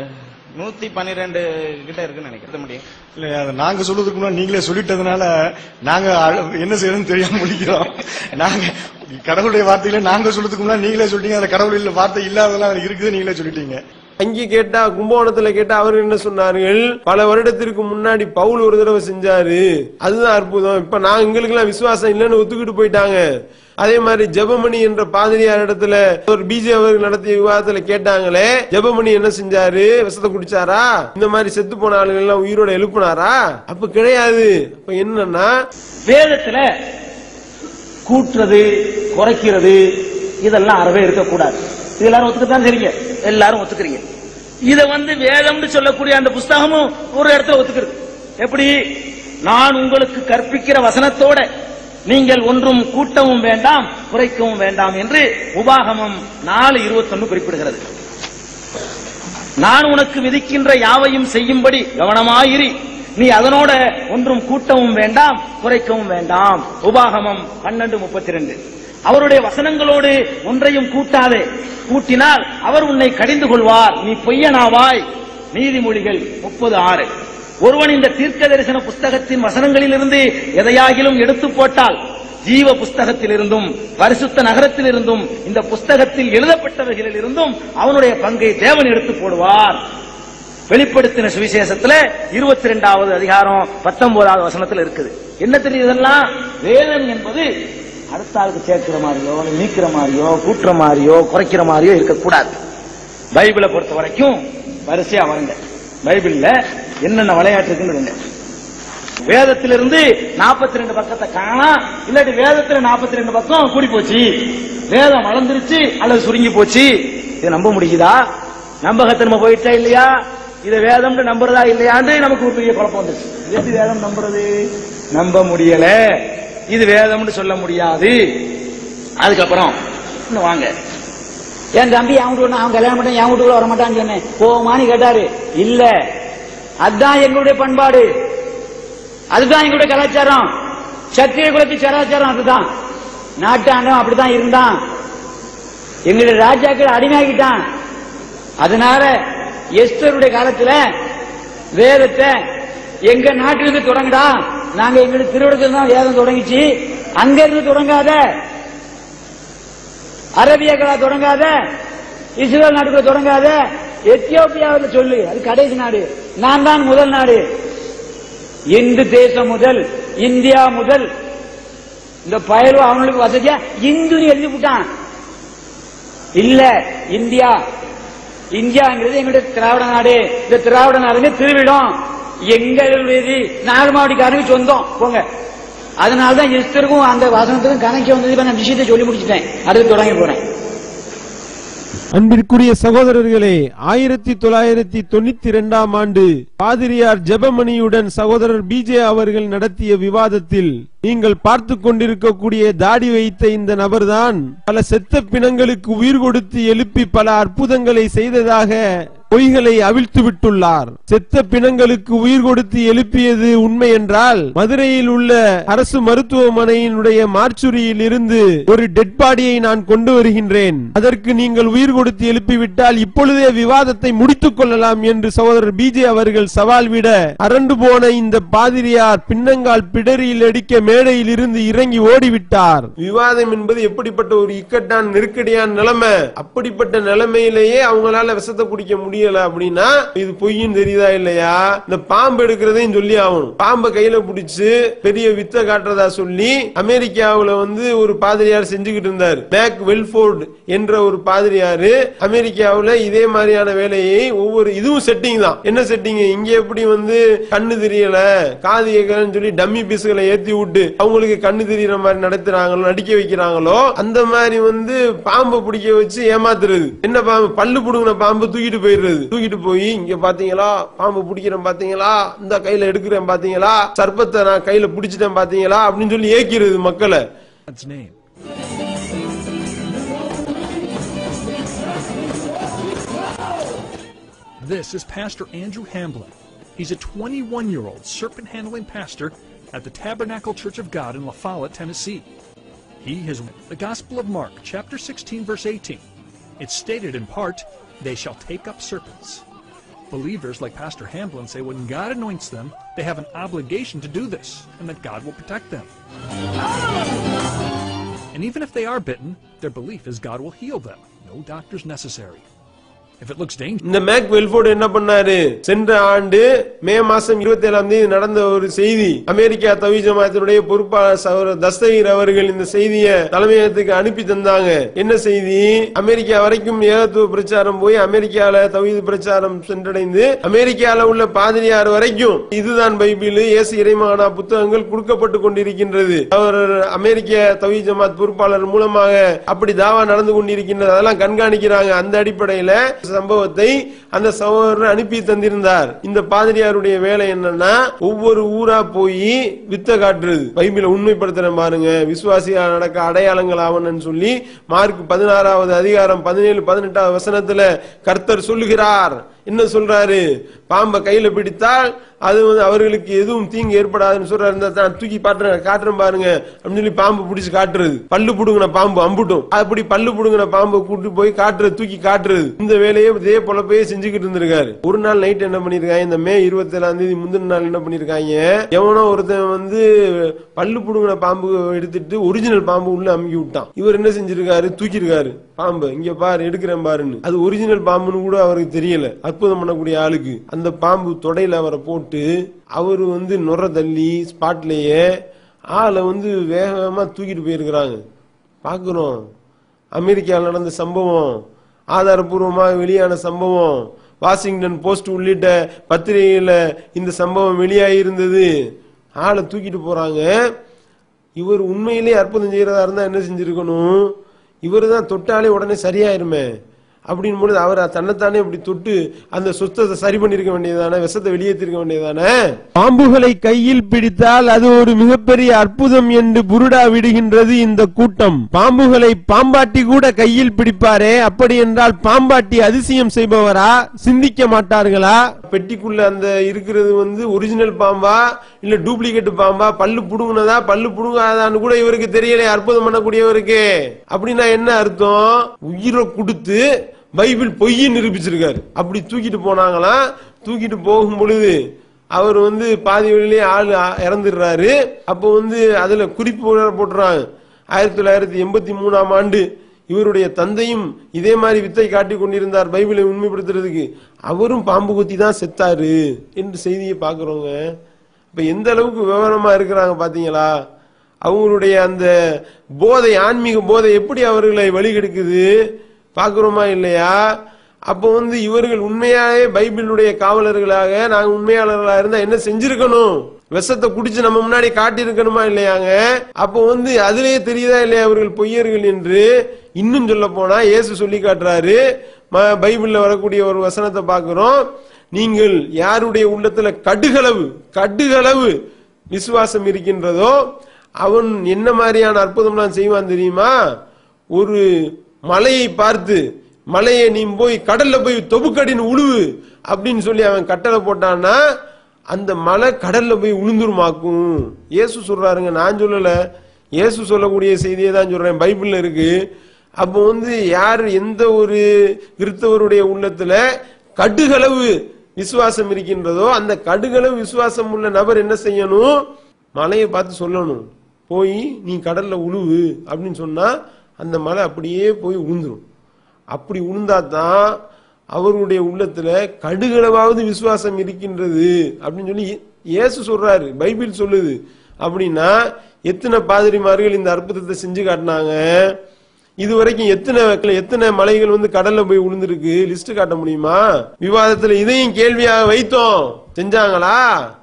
Speaker 22: நூத்தி பன்னிரெண்டு கிட்ட இருக்குன்னு நினைக்கிறேன் முடியும்
Speaker 21: இல்ல அதை நாங்க சொல்றதுக்கு முன்னாடி நீங்களே சொல்லிட்டதுனால நாங்க அழ- என்ன செய்யறதுன்னு தெரியாம முடிக்கிறோம் நாங்க கடவுளுடைய வார்த்தையில நாங்க சொல்றதுக்கு முன்னாடி நீங்களே சொல்லிட்டீங்க அந்த கடவுள் இல்ல வார்த்தை இல்லாதெல்லாம் அதுல இருக்குது நீங்களே சொல்லிட்டீங்க
Speaker 3: அங்கே கேட்டா கும்பகோணத்துல கேட்டா அவர் என்ன சொன்னார்கள் பல வருடத்திற்கு முன்னாடி பவுல் ஒரு தடவை செஞ்சாரு அதுதான் அற்புதம் இப்ப நான் எங்களுக்கு எல்லாம் விசுவாசம் இல்லைன்னு ஒத்துக்கிட்டு போயிட்டாங்க அதே மாதிரி ஜெபமணி என்ற பாதிரியார் இடத்துல ஒரு பிஜே அவர்கள் நடத்திய விவாதத்துல கேட்டாங்களே ஜெபமணி என்ன செஞ்சாரு விஷத்தை குடிச்சாரா இந்த மாதிரி செத்து போன ஆளுங்க எல்லாம் உயிரோட எழுப்புனாரா அப்ப கிடையாது அப்ப என்னன்னா
Speaker 24: வேதத்துல கூட்டுறது குறைக்கிறது இதெல்லாம் அறவே இருக்கக்கூடாது இது எல்லாரும் ஒத்துக்கத்தான் சரிங்க எல்லாரும் ஒத்துக்கிறீங்க இத வந்து வேதம்னு சொல்லக்கூடிய அந்த புஸ்தகமும் ஒரு இடத்துல ஒத்துக்கிறது எப்படி நான் உங்களுக்கு கற்பிக்கிற வசனத்தோட நீங்கள் ஒன்றும் கூட்டவும் வேண்டாம் குறைக்கவும் வேண்டாம் என்று உபாகமம் நாலு இருபத்தொன்னு குறிப்பிடுகிறது நான் உனக்கு விதிக்கின்ற யாவையும் செய்யும்படி கவனமாயிரி நீ அதனோட ஒன்றும் கூட்டவும் வேண்டாம் குறைக்கவும் வேண்டாம் உபாகமம் பன்னெண்டு முப்பத்தி ரெண்டு அவருடைய வசனங்களோடு ஒன்றையும் கூட்டாதே கூட்டினால் அவர் உன்னை கடிந்து கொள்வார் நீ பொய்யனாவாய் நீதிமொழிகள் முப்பது ஆறு ஒருவன் இந்த தீர்க்க தரிசன புஸ்தகத்தின் வசனங்களிலிருந்து எதையாகிலும் எடுத்து போட்டால் ஜீவ புஸ்தகத்திலிருந்தும் பரிசுத்த நகரத்திலிருந்தும் இந்த புஸ்தகத்தில் எழுதப்பட்டவைகளில் இருந்தும் அவனுடைய பங்கை தேவன் எடுத்து போடுவார் வெளிப்படுத்தின சுவிசேஷத்துல இருபத்தி ரெண்டாவது அதிகாரம் பத்தொன்பதாவது வசனத்துல இருக்குது என்ன தெரியுது இதெல்லாம் வேதம் என்பது அடுத்த ஆளுக்கு சேர்க்கிற மாதிரியோ இல்ல நீக்கிற மாதிரியோ கூட்டுற மாதிரியோ குறைக்கிற மாதிரியோ இருக்கக்கூடாது பைபிளை பொறுத்த வரைக்கும் வரிசையா வருங்க பைபிள்ல என்னென்ன விளையாட்டு இருக்குன்னு இருங்க வேதத்திலிருந்து 42 ரெண்டு பக்கத்தை காணா இல்லாட்டி வேதத்துல 42 ரெண்டு பக்கம் கூடி போச்சு வேதம் வளர்ந்துருச்சு அல்லது சுருங்கி போச்சு இதை நம்ப முடியுதா நம்பகத்தன்மை போயிட்டா இல்லையா இதை வேதம்னு நம்புறதா இல்லையான்னு நமக்கு ஒரு பெரிய குழப்பம் வந்துச்சு இது எப்படி வேதம் நம்புறது நம்ப முடியல இது வேதம்னு சொல்ல முடியாது அதுக்கப்புறம் இன்னும் வாங்க என் தம்பி அவன் வீட்டுக்கு அவன் கல்யாணம் பண்ண என் வீட்டுக்குள்ள வர மாட்டான்னு சொன்னேன் போமான்னு கேட்டாரு இல்ல அதுதான் எங்களுடைய பண்பாடு அதுதான் எங்களுடைய கலாச்சாரம் சத்திரிய குலத்து கலாச்சாரம் அதுதான் நாட்டாண்டம் அப்படிதான் இருந்தான் எங்களுடைய ராஜாக்கள் அடிமையாகிட்டான் அதனால எஸ்தருடைய காலத்துல வேதத்தை எங்க நாட்டிலிருந்து தொடங்குடா நாங்க எங்களுக்கு திருவிடத்துல தான் வேதம் தொடங்கிச்சு அங்க இருந்து தொடங்காத அரபியர்களா தொடங்காத இஸ்ரேல் நாட்டுக்குள்ள தொடங்காத எத்தியோப்பியாவில் சொல்லு அது கடைசி நாடு நான் தான் முதல் நாடு இந்து தேசம் முதல் இந்தியா முதல் இந்த பயலும் அவனுக்கு வசதியா இந்துன்னு எழுதி விட்டான் இல்ல இந்தியா இந்தியாங்கிறது எங்களுடைய திராவிட நாடு இந்த திராவிட நாடுங்க திருவிடம் எங்களுடையது நாகமாவடிக்காரங்க சொந்தம் போங்க அதனாலதான் எஸ்தருக்கும் அந்த வசனத்துக்கும் கணக்கு வந்தது இப்ப நான் விஷயத்தை சொல்லி முடிச்சிட்டேன் அடுத்து தொடங்கி போறேன்
Speaker 12: அன்பிற்குரிய சகோதரர்களே ஆயிரத்தி தொள்ளாயிரத்தி தொண்ணூத்தி இரண்டாம் ஆண்டு பாதிரியார் ஜெபமணியுடன் சகோதரர் பிஜே அவர்கள் நடத்திய விவாதத்தில் நீங்கள் பார்த்து கொண்டிருக்கக்கூடிய தாடி வைத்த இந்த நபர்தான் பல செத்த பிணங்களுக்கு உயிர் கொடுத்து எழுப்பி பல அற்புதங்களை செய்ததாக பொய்களை அவிழ்த்து விட்டுள்ளார் செத்த பிணங்களுக்கு உயிர் கொடுத்து எழுப்பியது உண்மை என்றால் மதுரையில் உள்ள அரசு மருத்துவமனையினுடைய மார்ச்சுரியில் இருந்து ஒரு டெட் பாடியை நான் கொண்டு வருகின்றேன் அதற்கு நீங்கள் உயிர் கொடுத்து எழுப்பிவிட்டால் இப்பொழுதே விவாதத்தை முடித்துக் கொள்ளலாம் என்று சகோதரர் பிஜே அவர்கள் சவால் விட அரண்டு போன இந்த பாதிரியார் பின்னங்கால் பிடரியில் அடிக்க மேடையில் இருந்து இறங்கி ஓடிவிட்டார்
Speaker 3: விவாதம் என்பது எப்படிப்பட்ட ஒரு இக்கட்டான நெருக்கடியான நிலைமை அப்படிப்பட்ட நிலைமையிலேயே அவங்களால விஷத்தை குடிக்க முடியல அப்படின்னா இது பொய்யும் தெரியுதா இல்லையா இந்த பாம்பு எடுக்கிறதையும் சொல்லி ஆகணும் பாம்பை கையில பிடிச்சு பெரிய வித்தை காட்டுறதா சொல்லி அமெரிக்காவுல வந்து ஒரு பாதிரியார் செஞ்சுக்கிட்டு இருந்தார் மேக் வெல்ஃபோர்ட் என்ற ஒரு பாதிரியாரு அமெரிக்காவுல இதே மாதிரியான வேலையை ஒவ்வொரு இதுவும் செட்டிங் தான் என்ன செட்டிங் இங்க எப்படி வந்து கண்ணு தெரியல காது கேட்கலன்னு சொல்லி டம்மி பீஸ்களை ஏத்தி விட்டு அவங்களுக்கு கண்ணு தெரியற மாதிரி நடத்துறாங்களோ நடிக்க வைக்கிறாங்களோ அந்த மாதிரி வந்து பாம்பை பிடிக்க வச்சு ஏமாத்துறது என்ன பாம்பு பல்லு புடுங்கின பாம்பு தூக்கிட்டு போயிடுறது தூக்கிட்டு போய் இங்க பாத்தீங்களா பாம்பு பிடிக்கிறேன் பாத்தீங்களா இந்த கையில எடுக்கிறேன் பாத்தீங்களா சர்ப்பத்தை நான் கையில பிடிச்சிட்டேன் பாத்தீங்களா அப்படின்னு சொல்லி ஏக்கிறது மக்களை
Speaker 1: God's name. This is Pastor Andrew Hamblin. He's a 21 year old serpent handling pastor at the Tabernacle Church of God in La Follette, Tennessee. He has the Gospel of Mark, chapter 16, verse 18. It's stated in part, They shall take up serpents. Believers like Pastor Hamblin say when God anoints them, they have an obligation to do this, and that God will protect them. And even if they are bitten, their belief is God will heal them. No doctors necessary. If it looks dangerous,
Speaker 3: இந்த Mac Welford என்ன பண்ணாரு சென்ற ஆண்டு மே மாசம் இருபத்தி ஏழாம் தேதி நடந்த ஒரு செய்தி அமெரிக்கா தவி ஜமாத்தினுடைய பொறுப்பாளர் சகோதரர் தஸ்தகீர் அவர்கள் இந்த செய்தியை தலைமையகத்துக்கு அனுப்பி தந்தாங்க என்ன செய்தி அமெரிக்கா வரைக்கும் ஏகத்துவ பிரச்சாரம் போய் அமெரிக்கால தவீது பிரச்சாரம் சென்றடைந்து அமெரிக்கால உள்ள பாதிரியார் வரைக்கும் இதுதான் பைபிள் இயேசு இறைமானா புத்தகங்கள் கொடுக்கப்பட்டு கொண்டிருக்கின்றது அவர் அமெரிக்க தவி ஜமாத் பொறுப்பாளர் மூலமாக அப்படி தாவா நடந்து கொண்டிருக்கின்றது அதெல்லாம் கண்காணிக்கிறாங்க அந்த அடிப்படையில சம்பவத்தை அந்த சகோதரர் அனுப்பி தந்திருந்தார் இந்த பாதிரியாருடைய வேலை என்னன்னா ஒவ்வொரு ஊரா போய் வித்த காட்டுறது பைபிளை உண்மைப்படுத்துற பாருங்க விசுவாசியா நடக்க அடையாளங்கள் ஆவணன்னு சொல்லி மார்க் பதினாறாவது அதிகாரம் பதினேழு பதினெட்டாவது வசனத்துல கர்த்தர் சொல்லுகிறார் என்ன சொல்றாரு பாம்பை கையில பிடித்தால் அது வந்து அவர்களுக்கு எதுவும் தீங்கு ஏற்படாதுன்னு சொல்றாரு இந்த நான் தூக்கி பாட்டுறேன் காட்டுறேன் பாருங்க அப்படின்னு சொல்லி பாம்பு பிடிச்சு காட்டுறது பல்லு புடுங்கின பாம்பு அம்புட்டும் அப்படி பல்லு புடுங்கின பாம்பை கூட்டு போய் காட்டுறது தூக்கி காட்டுறது இந்த வேலையை இதே பொழப்பையே செஞ்சுக்கிட்டு இருந்திருக்காரு ஒரு நாள் நைட் என்ன பண்ணிருக்காங்க இந்த மே இருபத்தி ஏழாம் தேதி முந்தின நாள் என்ன பண்ணிருக்காங்க எவனோ ஒருத்தன் வந்து பல்லு புடுங்கின பாம்பு எடுத்துட்டு ஒரிஜினல் பாம்பு உள்ள அமுக்கி விட்டான் இவர் என்ன செஞ்சிருக்காரு தூக்கிருக்காரு பாம்பு இங்க பாரு எடுக்கிறேன் பாருன்னு அது ஒரிஜினல் பாம்புன்னு கூட அவருக்கு தெரியல அற்புதம் பண்ணக்கூடிய ஆளுக்கு அந்த பாம்பு தொடையில அவரை போட்டு அவரு வந்து நுர தள்ளி ஸ்பாட்லயே ஆளை வந்து வேகமா தூக்கிட்டு போயிருக்கிறாங்க பாக்குறோம் அமெரிக்காவில் நடந்த சம்பவம் ஆதாரபூர்வமாக வெளியான சம்பவம் வாஷிங்டன் போஸ்ட் உள்ளிட்ட பத்திரிகையில இந்த சம்பவம் வெளியாகி இருந்தது ஆளை தூக்கிட்டு போறாங்க இவர் உண்மையிலே அற்புதம் செய்யறதா இருந்தா என்ன செஞ்சிருக்கணும் இவரு தான் தொட்டாலே உடனே சரியாயிருமே அப்படின் பொழுது அவர் தன்னைத்தானே இப்படி தொட்டு அந்த சுத்தத்தை சரி பண்ணிருக்க வேண்டியதானே விஷத்தை வெளியேற்றிருக்க வேண்டியதானே
Speaker 12: பாம்புகளை கையில் பிடித்தால் அது ஒரு மிகப்பெரிய அற்புதம் என்று புருடா விடுகின்றது இந்த கூட்டம் பாம்புகளை பாம்பாட்டி கூட கையில் பிடிப்பாரே அப்படி என்றால் பாம்பாட்டி அதிசயம் செய்பவரா சிந்திக்க மாட்டார்களா
Speaker 3: பெட்டிக்குள்ள அந்த இருக்கிறது வந்து ஒரிஜினல் பாம்பா இல்ல டூப்ளிகேட் பாம்பா பல்லு புடுங்கினதா பல்லு புடுங்காதான்னு கூட இவருக்கு தெரியல அற்புதம் பண்ணக்கூடியவருக்கு அப்படின்னா என்ன அர்த்தம் உயிரை கொடுத்து பைபிள் பொய்யை நிரூபிச்சிருக்காரு அப்படி தூக்கிட்டு போனாங்களாம் தூக்கிட்டு போகும் பொழுது அவர் வந்து பாதி வழியிலே ஆள் இறந்துடுறாரு அப்போ வந்து அதுல குறிப்பு வேற போட்டுறாங்க ஆயிரத்தி தொள்ளாயிரத்தி எண்பத்தி மூணாம் ஆண்டு இவருடைய தந்தையும் இதே மாதிரி வித்தை காட்டி கொண்டிருந்தார் பைபிளை உண்மைப்படுத்துறதுக்கு அவரும் பாம்பு குத்தி தான் செத்தாரு என்று செய்தியை பாக்குறோங்க இப்ப எந்த அளவுக்கு விவரமா இருக்கிறாங்க பாத்தீங்களா அவங்களுடைய அந்த போதை ஆன்மீக போதை எப்படி அவர்களை வழிகெடுக்குது பாக்குறோமா இல்லையா அப்போ வந்து இவர்கள் உண்மையாவே பைபிளுடைய காவலர்களாக நாங்க உண்மையாளர்களா இருந்தா என்ன செஞ்சிருக்கணும் விஷத்தை குடிச்சு நம்ம முன்னாடி காட்டியிருக்கணுமா இல்லையாங்க அப்போ வந்து அதுலயே தெரியுதா இல்லையா அவர்கள் பொய்யர்கள் என்று இன்னும் சொல்ல போனா இயேசு சொல்லி காட்டுறாரு ம- பைபிள்ல வரக்கூடிய ஒரு வசனத்தை பார்க்கிறோம் நீங்கள் யாருடைய உள்ளத்துல கடுகளவு கடுகளவு விசுவாசம் இருக்கின்றதோ அவன் என்ன மாதிரியான அற்புதம்லாம் செய்வான் தெரியுமா ஒரு மலையை பார்த்து மலையை நீ போய் கடல்ல போய் தொபுக்கடின்னு உழுவு அப்படின்னு சொல்லி அவன் கட்டளை போட்டான்னா அந்த மலை கடல்ல போய் உளுந்துருமாக்கும் இயேசு சொல்றாருங்க நான் சொல்லல இயேசு சொல்லக்கூடிய செய்தியை தான் சொல்றேன் பைபிள்ல இருக்கு அப்போ வந்து யார் எந்த ஒரு கிறிஸ்தவருடைய உள்ளத்துல கடுகளவு விசுவாசம் இருக்கின்றதோ அந்த கடுகளவு விசுவாசம் உள்ள நபர் என்ன செய்யணும் மலையை பார்த்து சொல்லணும் போய் நீ கடல்ல உழுவு அப்படின்னு சொன்னா அந்த மலை அப்படியே போய் உளுந்துரும் அப்படி உளுந்தாதான் அவர்களுடைய உள்ளத்துல கடுகளவாவது விசுவாசம் இருக்கின்றது அப்படின்னு சொல்லி இயேசு சொல்றாரு பைபிள் சொல்லுது அப்படின்னா எத்தனை பாதிரிமார்கள் இந்த அற்புதத்தை செஞ்சு காட்டினாங்க இது வரைக்கும் எத்தனை எத்தனை மலைகள் வந்து கடல்ல போய் விழுந்திருக்கு லிஸ்ட் காட்ட முடியுமா விவாதத்துல இதையும் கேள்வியாக வைத்தோம் செஞ்சாங்களா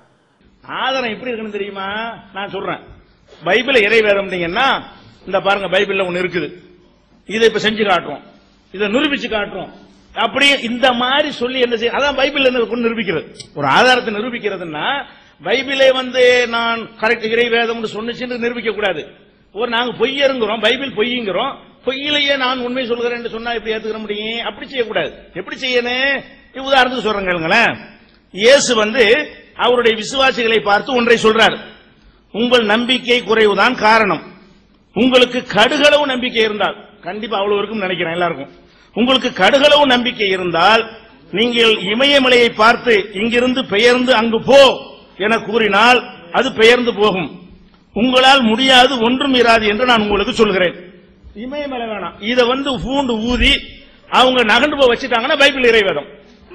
Speaker 16: ஆதாரம் எப்படி இருக்குன்னு தெரியுமா நான் சொல்றேன் பைபிள் இறை வேதம்னீங்கன்னா இந்த பாருங்க பைபிள்ல ஒண்ணு இருக்குது இதை இப்ப செஞ்சு காட்டுறோம் இதை நிரூபிச்சு காட்டுறோம் அப்படியே இந்த மாதிரி சொல்லி என்ன செய்ய அதான் பைபிள் என்ன கொண்டு நிரூபிக்கிறது ஒரு ஆதாரத்தை நிரூபிக்கிறதுன்னா பைபிளே வந்து நான் கரெக்ட் இறை வேதம்னு சொன்னுச்சுன்னு நிரூபிக்க கூடாது ஒரு நாங்க பொய்யருங்கிறோம் பைபிள் பொய்யுங்கிறோம் பொய்யிலேயே நான் உண்மை சொல்கிறேன் சொன்னா எப்படி ஏத்துக்கிற முடியும் அப்படி செய்யக்கூடாது எப்படி செய்யணும் இப்ப உதாரணத்துக்கு சொல்றேன் கேளுங்களேன் இயேசு வந்து அவருடைய விசுவாசிகளை பார்த்து ஒன்றை சொல்றார் உங்கள் நம்பிக்கை குறைவுதான் காரணம் உங்களுக்கு கடுகளவு நம்பிக்கை இருந்தால் கண்டிப்பா அவ்வளவு இருக்கும் நினைக்கிறேன் எல்லாருக்கும் உங்களுக்கு கடுகளவு நம்பிக்கை இருந்தால் நீங்கள் இமயமலையை பார்த்து இங்கிருந்து பெயர்ந்து அங்கு போ என கூறினால் அது பெயர்ந்து போகும் உங்களால் முடியாது ஒன்றும் இராது என்று நான் உங்களுக்கு சொல்கிறேன் இமயமலை வேணாம் இத வந்து பூண்டு ஊதி அவங்க நகண்டு போய் வச்சுட்டாங்கன்னா பைபிள் இறைவேதம்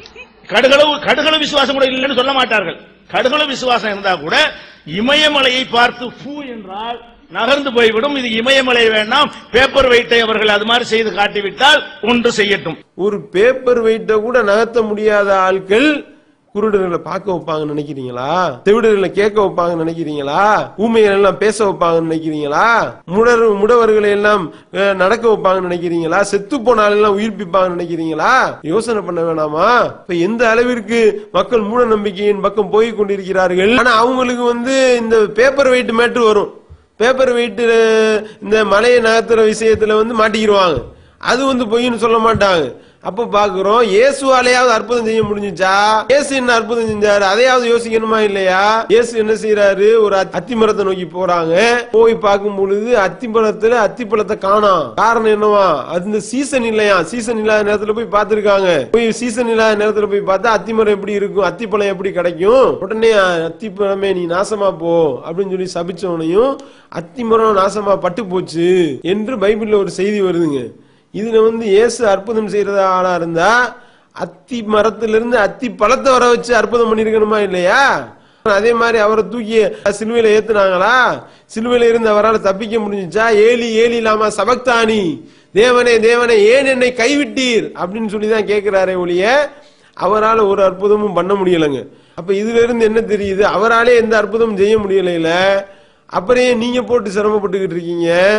Speaker 16: கடுகளவு கடுகளவு விசுவாசம் கூட இல்லைன்னு சொல்ல மாட்டார்கள் கடுகளவு விசுவாசம் இருந்தா கூட இமயமலையை பார்த்து பூ என்றால் நகர்ந்து போய்விடும் இது இமயமலை வேண்டாம் பேப்பர் வெயிட்டை அவர்கள் அது மாதிரி செய்து காட்டிவிட்டால் ஒன்று செய்யட்டும்
Speaker 3: ஒரு பேப்பர் வெயிட்ட கூட நகர்த்த முடியாத ஆட்கள் குருடர்களை பார்க்க வைப்பாங்கன்னு நினைக்கிறீங்களா செவிடர்களை கேட்க வைப்பாங்கன்னு நினைக்கிறீங்களா ஊமைகள் எல்லாம் பேச வைப்பாங்கன்னு நினைக்கிறீங்களா முடர் முடவர்களை எல்லாம் அஹ், நடக்க வைப்பாங்கன்னு நினைக்கிறீங்களா செத்து போன ஆளெல்லாம் உயிர்ப்பிப்பாங்கன்னு நினைக்கிறீங்களா யோசனை பண்ண வேணாமா இப்ப எந்த அளவிற்கு மக்கள் மூட நம்பிக்கையின் பக்கம் போய் கொண்டிருக்கிறார்கள் ஆனா அவங்களுக்கு வந்து இந்த பேப்பர் வெயிட் மேட்டு வரும் பேப்பர் வெயிட் இந்த மலையை நகர்த்துற விஷயத்துல வந்து மாட்டிக்கிடுவாங்க அது வந்து பொய்ன்னு சொல்ல மாட்டாங்க அப்ப பாக்குறோம் இயேசுவாலையாவது அற்புதம் செய்ய முடிஞ்சுச்சா இயேசு என்ன அற்புதம் செஞ்சாரு அதையாவது யோசிக்கணுமா இல்லையா இயேசு என்ன செய்யறாரு ஒரு அத்தி- அத்திமரத்தை நோக்கி போறாங்க போய் பார்க்கும் பொழுது அத்திமரத்துல அத்திப்பழத்தை காணோம் காரணம் என்னவா அது இந்த சீசன் இல்லையா சீசன் இல்லாத நேரத்துல போய் பார்த்திருக்காங்க போய் சீசன் இல்லாத நேரத்துல போய் பார்த்தா அத்திமரம் எப்படி இருக்கும் அத்திப்பழம் எப்படி கிடைக்கும் உடனே அத்திப்பழமே நீ நாசமா போ அப்படின்னு சொல்லி சபிச்சவனையும் அத்திமரம் நாசமா பட்டு போச்சு என்று பைபிள்ல ஒரு செய்தி வருதுங்க இதுல வந்து இயேசு அற்புதம் செய்யறதா ஆளா இருந்தா அத்தி மரத்திலிருந்து அத்தி பழத்தை வர வச்சு அற்புதம் பண்ணிருக்கணுமா இல்லையா அதே மாதிரி அவரை தூக்கி சிலுவையில ஏத்துனாங்களா சிலுவையில இருந்து அவரால் தப்பிக்க முடிஞ்சுச்சா ஏலி ஏலி இல்லாம சபக்தானி தேவனே தேவனே ஏன் என்னை கைவிட்டீர் அப்படின்னு சொல்லி தான் கேட்கிறாரே ஒழிய அவரால் ஒரு அற்புதமும் பண்ண முடியலைங்க அப்ப இதுல இருந்து என்ன தெரியுது அவராலே எந்த அற்புதமும் செய்ய முடியலைல அப்புறம் ஏன் நீங்க போட்டு சிரமப்பட்டுக்கிட்டு இருக்கீங்க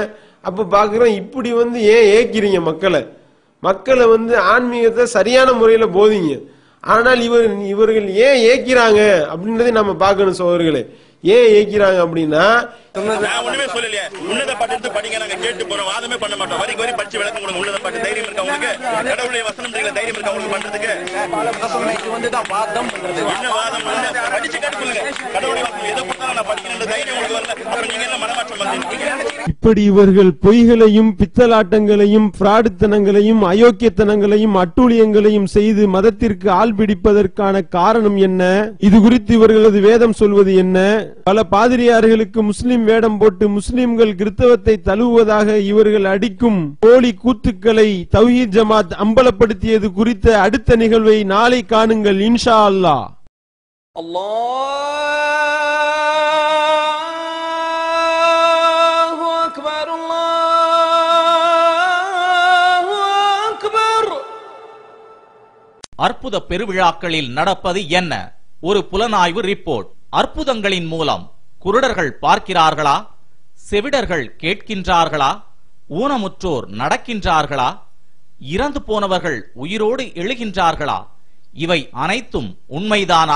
Speaker 3: அப்ப பாக்குறோம் இப்படி வந்து ஏன் ஏக்கிறீங்க மக்களை மக்களை வந்து ஆன்மீகத்தை சரியான முறையில போதிங்க ஆனால் இவர் இவர்கள் ஏன் ஏக்கிறாங்க அப்படின்றதை நம்ம பார்க்கணும் சோதர்களே ஏன் ஏக்கிறாங்க அப்படின்னா
Speaker 13: நான் ஒண்ணுமே சொல்லலையே உன்னத பாட்டு எடுத்து படிங்க நாங்க கேட்டு போறோம் வாதமே பண்ண மாட்டோம் வரி வரி படிச்சு விளக்கம் கொடுங்க உன்னத பாட்டு தைரியம் இருக்கா உங்களுக்கு கடவுளுடைய வசனம் தெரியல தைரியம் இருக்கா உங்களுக்கு பண்றதுக்கு
Speaker 19: வந்துதான் வாதம் பண்றது
Speaker 13: என்ன வாதம் பண்ணல படிச்சு கேட்டு சொல்லுங்க கடவுளுடைய வசனம் எதை கொடுத்தாலும் நான் படிக்கணுன்ற தைரியம் உங்களுக்கு வரல அப்புறம் நீங்க என்ன மனமாற்றம் பண்றீங்க
Speaker 12: இப்படி இவர்கள் பொய்களையும் பித்தலாட்டங்களையும் பிராடுத்தனங்களையும் அயோக்கியத்தனங்களையும் அட்டூழியங்களையும் செய்து மதத்திற்கு ஆள் பிடிப்பதற்கான காரணம் என்ன இது குறித்து இவர்களது வேதம் சொல்வது என்ன பல பாதிரியார்களுக்கு முஸ்லிம் வேடம் போட்டு முஸ்லிம்கள் கிறிஸ்தவத்தை தழுவுவதாக இவர்கள் அடிக்கும் போலி கூத்துக்களை தௌஹீத் ஜமாத் அம்பலப்படுத்தியது குறித்த அடுத்த நிகழ்வை நாளை காணுங்கள் இன்ஷா அல்லாஹ்
Speaker 17: الله أكبر الله أكبر
Speaker 2: அற்புத பெருவிழாக்களில் நடப்பது என்ன ஒரு புலனாய்வு ரிப்போர்ட் அற்புதங்களின் மூலம் குருடர்கள் பார்க்கிறார்களா செவிடர்கள் கேட்கின்றார்களா ஊனமுற்றோர் நடக்கின்றார்களா இறந்து போனவர்கள் உயிரோடு எழுகின்றார்களா இவை அனைத்தும் உண்மைதானா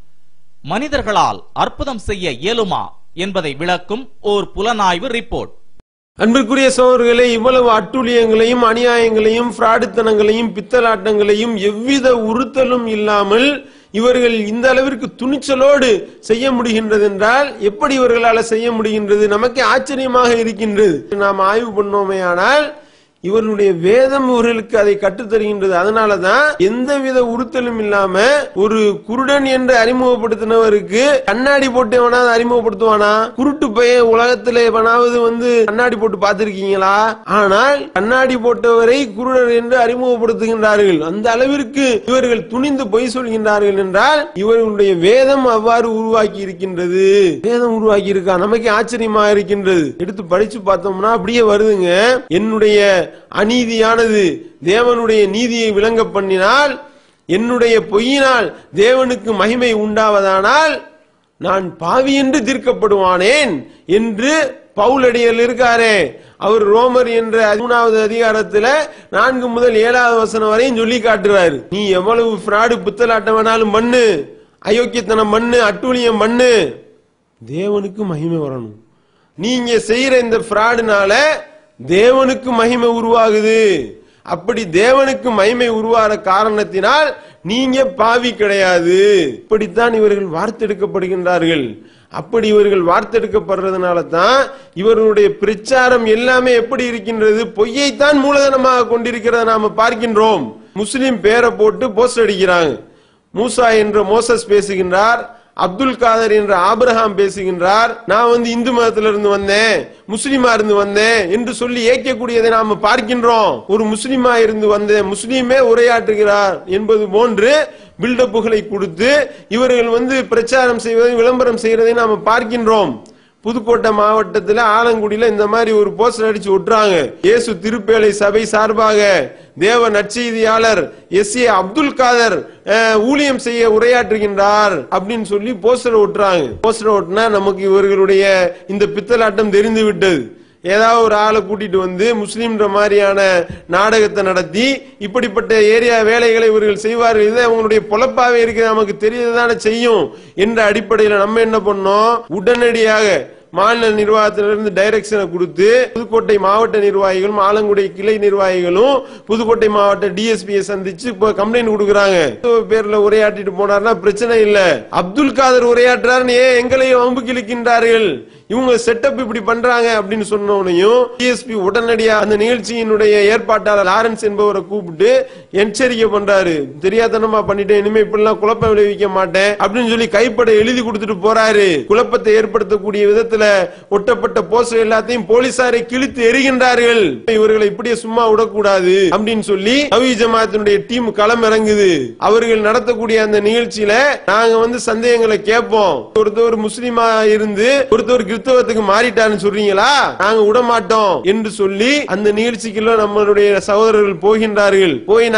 Speaker 2: மனிதர்களால் அற்புதம் செய்ய இயலுமா என்பதை விளக்கும் ஓர் புலனாய்வு ரிப்போர்ட்
Speaker 3: அன்பிற்குரிய சோழர்களே இவ்வளவு அட்டூழியங்களையும் அநியாயங்களையும் பிராடுத்தனங்களையும் பித்தலாட்டங்களையும் எவ்வித உறுத்தலும் இல்லாமல் இவர்கள் இந்த அளவிற்கு துணிச்சலோடு செய்ய முடிகின்றது என்றால் எப்படி இவர்களால செய்ய முடிகின்றது நமக்கு ஆச்சரியமாக இருக்கின்றது நாம் ஆய்வு பண்ணோமே ஆனால் இவர்களுடைய வேதம் இவர்களுக்கு அதை கற்றுத்தருகின்றது அதனாலதான் எந்தவித உறுத்தலும் இல்லாம ஒரு குருடன் என்று அறிமுகப்படுத்தினவருக்கு கண்ணாடி போட்டு எவனாவது அறிமுகப்படுத்துவானா குருட்டு பையன் உலகத்துல எவனாவது வந்து கண்ணாடி போட்டு பார்த்திருக்கீங்களா ஆனால் கண்ணாடி போட்டவரை குருடர் என்று அறிமுகப்படுத்துகின்றார்கள் அந்த அளவிற்கு இவர்கள் துணிந்து பொய் சொல்கின்றார்கள் என்றால் இவர்களுடைய வேதம் அவ்வாறு உருவாக்கி இருக்கின்றது வேதம் உருவாக்கி இருக்கா நமக்கு ஆச்சரியமா இருக்கின்றது எடுத்து படிச்சு பார்த்தோம்னா அப்படியே வருதுங்க என்னுடைய அநீதியானது தேவனுடைய நீதியை விளங்க பண்ணினால் என்னுடைய பொய்யினால் தேவனுக்கு மகிமை உண்டாவதானால் நான் பாவி என்று தீர்க்கப்படுவானேன் என்று பவுலடியல் இருக்காரே அவர் ரோமர் என்ற மூணாவது அதிகாரத்துல நான்கு முதல் ஏழாவது வசனம் வரையும் சொல்லி காட்டுறாரு நீ எவ்வளவு பிராடு புத்தலாட்டம் வேணாலும் பண்ணு அயோக்கியத்தனம் பண்ணு அட்டூழியம் பண்ணு தேவனுக்கு மகிமை வரணும் நீங்க செய்யற இந்த பிராடுனால தேவனுக்கு மகிமை உருவாகுது அப்படி தேவனுக்கு மகிமை உருவாகிற காரணத்தினால் நீங்க பாவி கிடையாது இப்படித்தான் இவர்கள் வார்த்தெடுக்கப்படுகின்றார்கள் அப்படி இவர்கள் வார்த்தெடுக்கப்படுறதுனால தான் இவர்களுடைய பிரச்சாரம் எல்லாமே எப்படி இருக்கின்றது பொய்யைத்தான் மூலதனமாக கொண்டிருக்கிறத நாம பார்க்கின்றோம் முஸ்லிம் பேரை போட்டு போஸ்ட் அடிக்கிறாங்க மூசா என்ற மோசஸ் பேசுகின்றார் அப்துல் காதர் என்ற ஆபிரகாம் பேசுகின்றார் நான் வந்து இந்து மதத்துல இருந்து வந்தேன் முஸ்லிமா இருந்து வந்தேன் என்று சொல்லி ஏற்கக்கூடியதை நாம பார்க்கின்றோம் ஒரு முஸ்லிமா இருந்து வந்த முஸ்லீமே உரையாற்றுகிறார் என்பது போன்று பில்டப்புகளை கொடுத்து இவர்கள் வந்து பிரச்சாரம் செய்வதை விளம்பரம் செய்வதை நாம பார்க்கின்றோம் புதுக்கோட்டை மாவட்டத்துல ஆலங்குடியில இந்த மாதிரி ஒரு போஸ்டர் அடிச்சு விட்டுறாங்க இயேசு திருப்பேலை சபை சார்பாக தேவ நற்செய்தியாளர் எஸ் ஏ அப்துல் காதர் அஹ், ஊழியம் செய்ய உரையாற்றுகின்றார் அப்படின்னு சொல்லி போஸ்டர் ஒட்டுறாங்க போஸ்டர் ஒட்டினா நமக்கு இவர்களுடைய இந்த பித்தலாட்டம் தெரிந்து விட்டது ஏதாவது ஒரு ஆளை கூட்டிட்டு வந்து முஸ்லீம்ன்ற மாதிரியான நாடகத்தை நடத்தி இப்படிப்பட்ட ஏரியா வேலைகளை இவர்கள் செய்வார்கள் இது அவங்களுடைய பொழப்பாவே இருக்கு நமக்கு தெரியதானே செய்யும் என்ற அடிப்படையில் நம்ம என்ன பண்ணோம் உடனடியாக மாநில நிர்வாகத்திலிருந்து டைரக்ஷனை கொடுத்து புதுக்கோட்டை மாவட்ட நிர்வாகிகளும் ஆலங்குடி கிளை நிர்வாகிகளும் புதுக்கோட்டை மாவட்ட டிஎஸ்பியை சந்திச்சு இப்ப கம்ப்ளைண்ட் கொடுக்கறாங்க பேர்ல உரையாற்றிட்டு போனார்னா பிரச்சனை இல்ல அப்துல் காதர் உரையாற்றுறாருன்னு ஏன் எங்களையும் வம்புக்கு இழுக்கின்றார்கள் இவங்க செட்டப் இப்படி பண்றாங்க அப்படின்னு சொன்னோனையும் டிஎஸ்பி உடனடியா அந்த நிகழ்ச்சியினுடைய ஏற்பாட்டாளர் லாரன்ஸ் என்பவரை கூப்பிட்டு எச்சரிக்கை பண்றாரு தெரியாதனமா பண்ணிட்டேன் இனிமே இப்படிலாம் குழப்பம் விளைவிக்க மாட்டேன் அப்படின்னு சொல்லி கைப்பட எழுதி கொடுத்துட்டு போறாரு குழப்பத்தை ஏற்படுத்தக்கூடிய விதத்துல ஒட்டப்பட்ட போஸ்டர் எல்லாத்தையும் போலீசாரை கிழித்து எறிகின்றார்கள் இவர்களை இப்படியே சும்மா விடக்கூடாது அப்படின்னு சொல்லி நவி ஜமாத்தினுடைய டீம் களம் இறங்குது அவர்கள் நடத்தக்கூடிய அந்த நிகழ்ச்சியில நாங்க வந்து சந்தேகங்களை கேட்போம் ஒருத்தர் முஸ்லீமா இருந்து ஒருத்தர் கிறிஸ்தவத்துக்கு மாறிட்டாருன்னு சொல்றீங்களா நாங்க விட மாட்டோம் என்று சொல்லி அந்த நிகழ்ச்சிக்குள்ள நம்மளுடைய சகோதரர்கள் போகின்றார்கள் போய் நாங்க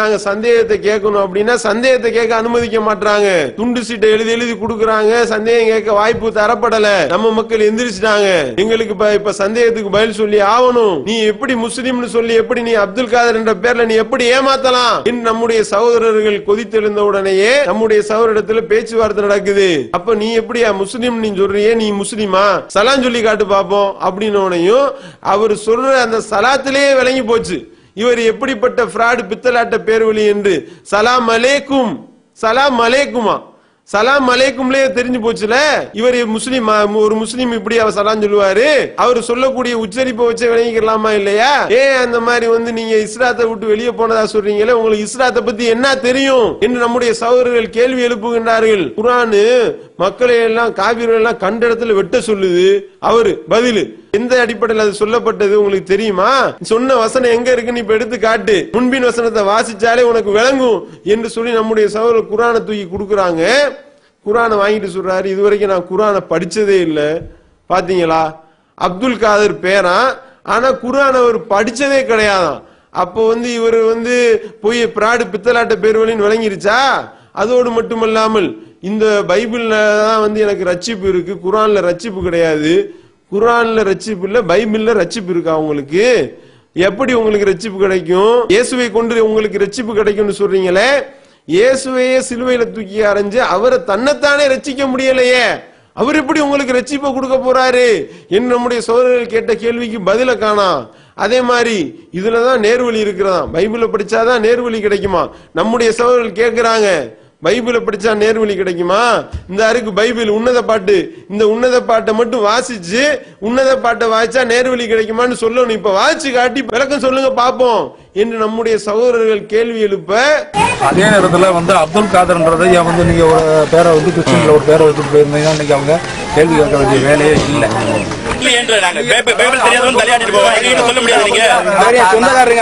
Speaker 3: நாங்க சந்தேகத்தை கேட்கணும் அப்படின்னா சந்தேகத்தை கேட்க அனுமதிக்க மாட்டாங்க துண்டு சீட்டை எழுதி எழுதி கொடுக்கறாங்க சந்தேகம் கேட்க வாய்ப்பு தரப்படல நம்ம மக்கள் எந்திரிச்சிட்டாங்க எங்களுக்கு இப்ப இப்ப சந்தேகத்துக்கு பதில் சொல்லி ஆகணும் நீ எப்படி முஸ்லீம்னு சொல்லி எப்படி நீ அப்துல் காதர் என்ற பேர்ல நீ எப்படி ஏமாத்தலாம் என்று நம்முடைய சகோதரர்கள் கொதித்தெழுந்த உடனேயே நம்முடைய சகோதரிடத்துல பேச்சுவார்த்தை நடக்குது அப்ப நீ எப்படியா முஸ்லீம் நீ சொல்றியே நீ முஸ்லீமா சலாம் சொல்லி காட்டு பாப்போம் அப்படின்னோனையும் அவர் சொல்ற அந்த சலாத்திலேயே விளங்கி போச்சு இவர் எப்படிப்பட்ட ஃப்ராடு பித்தலாட்ட பேர்வழி என்று சலாம் அலேக்கும் சலாம் அலேக்குமா சலாம் அலேக்கும்லயே தெரிஞ்சு போச்சுல இவர் முஸ்லீம் ஒரு முஸ்லீம் இப்படி அவர் சலாம் சொல்லுவாரு அவர் சொல்லக்கூடிய உச்சரிப்பை வச்சு விளங்கிக்கலாமா இல்லையா ஏன் அந்த மாதிரி வந்து நீங்க இஸ்லாத்தை விட்டு வெளியே போனதா சொல்றீங்களே உங்களுக்கு இஸ்லாத்தை பத்தி என்ன தெரியும் என்று நம்முடைய சகோதரர்கள் கேள்வி எழுப்புகின்றார்கள் குரானு மக்களை எல்லாம் காவிர்கள் எல்லாம் கண்ட இடத்துல வெட்ட சொல்லுது அவரு பதிலு எந்த அடிப்படையில் அது சொல்லப்பட்டது உங்களுக்கு தெரியுமா சொன்ன வசனம் எங்க இருக்குன்னு இப்ப எடுத்து காட்டு முன்பின் வசனத்தை வாசிச்சாலே உனக்கு விளங்கும் என்று சொல்லி நம்முடைய சகோதரர் குரானை தூக்கி கொடுக்குறாங்க குரானை வாங்கிட்டு சொல்றாரு இதுவரைக்கும் நான் குரானை படிச்சதே இல்ல பாத்தீங்களா அப்துல் காதர் பேரான் ஆனா குரான் அவர் படிச்சதே கிடையாதாம் அப்போ வந்து இவர் வந்து போய் பிராடு பித்தலாட்ட பேர்வழின்னு விளங்கிருச்சா அதோடு மட்டுமல்லாமல் இந்த பைபிள்ல தான் வந்து எனக்கு ரட்சிப்பு இருக்கு குரான்ல ரட்சிப்பு கிடையாது குரான்ல ரட்சிப்பு இல்ல பைபிள்ல ரட்சிப்பு இருக்கா உங்களுக்கு எப்படி உங்களுக்கு ரட்சிப்பு கிடைக்கும் இயேசுவை கொண்டு உங்களுக்கு ரட்சிப்பு கிடைக்கும்னு சொல்றீங்களே இயேசுவையே சிலுவையில தூக்கி அரைஞ்சு அவரை தன்னைத்தானே ரட்சிக்க முடியலையே அவர் எப்படி உங்களுக்கு ரட்சிப்பை கொடுக்க போறாரு என்று நம்முடைய சோதரர்கள் கேட்ட கேள்விக்கு பதில காணாம் அதே மாதிரி இதுலதான் நேர்வழி இருக்கிறதாம் பைபிளை படிச்சாதான் நேர்வழி கிடைக்குமா நம்முடைய சோதரர்கள் கேட்கிறாங்க பைபிளை படிச்சா நேர்வழி கிடைக்குமா இந்த அருக்கு பைபிள் உன்னத பாட்டு இந்த உன்னத பாட்டை மட்டும் வாசிச்சு உன்னத பாட்டை வாசிச்சா நேர்வழி கிடைக்குமான்னு சொல்லணும் இப்ப வாசிச்சு காட்டி விளக்கம் சொல்லுங்க பாப்போம் என்று நம்முடைய சகோதரர்கள் கேள்வி எழுப்ப
Speaker 4: அதே நேரத்துல வந்து அப்துல் காதர்ன்றதை ஏன் வந்து நீங்க ஒரு பேரை வந்து கிறிஸ்டின்ல ஒரு பேரை வச்சுட்டு போயிருந்தீங்கன்னா இன்னைக்கு அவங்க கேள்வி கேட்க வேண்டிய வேலையே இல்லை
Speaker 13: இல்லை என்று நாங்க பைபிள் பைபிள் தெரியாதவங்க தலையாட்டிட்டு போவோம் எங்ககிட்ட சொல்ல முடியாது நீங்க
Speaker 4: சொந்தக்காரங்க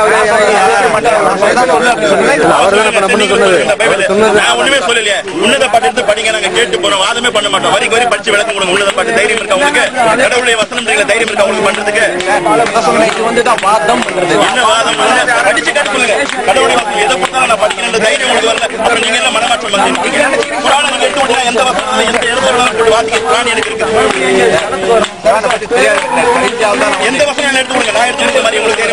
Speaker 4: அவர்தான் இப்ப நம்ம சொன்னது
Speaker 13: நான் ஒண்ணுமே சொல்லலையே உன்னத பாட்டு எடுத்து படிங்க நாங்க கேட்டு போறோம் வாதமே பண்ண மாட்டோம் வரி வரி படிச்சு விளக்கம் கொடுங்க உன்னத பாட்டு தைரியம் இருக்கா உங்களுக்கு கடவுளுடைய வசனம் தெரியல தைரியம் இருக்கா உங்களுக்கு பண்றதுக்கு
Speaker 24: வந்துதான் வாதம் பண்றது
Speaker 13: என்ன வாதம் பண்ணல? படிச்சு கேட்டு சொல்லுங்க கடவுளுடைய வசனம் எதை கொடுத்தாலும் நான் படிக்கணும் தைரியம் உங்களுக்கு வரல அப்புறம் நீங்க என்ன மனமாற்றம் பண்றீங்க குரானை நீங்க எடுத்து விட்டா எந்த வசனம் எந்த இடத்துல வேணாலும் போட்டு வாசிக்க குரான் எனக்கு இருக்கு எந்த வசனம் என்ன எடுத்து கொடுங்க நான் எடுத்து கொடுத்த மாதிரி உங்களுக்கு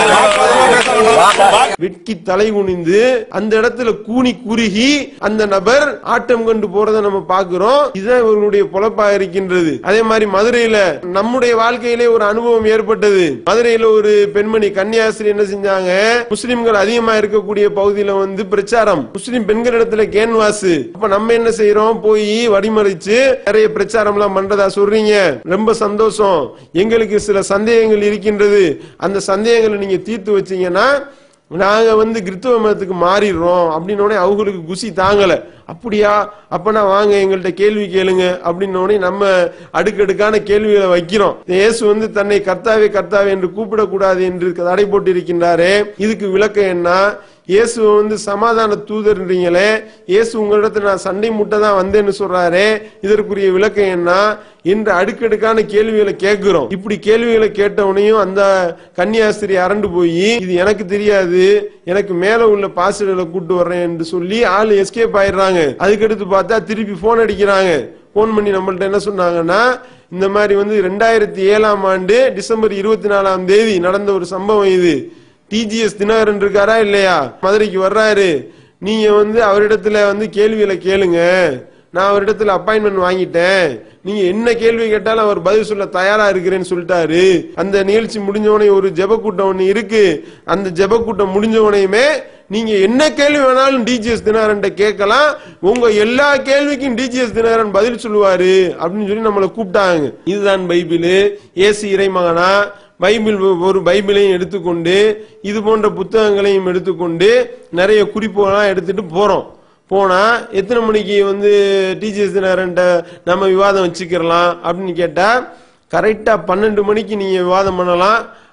Speaker 13: தெரியும்
Speaker 3: வெட்கி தலை குனிந்து அந்த இடத்துல கூனி குறுகி அந்த நபர் ஆட்டம் கொண்டு போறதை நம்ம பார்க்கிறோம் இதுதான் இவர்களுடைய பொழப்பா இருக்கின்றது அதே மாதிரி மதுரையில நம்முடைய வாழ்க்கையிலே ஒரு அனுபவம் ஏற்பட்டது மதுரையில ஒரு பெண்மணி கன்னியாஸ்திரி என்ன செஞ்சாங்க முஸ்லிம்கள் அதிகமா இருக்கக்கூடிய பகுதியில வந்து பிரச்சாரம் முஸ்லிம் பெண்களிடத்துல கேன்வாஸ் அப்ப நம்ம என்ன செய்யறோம் போய் வடிமறைச்சு நிறைய பிரச்சாரம் எல்லாம் பண்றதா சொல்றீங்க ரொம்ப சந்தோஷம் எங்களுக்கு சில சந்தேகங்கள் இருக்கின்றது அந்த சந்தேகங்களை நீங்க தீர்த்து வச்சீங்கன்னா நாங்க வந்து கிறிஸ்துவ மதத்துக்கு மாறிடுறோம் அப்படின்னு உடனே அவங்களுக்கு குசி தாங்கல அப்படியா அப்பனா வாங்க எங்கள்கிட்ட கேள்வி கேளுங்க அப்படின்னு உடனே நம்ம அடுக்கடுக்கான கேள்விகளை வைக்கிறோம் இயேசு வந்து தன்னை கர்த்தாவே கர்த்தாவே என்று கூப்பிடக்கூடாது என்று தடை போட்டு இருக்கின்றாரே இதுக்கு விளக்கம் என்ன இயேசு வந்து சமாதான தூதர்ன்றீங்களே இயேசு உங்களிடத்துல நான் சண்டை முட்டை தான் வந்தேன்னு சொல்றாரே இதற்குரிய விளக்கம் என்ன என்று அடுக்கடுக்கான கேள்விகளை கேட்கிறோம் இப்படி கேள்விகளை கேட்டவனையும் அந்த கன்னியாஸ்திரி அரண்டு போய் இது எனக்கு தெரியாது எனக்கு மேல உள்ள பாசிடர்களை கூட்டு வர்றேன் என்று சொல்லி ஆள் எஸ்கேப் ஆயிடுறாங்க அதுக்கடுத்து பார்த்தா திருப்பி போன் அடிக்கிறாங்க போன் பண்ணி நம்மள்ட்ட என்ன சொன்னாங்கன்னா இந்த மாதிரி வந்து ரெண்டாயிரத்தி ஏழாம் ஆண்டு டிசம்பர் இருபத்தி நாலாம் தேதி நடந்த ஒரு சம்பவம் இது டிஜிஎஸ் தினகரன் இருக்காரா இல்லையா மதுரைக்கு வர்றாரு நீங்க வந்து அவரிடத்துல வந்து கேள்விகளை கேளுங்க நான் அவரிடத்துல அப்பாயின்மெண்ட் வாங்கிட்டேன் நீங்க என்ன கேள்வி கேட்டாலும் அவர் பதில் சொல்ல தயாரா இருக்கிறேன்னு சொல்லிட்டாரு அந்த நிகழ்ச்சி முடிஞ்சவனே ஒரு ஜெப கூட்டம் ஒண்ணு இருக்கு அந்த ஜெப கூட்டம் முடிஞ்சவனையுமே நீங்க என்ன கேள்வி வேணாலும் டிஜிஎஸ் தினகரன் கேட்கலாம் உங்க எல்லா கேள்விக்கும் டிஜிஎஸ் தினகரன் பதில் சொல்லுவாரு அப்படின்னு சொல்லி நம்மளை கூப்பிட்டாங்க இதுதான் பைபிள் ஏசு இறைமகனா பைபிள் ஒரு பைபிளையும் எடுத்துக்கொண்டு இது போன்ற புத்தகங்களையும் எடுத்துக்கொண்டு நிறைய குறிப்புகள்லாம் எடுத்துட்டு போறோம் போனா எத்தனை மணிக்கு வந்து டிஜிஎஸ் தினகரன்ட்ட நம்ம விவாதம் வச்சுக்கிறலாம் அப்படின்னு கேட்டா கரெக்டா பன்னெண்டு மணிக்கு நீங்க விவாதம் பண்ணலாம்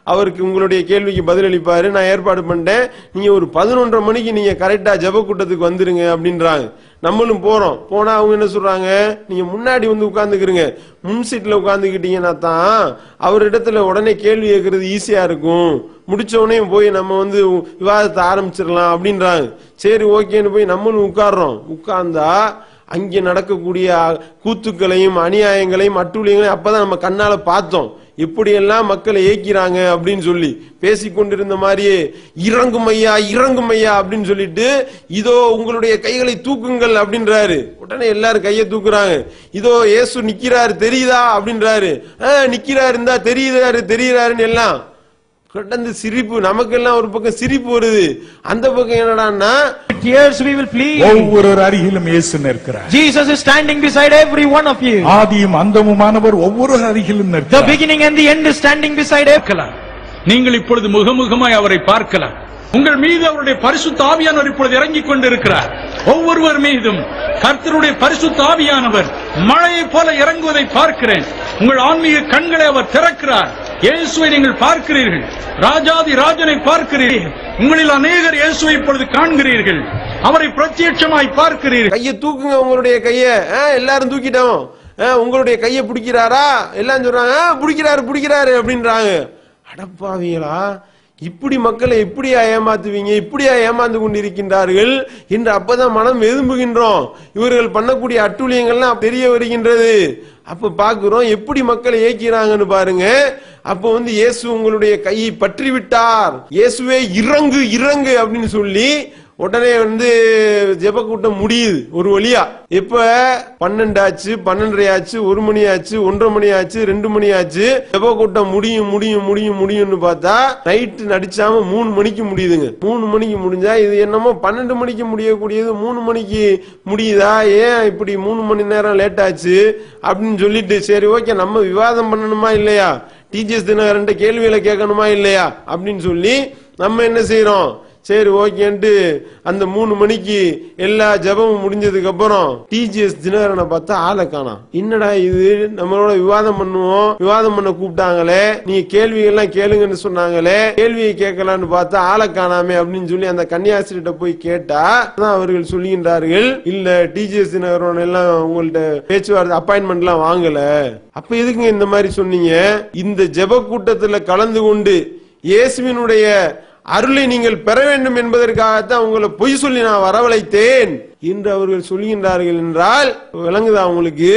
Speaker 3: அவருக்கு உங்களுடைய கேள்விக்கு பதிலளிப்பாரு நான் ஏற்பாடு பண்ணிட்டேன் நீங்க ஒரு பதினொன்றரை மணிக்கு நீங்க கரெக்டா ஜெப கூட்டத்துக்கு வந்துருங்க அப்படின்றாங்க நம்மளும் போறோம் போனா அவங்க என்ன சொல்றாங்க நீங்க முன்னாடி வந்து உட்கார்ந்துக்கிறீங்க முன் சீட்ல உட்கார்ந்துக்கிட்டீங்கன்னா தான் அவரிடத்துல உடனே கேள்வி கேட்கறது ஈஸியா இருக்கும் முடிச்ச உடனே போய் நம்ம வந்து விவாதத்தை ஆரம்பிச்சிடலாம் அப்படின்றாங்க சரி ஓகேன்னு போய் நம்மளும் உட்கார்றோம் உட்கார்ந்தா அங்கே நடக்கக்கூடிய கூத்துக்களையும் அநியாயங்களையும் அட்டூழியங்களையும் அப்பதான் நம்ம கண்ணால பார்த்தோம் எப்படியெல்லாம் மக்களை ஏக்கிறாங்க அப்படின்னு சொல்லி பேசிக்கொண்டிருந்த மாதிரியே இறங்கும் ஐயா இறங்கும் ஐயா அப்படின்னு சொல்லிட்டு இதோ உங்களுடைய கைகளை தூக்குங்கள் அப்படின்றாரு உடனே எல்லாரும் கையை தூக்குறாங்க இதோ இயேசு நிக்கிறாரு தெரியுதா அப்படின்றாரு "ஆ, நிக்கிறாரு இருந்தா தெரியுறாரு தெரியுறாருன்னு எல்லாம் கடந்து சிரிப்பு நமக்கெல்லாம் ஒரு பக்கம் சிரிப்பு வருது அந்த பக்கம் என்னடான்னா
Speaker 7: Tears we will plead.
Speaker 8: ஒவ்வொரு அருகிலும் இயேசு நிற்கிறார்
Speaker 7: Jesus is standing beside every one of you.
Speaker 8: ஆதியும் அந்தமுமானவர் ஒவ்வொரு அருகிலும்
Speaker 7: The
Speaker 8: நிற்கிறார்
Speaker 7: beginning and the end is standing beside every
Speaker 4: நீங்கள் இப்பொழுது முகமுகமாய் அவரை பார்க்கலாம் உங்கள் மீது அவருடைய பரிசுத்த ஆவியானவர் இப்பொழுது இறங்கிக் கொண்டிருக்கிறார் ஒவ்வொருவர் மீதும் கர்த்தருடைய பரிசுத்த ஆவியானவர் மழையைப் போல இறங்குவதை பார்க்கிறேன் உங்கள் ஆன்மீக கண்களை அவர் திறக்கிறார் இயேசுவை நீங்கள் பார்க்கிறீர்கள் ராஜாதி ராஜனை பார்க்கிறீர்கள் உங்களில் அநேகர் இயேசுவை இப்பொழுது காண்கிறீர்கள் அவரை பிரத்யட்சமாய் பார்க்கிறீர்கள்
Speaker 3: கையை தூக்குங்க உங்களுடைய கைய ஆ, எல்லாரும் தூக்கிட்டோம் ஆ, உங்களுடைய கையை பிடிக்கிறாரா எல்லாம் சொல்றாங்க "ஆ, பிடிக்கிறாரு பிடிக்கிறாரு அப்படின்றாங்க அடப்பாவீங்களா இப்படி மக்களை இப்படியா ஏமாத்துவீங்க இப்படியா ஏமாந்து கொண்டிருக்கின்றார்கள் என்று அப்பதான் மனம் வெதும்புகின்றோம் இவர்கள் பண்ணக்கூடிய அட்டூழியங்கள்லாம் தெரிய வருகின்றது அப்ப பாக்குறோம் எப்படி மக்களை ஏக்கிறாங்கன்னு பாருங்க அப்ப வந்து இயேசு உங்களுடைய கையை பற்றி விட்டார் இயேசுவே இறங்கு இறங்கு அப்படின்னு சொல்லி உடனே வந்து ஜெப கூட்டம் முடியுது ஒரு வழியா இப்ப பன்னெண்டு ஆச்சு பன்னெண்டரை ஆச்சு ஒரு மணி ஆச்சு ஒன்றரை மணி ஆச்சு ரெண்டு மணி ஆச்சு ஜெப கூட்டம் முடியும் முடியும் முடியும் முடியும்னு பார்த்தா நைட்டு நடிச்சாம மூணு மணிக்கு முடியுதுங்க மூணு மணிக்கு முடிஞ்சா இது என்னமோ பன்னெண்டு மணிக்கு முடியக்கூடியது மூணு மணிக்கு முடியுதா ஏன் இப்படி மூணு மணி நேரம் லேட் ஆச்சு அப்படின்னு சொல்லிட்டு சரி ஓகே நம்ம விவாதம் பண்ணணுமா இல்லையா டிஜிஎஸ் தினகரன் கேள்விகளை கேட்கணுமா இல்லையா அப்படின்னு சொல்லி நம்ம என்ன செய்யறோம் சரி ஓகேன்ட்டு அந்த மூணு மணிக்கு எல்லா ஜெபமும் முடிஞ்சதுக்கு அப்புறம் டிஜிஎஸ் தினகரனை பார்த்தா ஆளை காணோம் என்னடா இது நம்மளோட விவாதம் பண்ணுவோம் விவாதம் பண்ண கூப்பிட்டாங்களே நீங்க கேள்விகள்லாம் கேளுங்கன்னு சொன்னாங்களே கேள்வியை கேட்கலான்னு பார்த்தா ஆளை காணாமே அப்படின்னு சொல்லி அந்த கன்னியாஸ்திரிட்ட போய் கேட்டா தான் அவர்கள் சொல்லுகின்றார்கள் இல்ல டிஜிஎஸ் தினகரன் எல்லாம் உங்கள்ட்ட பேச்சுவார்த்தை அப்பாயின்மெண்ட் எல்லாம் வாங்கல அப்ப எதுக்குங்க இந்த மாதிரி சொன்னீங்க இந்த ஜெப கூட்டத்துல கலந்து கொண்டு இயேசுவினுடைய அருளை நீங்கள் பெற வேண்டும் என்பதற்காகத்தான் உங்களை பொய் சொல்லி நான் வரவழைத்தேன் என்று அவர்கள் சொல்கின்றார்கள் என்றால் விளங்குதா உங்களுக்கு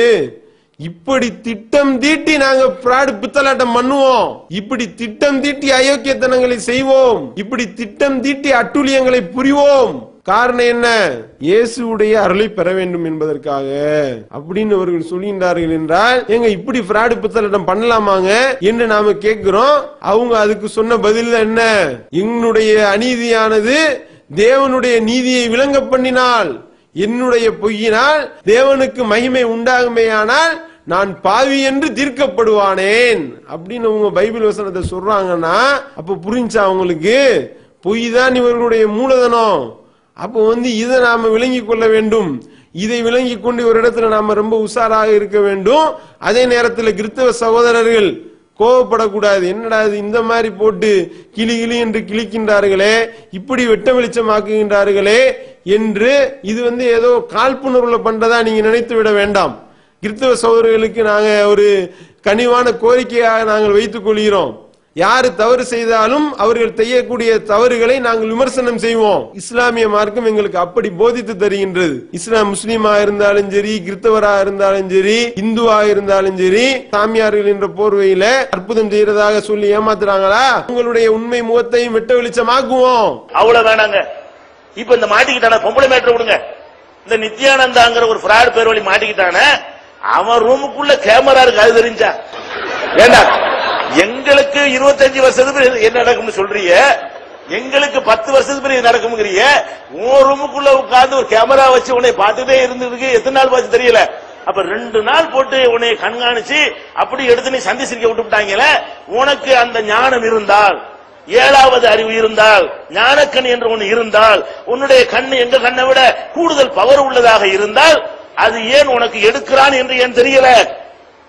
Speaker 3: இப்படி திட்டம் தீட்டி நாங்க பிராடு பித்தலாட்டம் பண்ணுவோம் இப்படி திட்டம் தீட்டி அயோக்கியத்தனங்களை செய்வோம் இப்படி திட்டம் தீட்டி அட்டுழியங்களை புரிவோம் காரணம் என்ன இயேசுடைய அருளை பெற வேண்டும் என்பதற்காக அப்படின்னு அவர்கள் சொல்கின்றார்கள் என்றால் எங்க இப்படி பிராடு புத்தலிடம் பண்ணலாமாங்க என்று நாம கேட்கிறோம் அவங்க அதுக்கு சொன்ன பதில் என்ன என்னுடைய அநீதியானது தேவனுடைய நீதியை விளங்க பண்ணினால் என்னுடைய பொய்யினால் தேவனுக்கு மகிமை உண்டாகுமேயானால் நான் பாவி என்று தீர்க்கப்படுவானேன் அப்படின்னு அவங்க பைபிள் வசனத்தை சொல்றாங்கன்னா அப்ப புரிஞ்சா அவங்களுக்கு பொய் தான் இவர்களுடைய மூலதனம் அப்போ வந்து இதை நாம விளங்கி கொள்ள வேண்டும் இதை விளங்கி கொண்டு ஒரு இடத்துல நாம ரொம்ப உஷாராக இருக்க வேண்டும் அதே நேரத்தில் கிறிஸ்தவ சகோதரர்கள் கோவப்படக்கூடாது என்னடா இது இந்த மாதிரி போட்டு கிளி கிளி என்று கிழிக்கின்றார்களே இப்படி வெட்ட வெளிச்சமாக்குகின்றார்களே என்று இது வந்து ஏதோ காழ்ப்புணர்வுல பண்றதா நீங்க நினைத்து விட வேண்டாம் கிறிஸ்தவ சகோதரர்களுக்கு நாங்க ஒரு கனிவான கோரிக்கையாக நாங்கள் வைத்துக் கொள்கிறோம் யாரு தவறு செய்தாலும் அவர்கள் செய்யக்கூடிய தவறுகளை நாங்கள் விமர்சனம் செய்வோம் இஸ்லாமிய மார்க்கம் எங்களுக்கு அப்படி போதித்து தருகின்றது இஸ்லாம் முஸ்லீமா இருந்தாலும் சரி கிறிஸ்தவரா இருந்தாலும் சரி இந்துவா இருந்தாலும் சரி சாமியார்கள் என்ற போர்வையில அற்புதம் செய்யறதாக சொல்லி ஏமாத்துறாங்களா உங்களுடைய உண்மை முகத்தையும் வெட்ட வெளிச்சமாக்குவோம்
Speaker 16: அவ்வளவு வேணாங்க இப்ப இந்த மாட்டிக்கிட்டான பொம்பளை மேட்டர் விடுங்க இந்த நித்யானந்தாங்கிற ஒரு ஃப்ராட் பேர் வழி மாட்டிக்கிட்டான அவன் ரூமுக்குள்ள கேமரா இருக்கு அது தெரிஞ்சா ஏண்டா எங்களுக்கு இருபத்தஞ்சு வருஷத்துக்கு பிறகு என்ன நடக்கும்னு சொல்றீங்க எங்களுக்கு பத்து வருஷத்துக்கு பிறகு நடக்கும்ங்கிறீங்க உன் ரூமுக்குள்ள உட்கார்ந்து ஒரு கேமரா வச்சு உன்னை பார்த்துட்டே இருந்திருக்கு எத்தனை நாள் பார்த்து தெரியல அப்ப ரெண்டு நாள் போட்டு உன்னை கண்காணிச்சு அப்படி எடுத்து நீ சந்திச்சிருக்க விட்டுவிட்டாங்களே உனக்கு அந்த ஞானம் இருந்தால் ஏழாவது அறிவு இருந்தால் ஞானக்கண் என்று ஒன்று இருந்தால் உன்னுடைய கண்ணு எங்க கண்ணை விட கூடுதல் பவர் உள்ளதாக இருந்தால் அது ஏன் உனக்கு எடுக்கிறான் என்று ஏன் தெரியல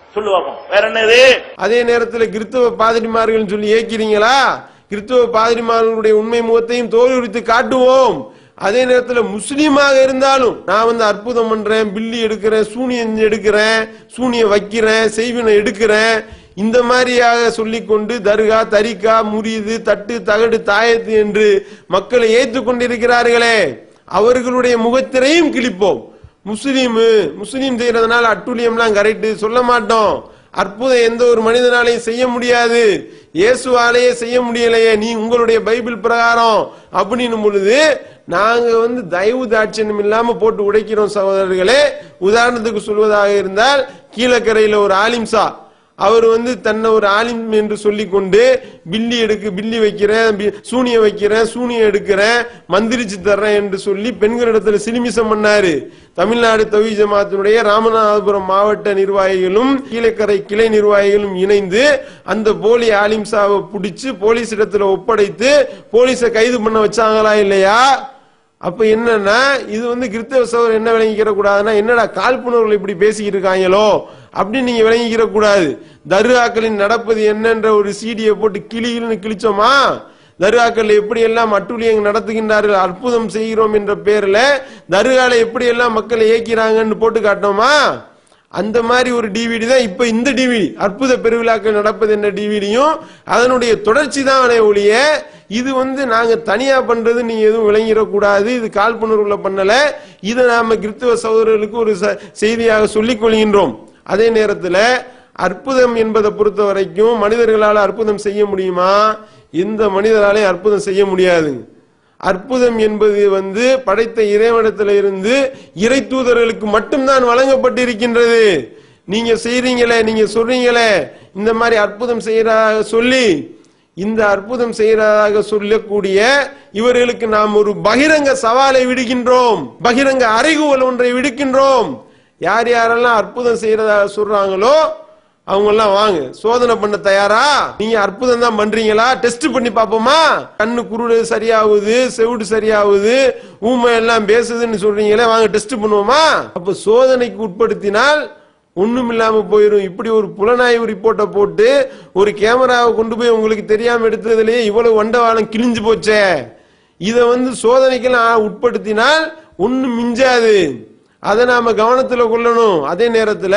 Speaker 16: சொல்லு பார்ப்போம் வேற என்னது
Speaker 3: அதே நேரத்துல கிறிஸ்தவ பாதிரிமார்கள் சொல்லி ஏக்கிறீங்களா கிறிஸ்தவ பாதிரிமார்களுடைய உண்மை முகத்தையும் தோலுரித்து காட்டுவோம் அதே நேரத்துல முஸ்லீமாக இருந்தாலும் நான் வந்து அற்புதம் பண்றேன் பில்லி எடுக்கிறேன் சூனியம் எடுக்கிறேன் சூனியம் வைக்கிறேன் செய்வினை எடுக்கிறேன் இந்த மாதிரியாக சொல்லிக்கொண்டு தர்கா தரிகா முறிது தட்டு தகடு தாயத்து என்று மக்களை ஏற்றுக் கொண்டிருக்கிறார்களே அவர்களுடைய முகத்திரையும் கிழிப்போம் முஸ்லீம் முஸ்லீம் செய்யறதுனால அட்டுழியம்லாம் கரெக்ட் சொல்ல மாட்டோம் அற்புதம் எந்த ஒரு மனிதனாலையும் செய்ய முடியாது இயேசுவாலேயே செய்ய முடியலையே நீ உங்களுடைய பைபிள் பிரகாரம் அப்படின்னும் பொழுது நாங்க வந்து தயவு தாட்சியம் இல்லாம போட்டு உடைக்கிறோம் சகோதரர்களே உதாரணத்துக்கு சொல்வதாக இருந்தால் கீழக்கரையில ஒரு ஆலிம்சா அவர் வந்து தன்னை ஒரு ஆலிம் என்று சொல்லிக் கொண்டு பில்லி எடுக்கு பில்லி வைக்கிறேன் பி- சூனிய வைக்கிறேன் சூனியம் எடுக்கிறேன் மந்திரிச்சு தர்றேன் என்று சொல்லி பெண்களிடத்துல சிலிமிசம் பண்ணாரு தமிழ்நாடு தவி ஜமாத்தினுடைய ராமநாதபுரம் மாவட்ட நிர்வாகிகளும் கீழக்கரை கிளை நிர்வாகிகளும் இணைந்து அந்த போலி ஆலிம்சாவை பிடிச்சு போலீஸ் இடத்துல ஒப்படைத்து போலீஸை கைது பண்ண வச்சாங்களா இல்லையா அப்ப என்னன்னா இது வந்து கிறிஸ்தவ சகோதரர் என்ன விளங்கிக்கிற கூடாதுன்னா என்னடா காழ்ப்புணர்வுகள் இப்படி பேசிக்கிட்டு இருக்காங்களோ அப்படின்னு நீங்க விளங்கிக்கிற கூடாது தர்காக்களின் நடப்பது என்னன்ற ஒரு சீடியை போட்டு கிளின்னு கிழிச்சோமா தர்காக்கள் எப்படி எல்லாம் அட்டுழியங்க நடத்துகின்றார்கள் அற்புதம் செய்கிறோம் என்ற பேர்ல தர்கால எப்படி எல்லாம் மக்களை ஏக்கிறாங்கன்னு போட்டு காட்டோமா அந்த மாதிரி ஒரு டிவிடி தான் இப்ப இந்த டிவிடி அற்புத பெருவிழாக்கள் நடப்பது என்ற டிவிடியும் அதனுடைய தொடர்ச்சி தான் ஒழிய இது வந்து நாங்க தனியா பண்றது நீங்க எதுவும் விளங்கிடக்கூடாது இது காழ்ப்புணர்வுல பண்ணல இதை நாம கிறிஸ்துவ சகோதரர்களுக்கு ஒரு ச- செய்தியாக சொல்லிக் கொள்கின்றோம் அதே நேரத்துல அற்புதம் என்பதை பொறுத்த வரைக்கும் மனிதர்களால அற்புதம் செய்ய முடியுமா எந்த மனிதராலையும் அற்புதம் செய்ய முடியாதுங்க அற்புதம் என்பது வந்து படைத்த இறைவனத்துல இருந்து இறை தூதர்களுக்கு மட்டும்தான் வழங்கப்பட்டிருக்கின்றது நீங்க செய்றீங்களே நீங்க சொல்றீங்களே இந்த மாதிரி அற்புதம் செய்யறதாக சொல்லி இந்த அற்புதம் செய்யறதாக சொல்லக்கூடிய இவர்களுக்கு நாம் ஒரு பகிரங்க சவாலை விடுகின்றோம் பகிரங்க அறைகூவல் ஒன்றை விடுக்கின்றோம் யார் யாரெல்லாம் அற்புதம் செய்யறதாக சொல்றாங்களோ அவங்க எல்லாம் வாங்க சோதனை பண்ண தயாரா நீங்க அற்புதம் தான் பண்றீங்களா டெஸ்ட் பண்ணி பாப்போமா கண்ணு குருடு சரியாகுது செவிடு சரியாகுது ஊமை எல்லாம் பேசுதுன்னு சொல்றீங்களே வாங்க டெஸ்ட் பண்ணுவோமா அப்ப சோதனைக்கு உட்படுத்தினால் ஒண்ணும் இல்லாம போயிரும் இப்படி ஒரு புலனாய்வு ரிப்போர்ட்டை போட்டு ஒரு கேமராவை கொண்டு போய் உங்களுக்கு தெரியாம எடுத்ததுலயே இவ்வளவு வண்டவாளம் கிழிஞ்சு போச்சே இத வந்து சோதனைக்கெல்லாம் உட்படுத்தினால் ஒண்ணும் மிஞ்சாது அதை நாம கவனத்துல கொள்ளணும் அதே நேரத்துல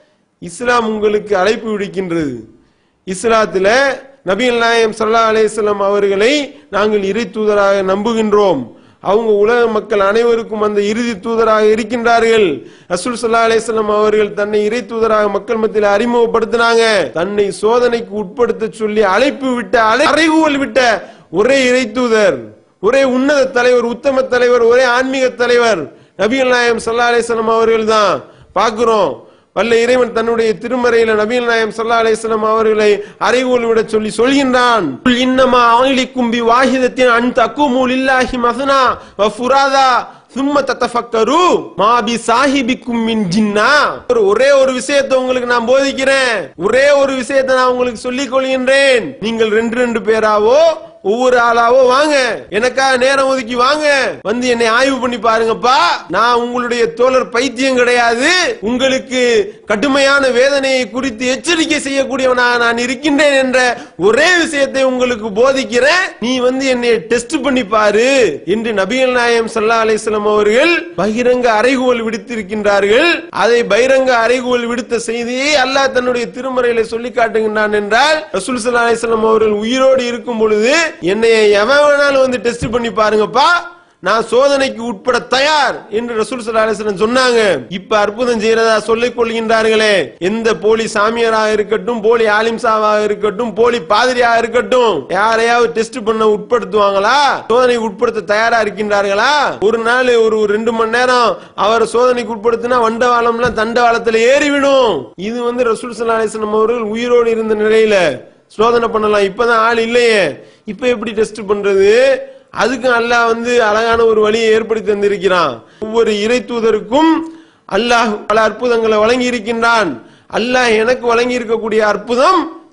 Speaker 3: இஸ்லாம் உங்களுக்கு அழைப்பு விடுக்கின்றது இஸ்லாத்துல நபிகள் நாயம் சல்லா அலையம் அவர்களை நாங்கள் இறை தூதராக நம்புகின்றோம் அவங்க உலக மக்கள் அனைவருக்கும் அந்த இறுதி தூதராக இருக்கின்றார்கள் ரசூல் சல்லா அலிஸ்லாம் அவர்கள் தன்னை இறை தூதராக மக்கள் மத்தியில் அறிமுகப்படுத்தினாங்க தன்னை சோதனைக்கு உட்படுத்த சொல்லி அழைப்பு விட்ட அழை- அறைகூவல் விட்ட ஒரே இறை தூதர் ஒரே உன்னத தலைவர் உத்தம தலைவர் ஒரே ஆன்மீக தலைவர் நபிகள் நாயம் சல்லா அலிஸ்லாம் அவர்கள் தான் பாக்குறோம் வல்ல இறைவன் தன்னுடைய திருமறையில நபிகள் நாயம் சல்லா அலிஸ்லாம் அவர்களை அறைகோல் விட சொல்லி சொல்கின்றான் "குல் இன்னமா ஆயிலிக்கும் பி வாஹிதத்தின் அன் தக்குமு லில்லாஹி மசனா வ ஃபுராதா சும்ம தத்தஃபக்கரு மா பி சாஹிபிக்கும் மின் ஜின்னா ஒரு ஒரே ஒரு விஷயத்தை உங்களுக்கு நான் போதிக்கிறேன் ஒரே ஒரு விஷயத்தை நான் உங்களுக்கு சொல்லிக் கொள்கின்றேன் நீங்கள் ரெண்டு ரெண்டு பேராவோ ஒவ்வொரு ஆளாவோ வாங்க எனக்காக நேரம் ஒதுக்கி வாங்க வந்து என்னை ஆய்வு பண்ணி பாருங்கப்பா நான் உங்களுடைய தோழர் பைத்தியம் கிடையாது உங்களுக்கு கடுமையான வேதனையை குறித்து எச்சரிக்கை செய்யக்கூடியவனாக நான் இருக்கின்றேன் என்ற ஒரே விஷயத்தை உங்களுக்கு போதிக்கிறேன் நீ வந்து என்னை டெஸ்ட் பண்ணி பாரு என்று நபிகள் நாயம் சல்லா அலிஸ்லாம் அவர்கள் பகிரங்க அறைகோல் விடுத்திருக்கின்றார்கள் அதை பகிரங்க அறைகோல் விடுத்த செய்தியை அல்லாஹ் தன்னுடைய திருமறையில சொல்லி காட்டுகின்றான் என்றால் ரசூல் சல்லா அலிஸ்லாம் அவர்கள் உயிரோடு இருக்கும் பொழுது என்னை எவன் வேணாலும் வந்து டெஸ்ட் பண்ணி பாருங்கப்பா நான் சோதனைக்கு உட்பட தயார் என்று ரசூல் சல்லா அலிஸ்லாம் சொன்னாங்க இப்ப அற்புதம் செய்யறதா சொல்லிக் கொள்கின்றார்களே எந்த போலி சாமியாராக இருக்கட்டும் போலி ஆலிம்சாவாக இருக்கட்டும் போலி பாதிரியாக இருக்கட்டும் யாரையாவது டெஸ்ட் பண்ண உட்படுத்துவாங்களா சோதனைக்கு உட்படுத்த தயாரா இருக்கின்றார்களா ஒரு நாள் ஒரு ஒரு ரெண்டு மணி நேரம் அவர் சோதனைக்கு உட்படுத்தினா வண்டவாளம்லாம் தண்டவாளத்துல ஏறிவிடும் இது வந்து ரசூல் சல்லா அலிஸ்லாம் அவர்கள் உயிரோடு இருந்த நிலையில சோதனை பண்ணலாம் இப்பதான் ஆள் இல்லையே இப்ப எப்படி டெஸ்ட் பண்றது அதுக்கு அல்லாஹ் வந்து அழகான ஒரு வழியை ஏற்படுத்தி தந்திருக்கிறான் ஒவ்வொரு இறை தூதருக்கும் அல்லாஹ் பல அற்புதங்களை வழங்கி இருக்கின்றான் அல்லாஹ் எனக்கு வழங்கி இருக்கக்கூடிய அற்புதம்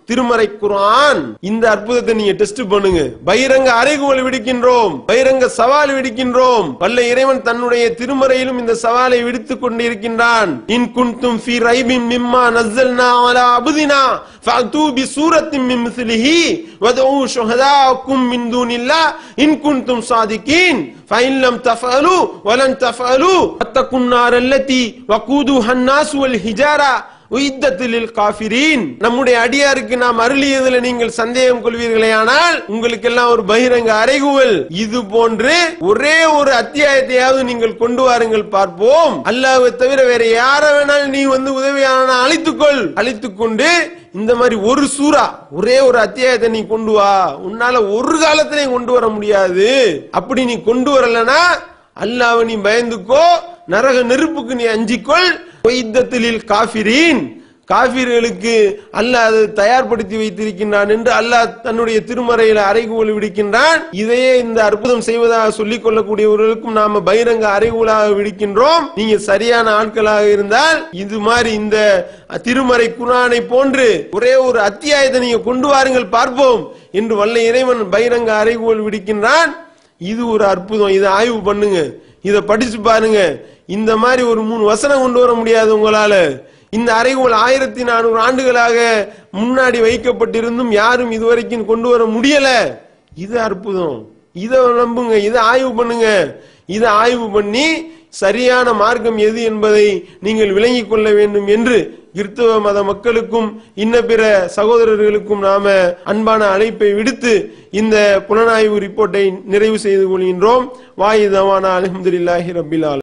Speaker 3: திருமறை குர்ஆன் இந்த அற்புதத்தை நீங்க டெஸ்ட் பண்ணுங்க பகிரங்க அறைகூவல் விடுக்கின்றோம் பகிரங்க சவால் விடுக்கின்றோம் வல்ல இறைவன் தன்னுடைய திருமறையிலும் இந்த சவாலை விடுத்துக் கொண்டிருக்கின்றான் இன் குன்தும் ஃபீ ரைபின் மிம்மா நஸ்ஸல்னா அலா அபுதினா ஃபஅது பி சூரத்தின் மின் மிஸ்லிஹி வதஉ ஷுஹதாக்கும் மின் தூனில்லாஹ் இன் குன்தும் சாதிகீன் فإن لم تفعلوا ولن تفعلوا واتقوا النار التي وقودها الناس والحجارة உயித்தத்தில் காபிரீன் நம்முடைய அடியாருக்கு நாம் அருளியதுல நீங்கள் சந்தேகம் கொள்வீர்களே ஆனால் உங்களுக்கு எல்லாம் ஒரு பகிரங்க அறைகுவல் இது போன்று ஒரே ஒரு அத்தியாயத்தையாவது நீங்கள் கொண்டு வாருங்கள் பார்ப்போம் அல்லாஹ்வை தவிர வேற யார வேணாலும் நீ வந்து உதவியான அழித்துக்கொள் அழித்துக் கொண்டு இந்த மாதிரி ஒரு சூறா ஒரே ஒரு அத்தியாயத்தை நீ கொண்டு வா உன்னால ஒரு காலத்திலையும் கொண்டு வர முடியாது அப்படி நீ கொண்டு வரலனா அல்லாஹ்வை நீ பயந்துக்கோ நரக நெருப்புக்கு நீ அஞ்சிக்கொள் வைத்தத்திலில் காபிரீன் காபிர்களுக்கு அல்லாஹ் அதை தயார்படுத்தி வைத்திருக்கின்றான் என்று அல்லாஹ் தன்னுடைய திருமறையில அறைகூவல் விடுக்கின்றான் இதையே இந்த அற்புதம் செய்வதாக சொல்லிக் கொள்ளக்கூடியவர்களுக்கும் நாம பகிரங்க அறைகூலாக விடுக்கின்றோம் நீங்க சரியான ஆட்களாக இருந்தால் இது மாதிரி இந்த திருமறை குரானை போன்று ஒரே ஒரு அத்தியாயத்தை நீங்க கொண்டு வாருங்கள் பார்ப்போம் என்று வல்ல இறைவன் பகிரங்க அறைகூவல் விடுக்கின்றான் இது ஒரு அற்புதம் இதை ஆய்வு பண்ணுங்க இத படிச்சு பாருங்க இந்த மாதிரி ஒரு மூணு வசனம் கொண்டு வர முடியாது உங்களால இந்த அறைகோல் ஆயிரத்தி நானூறு ஆண்டுகளாக முன்னாடி வைக்கப்பட்டிருந்தும் யாரும் இதுவரைக்கும் கொண்டு வர முடியல இது அற்புதம் இதை நம்புங்க இதை ஆய்வு பண்ணுங்க இதை ஆய்வு பண்ணி சரியான மார்க்கம் எது என்பதை நீங்கள் விளங்கிக் கொள்ள வேண்டும் என்று கிறிஸ்தவ மத மக்களுக்கும் இன்ன பிற சகோதரர்களுக்கும் நாம அன்பான அழைப்பை விடுத்து இந்த புலனாய்வு ரிப்போர்ட்டை நிறைவு செய்து கொள்கின்றோம் வாயுதவான அலமதுல்லாஹி ரபில்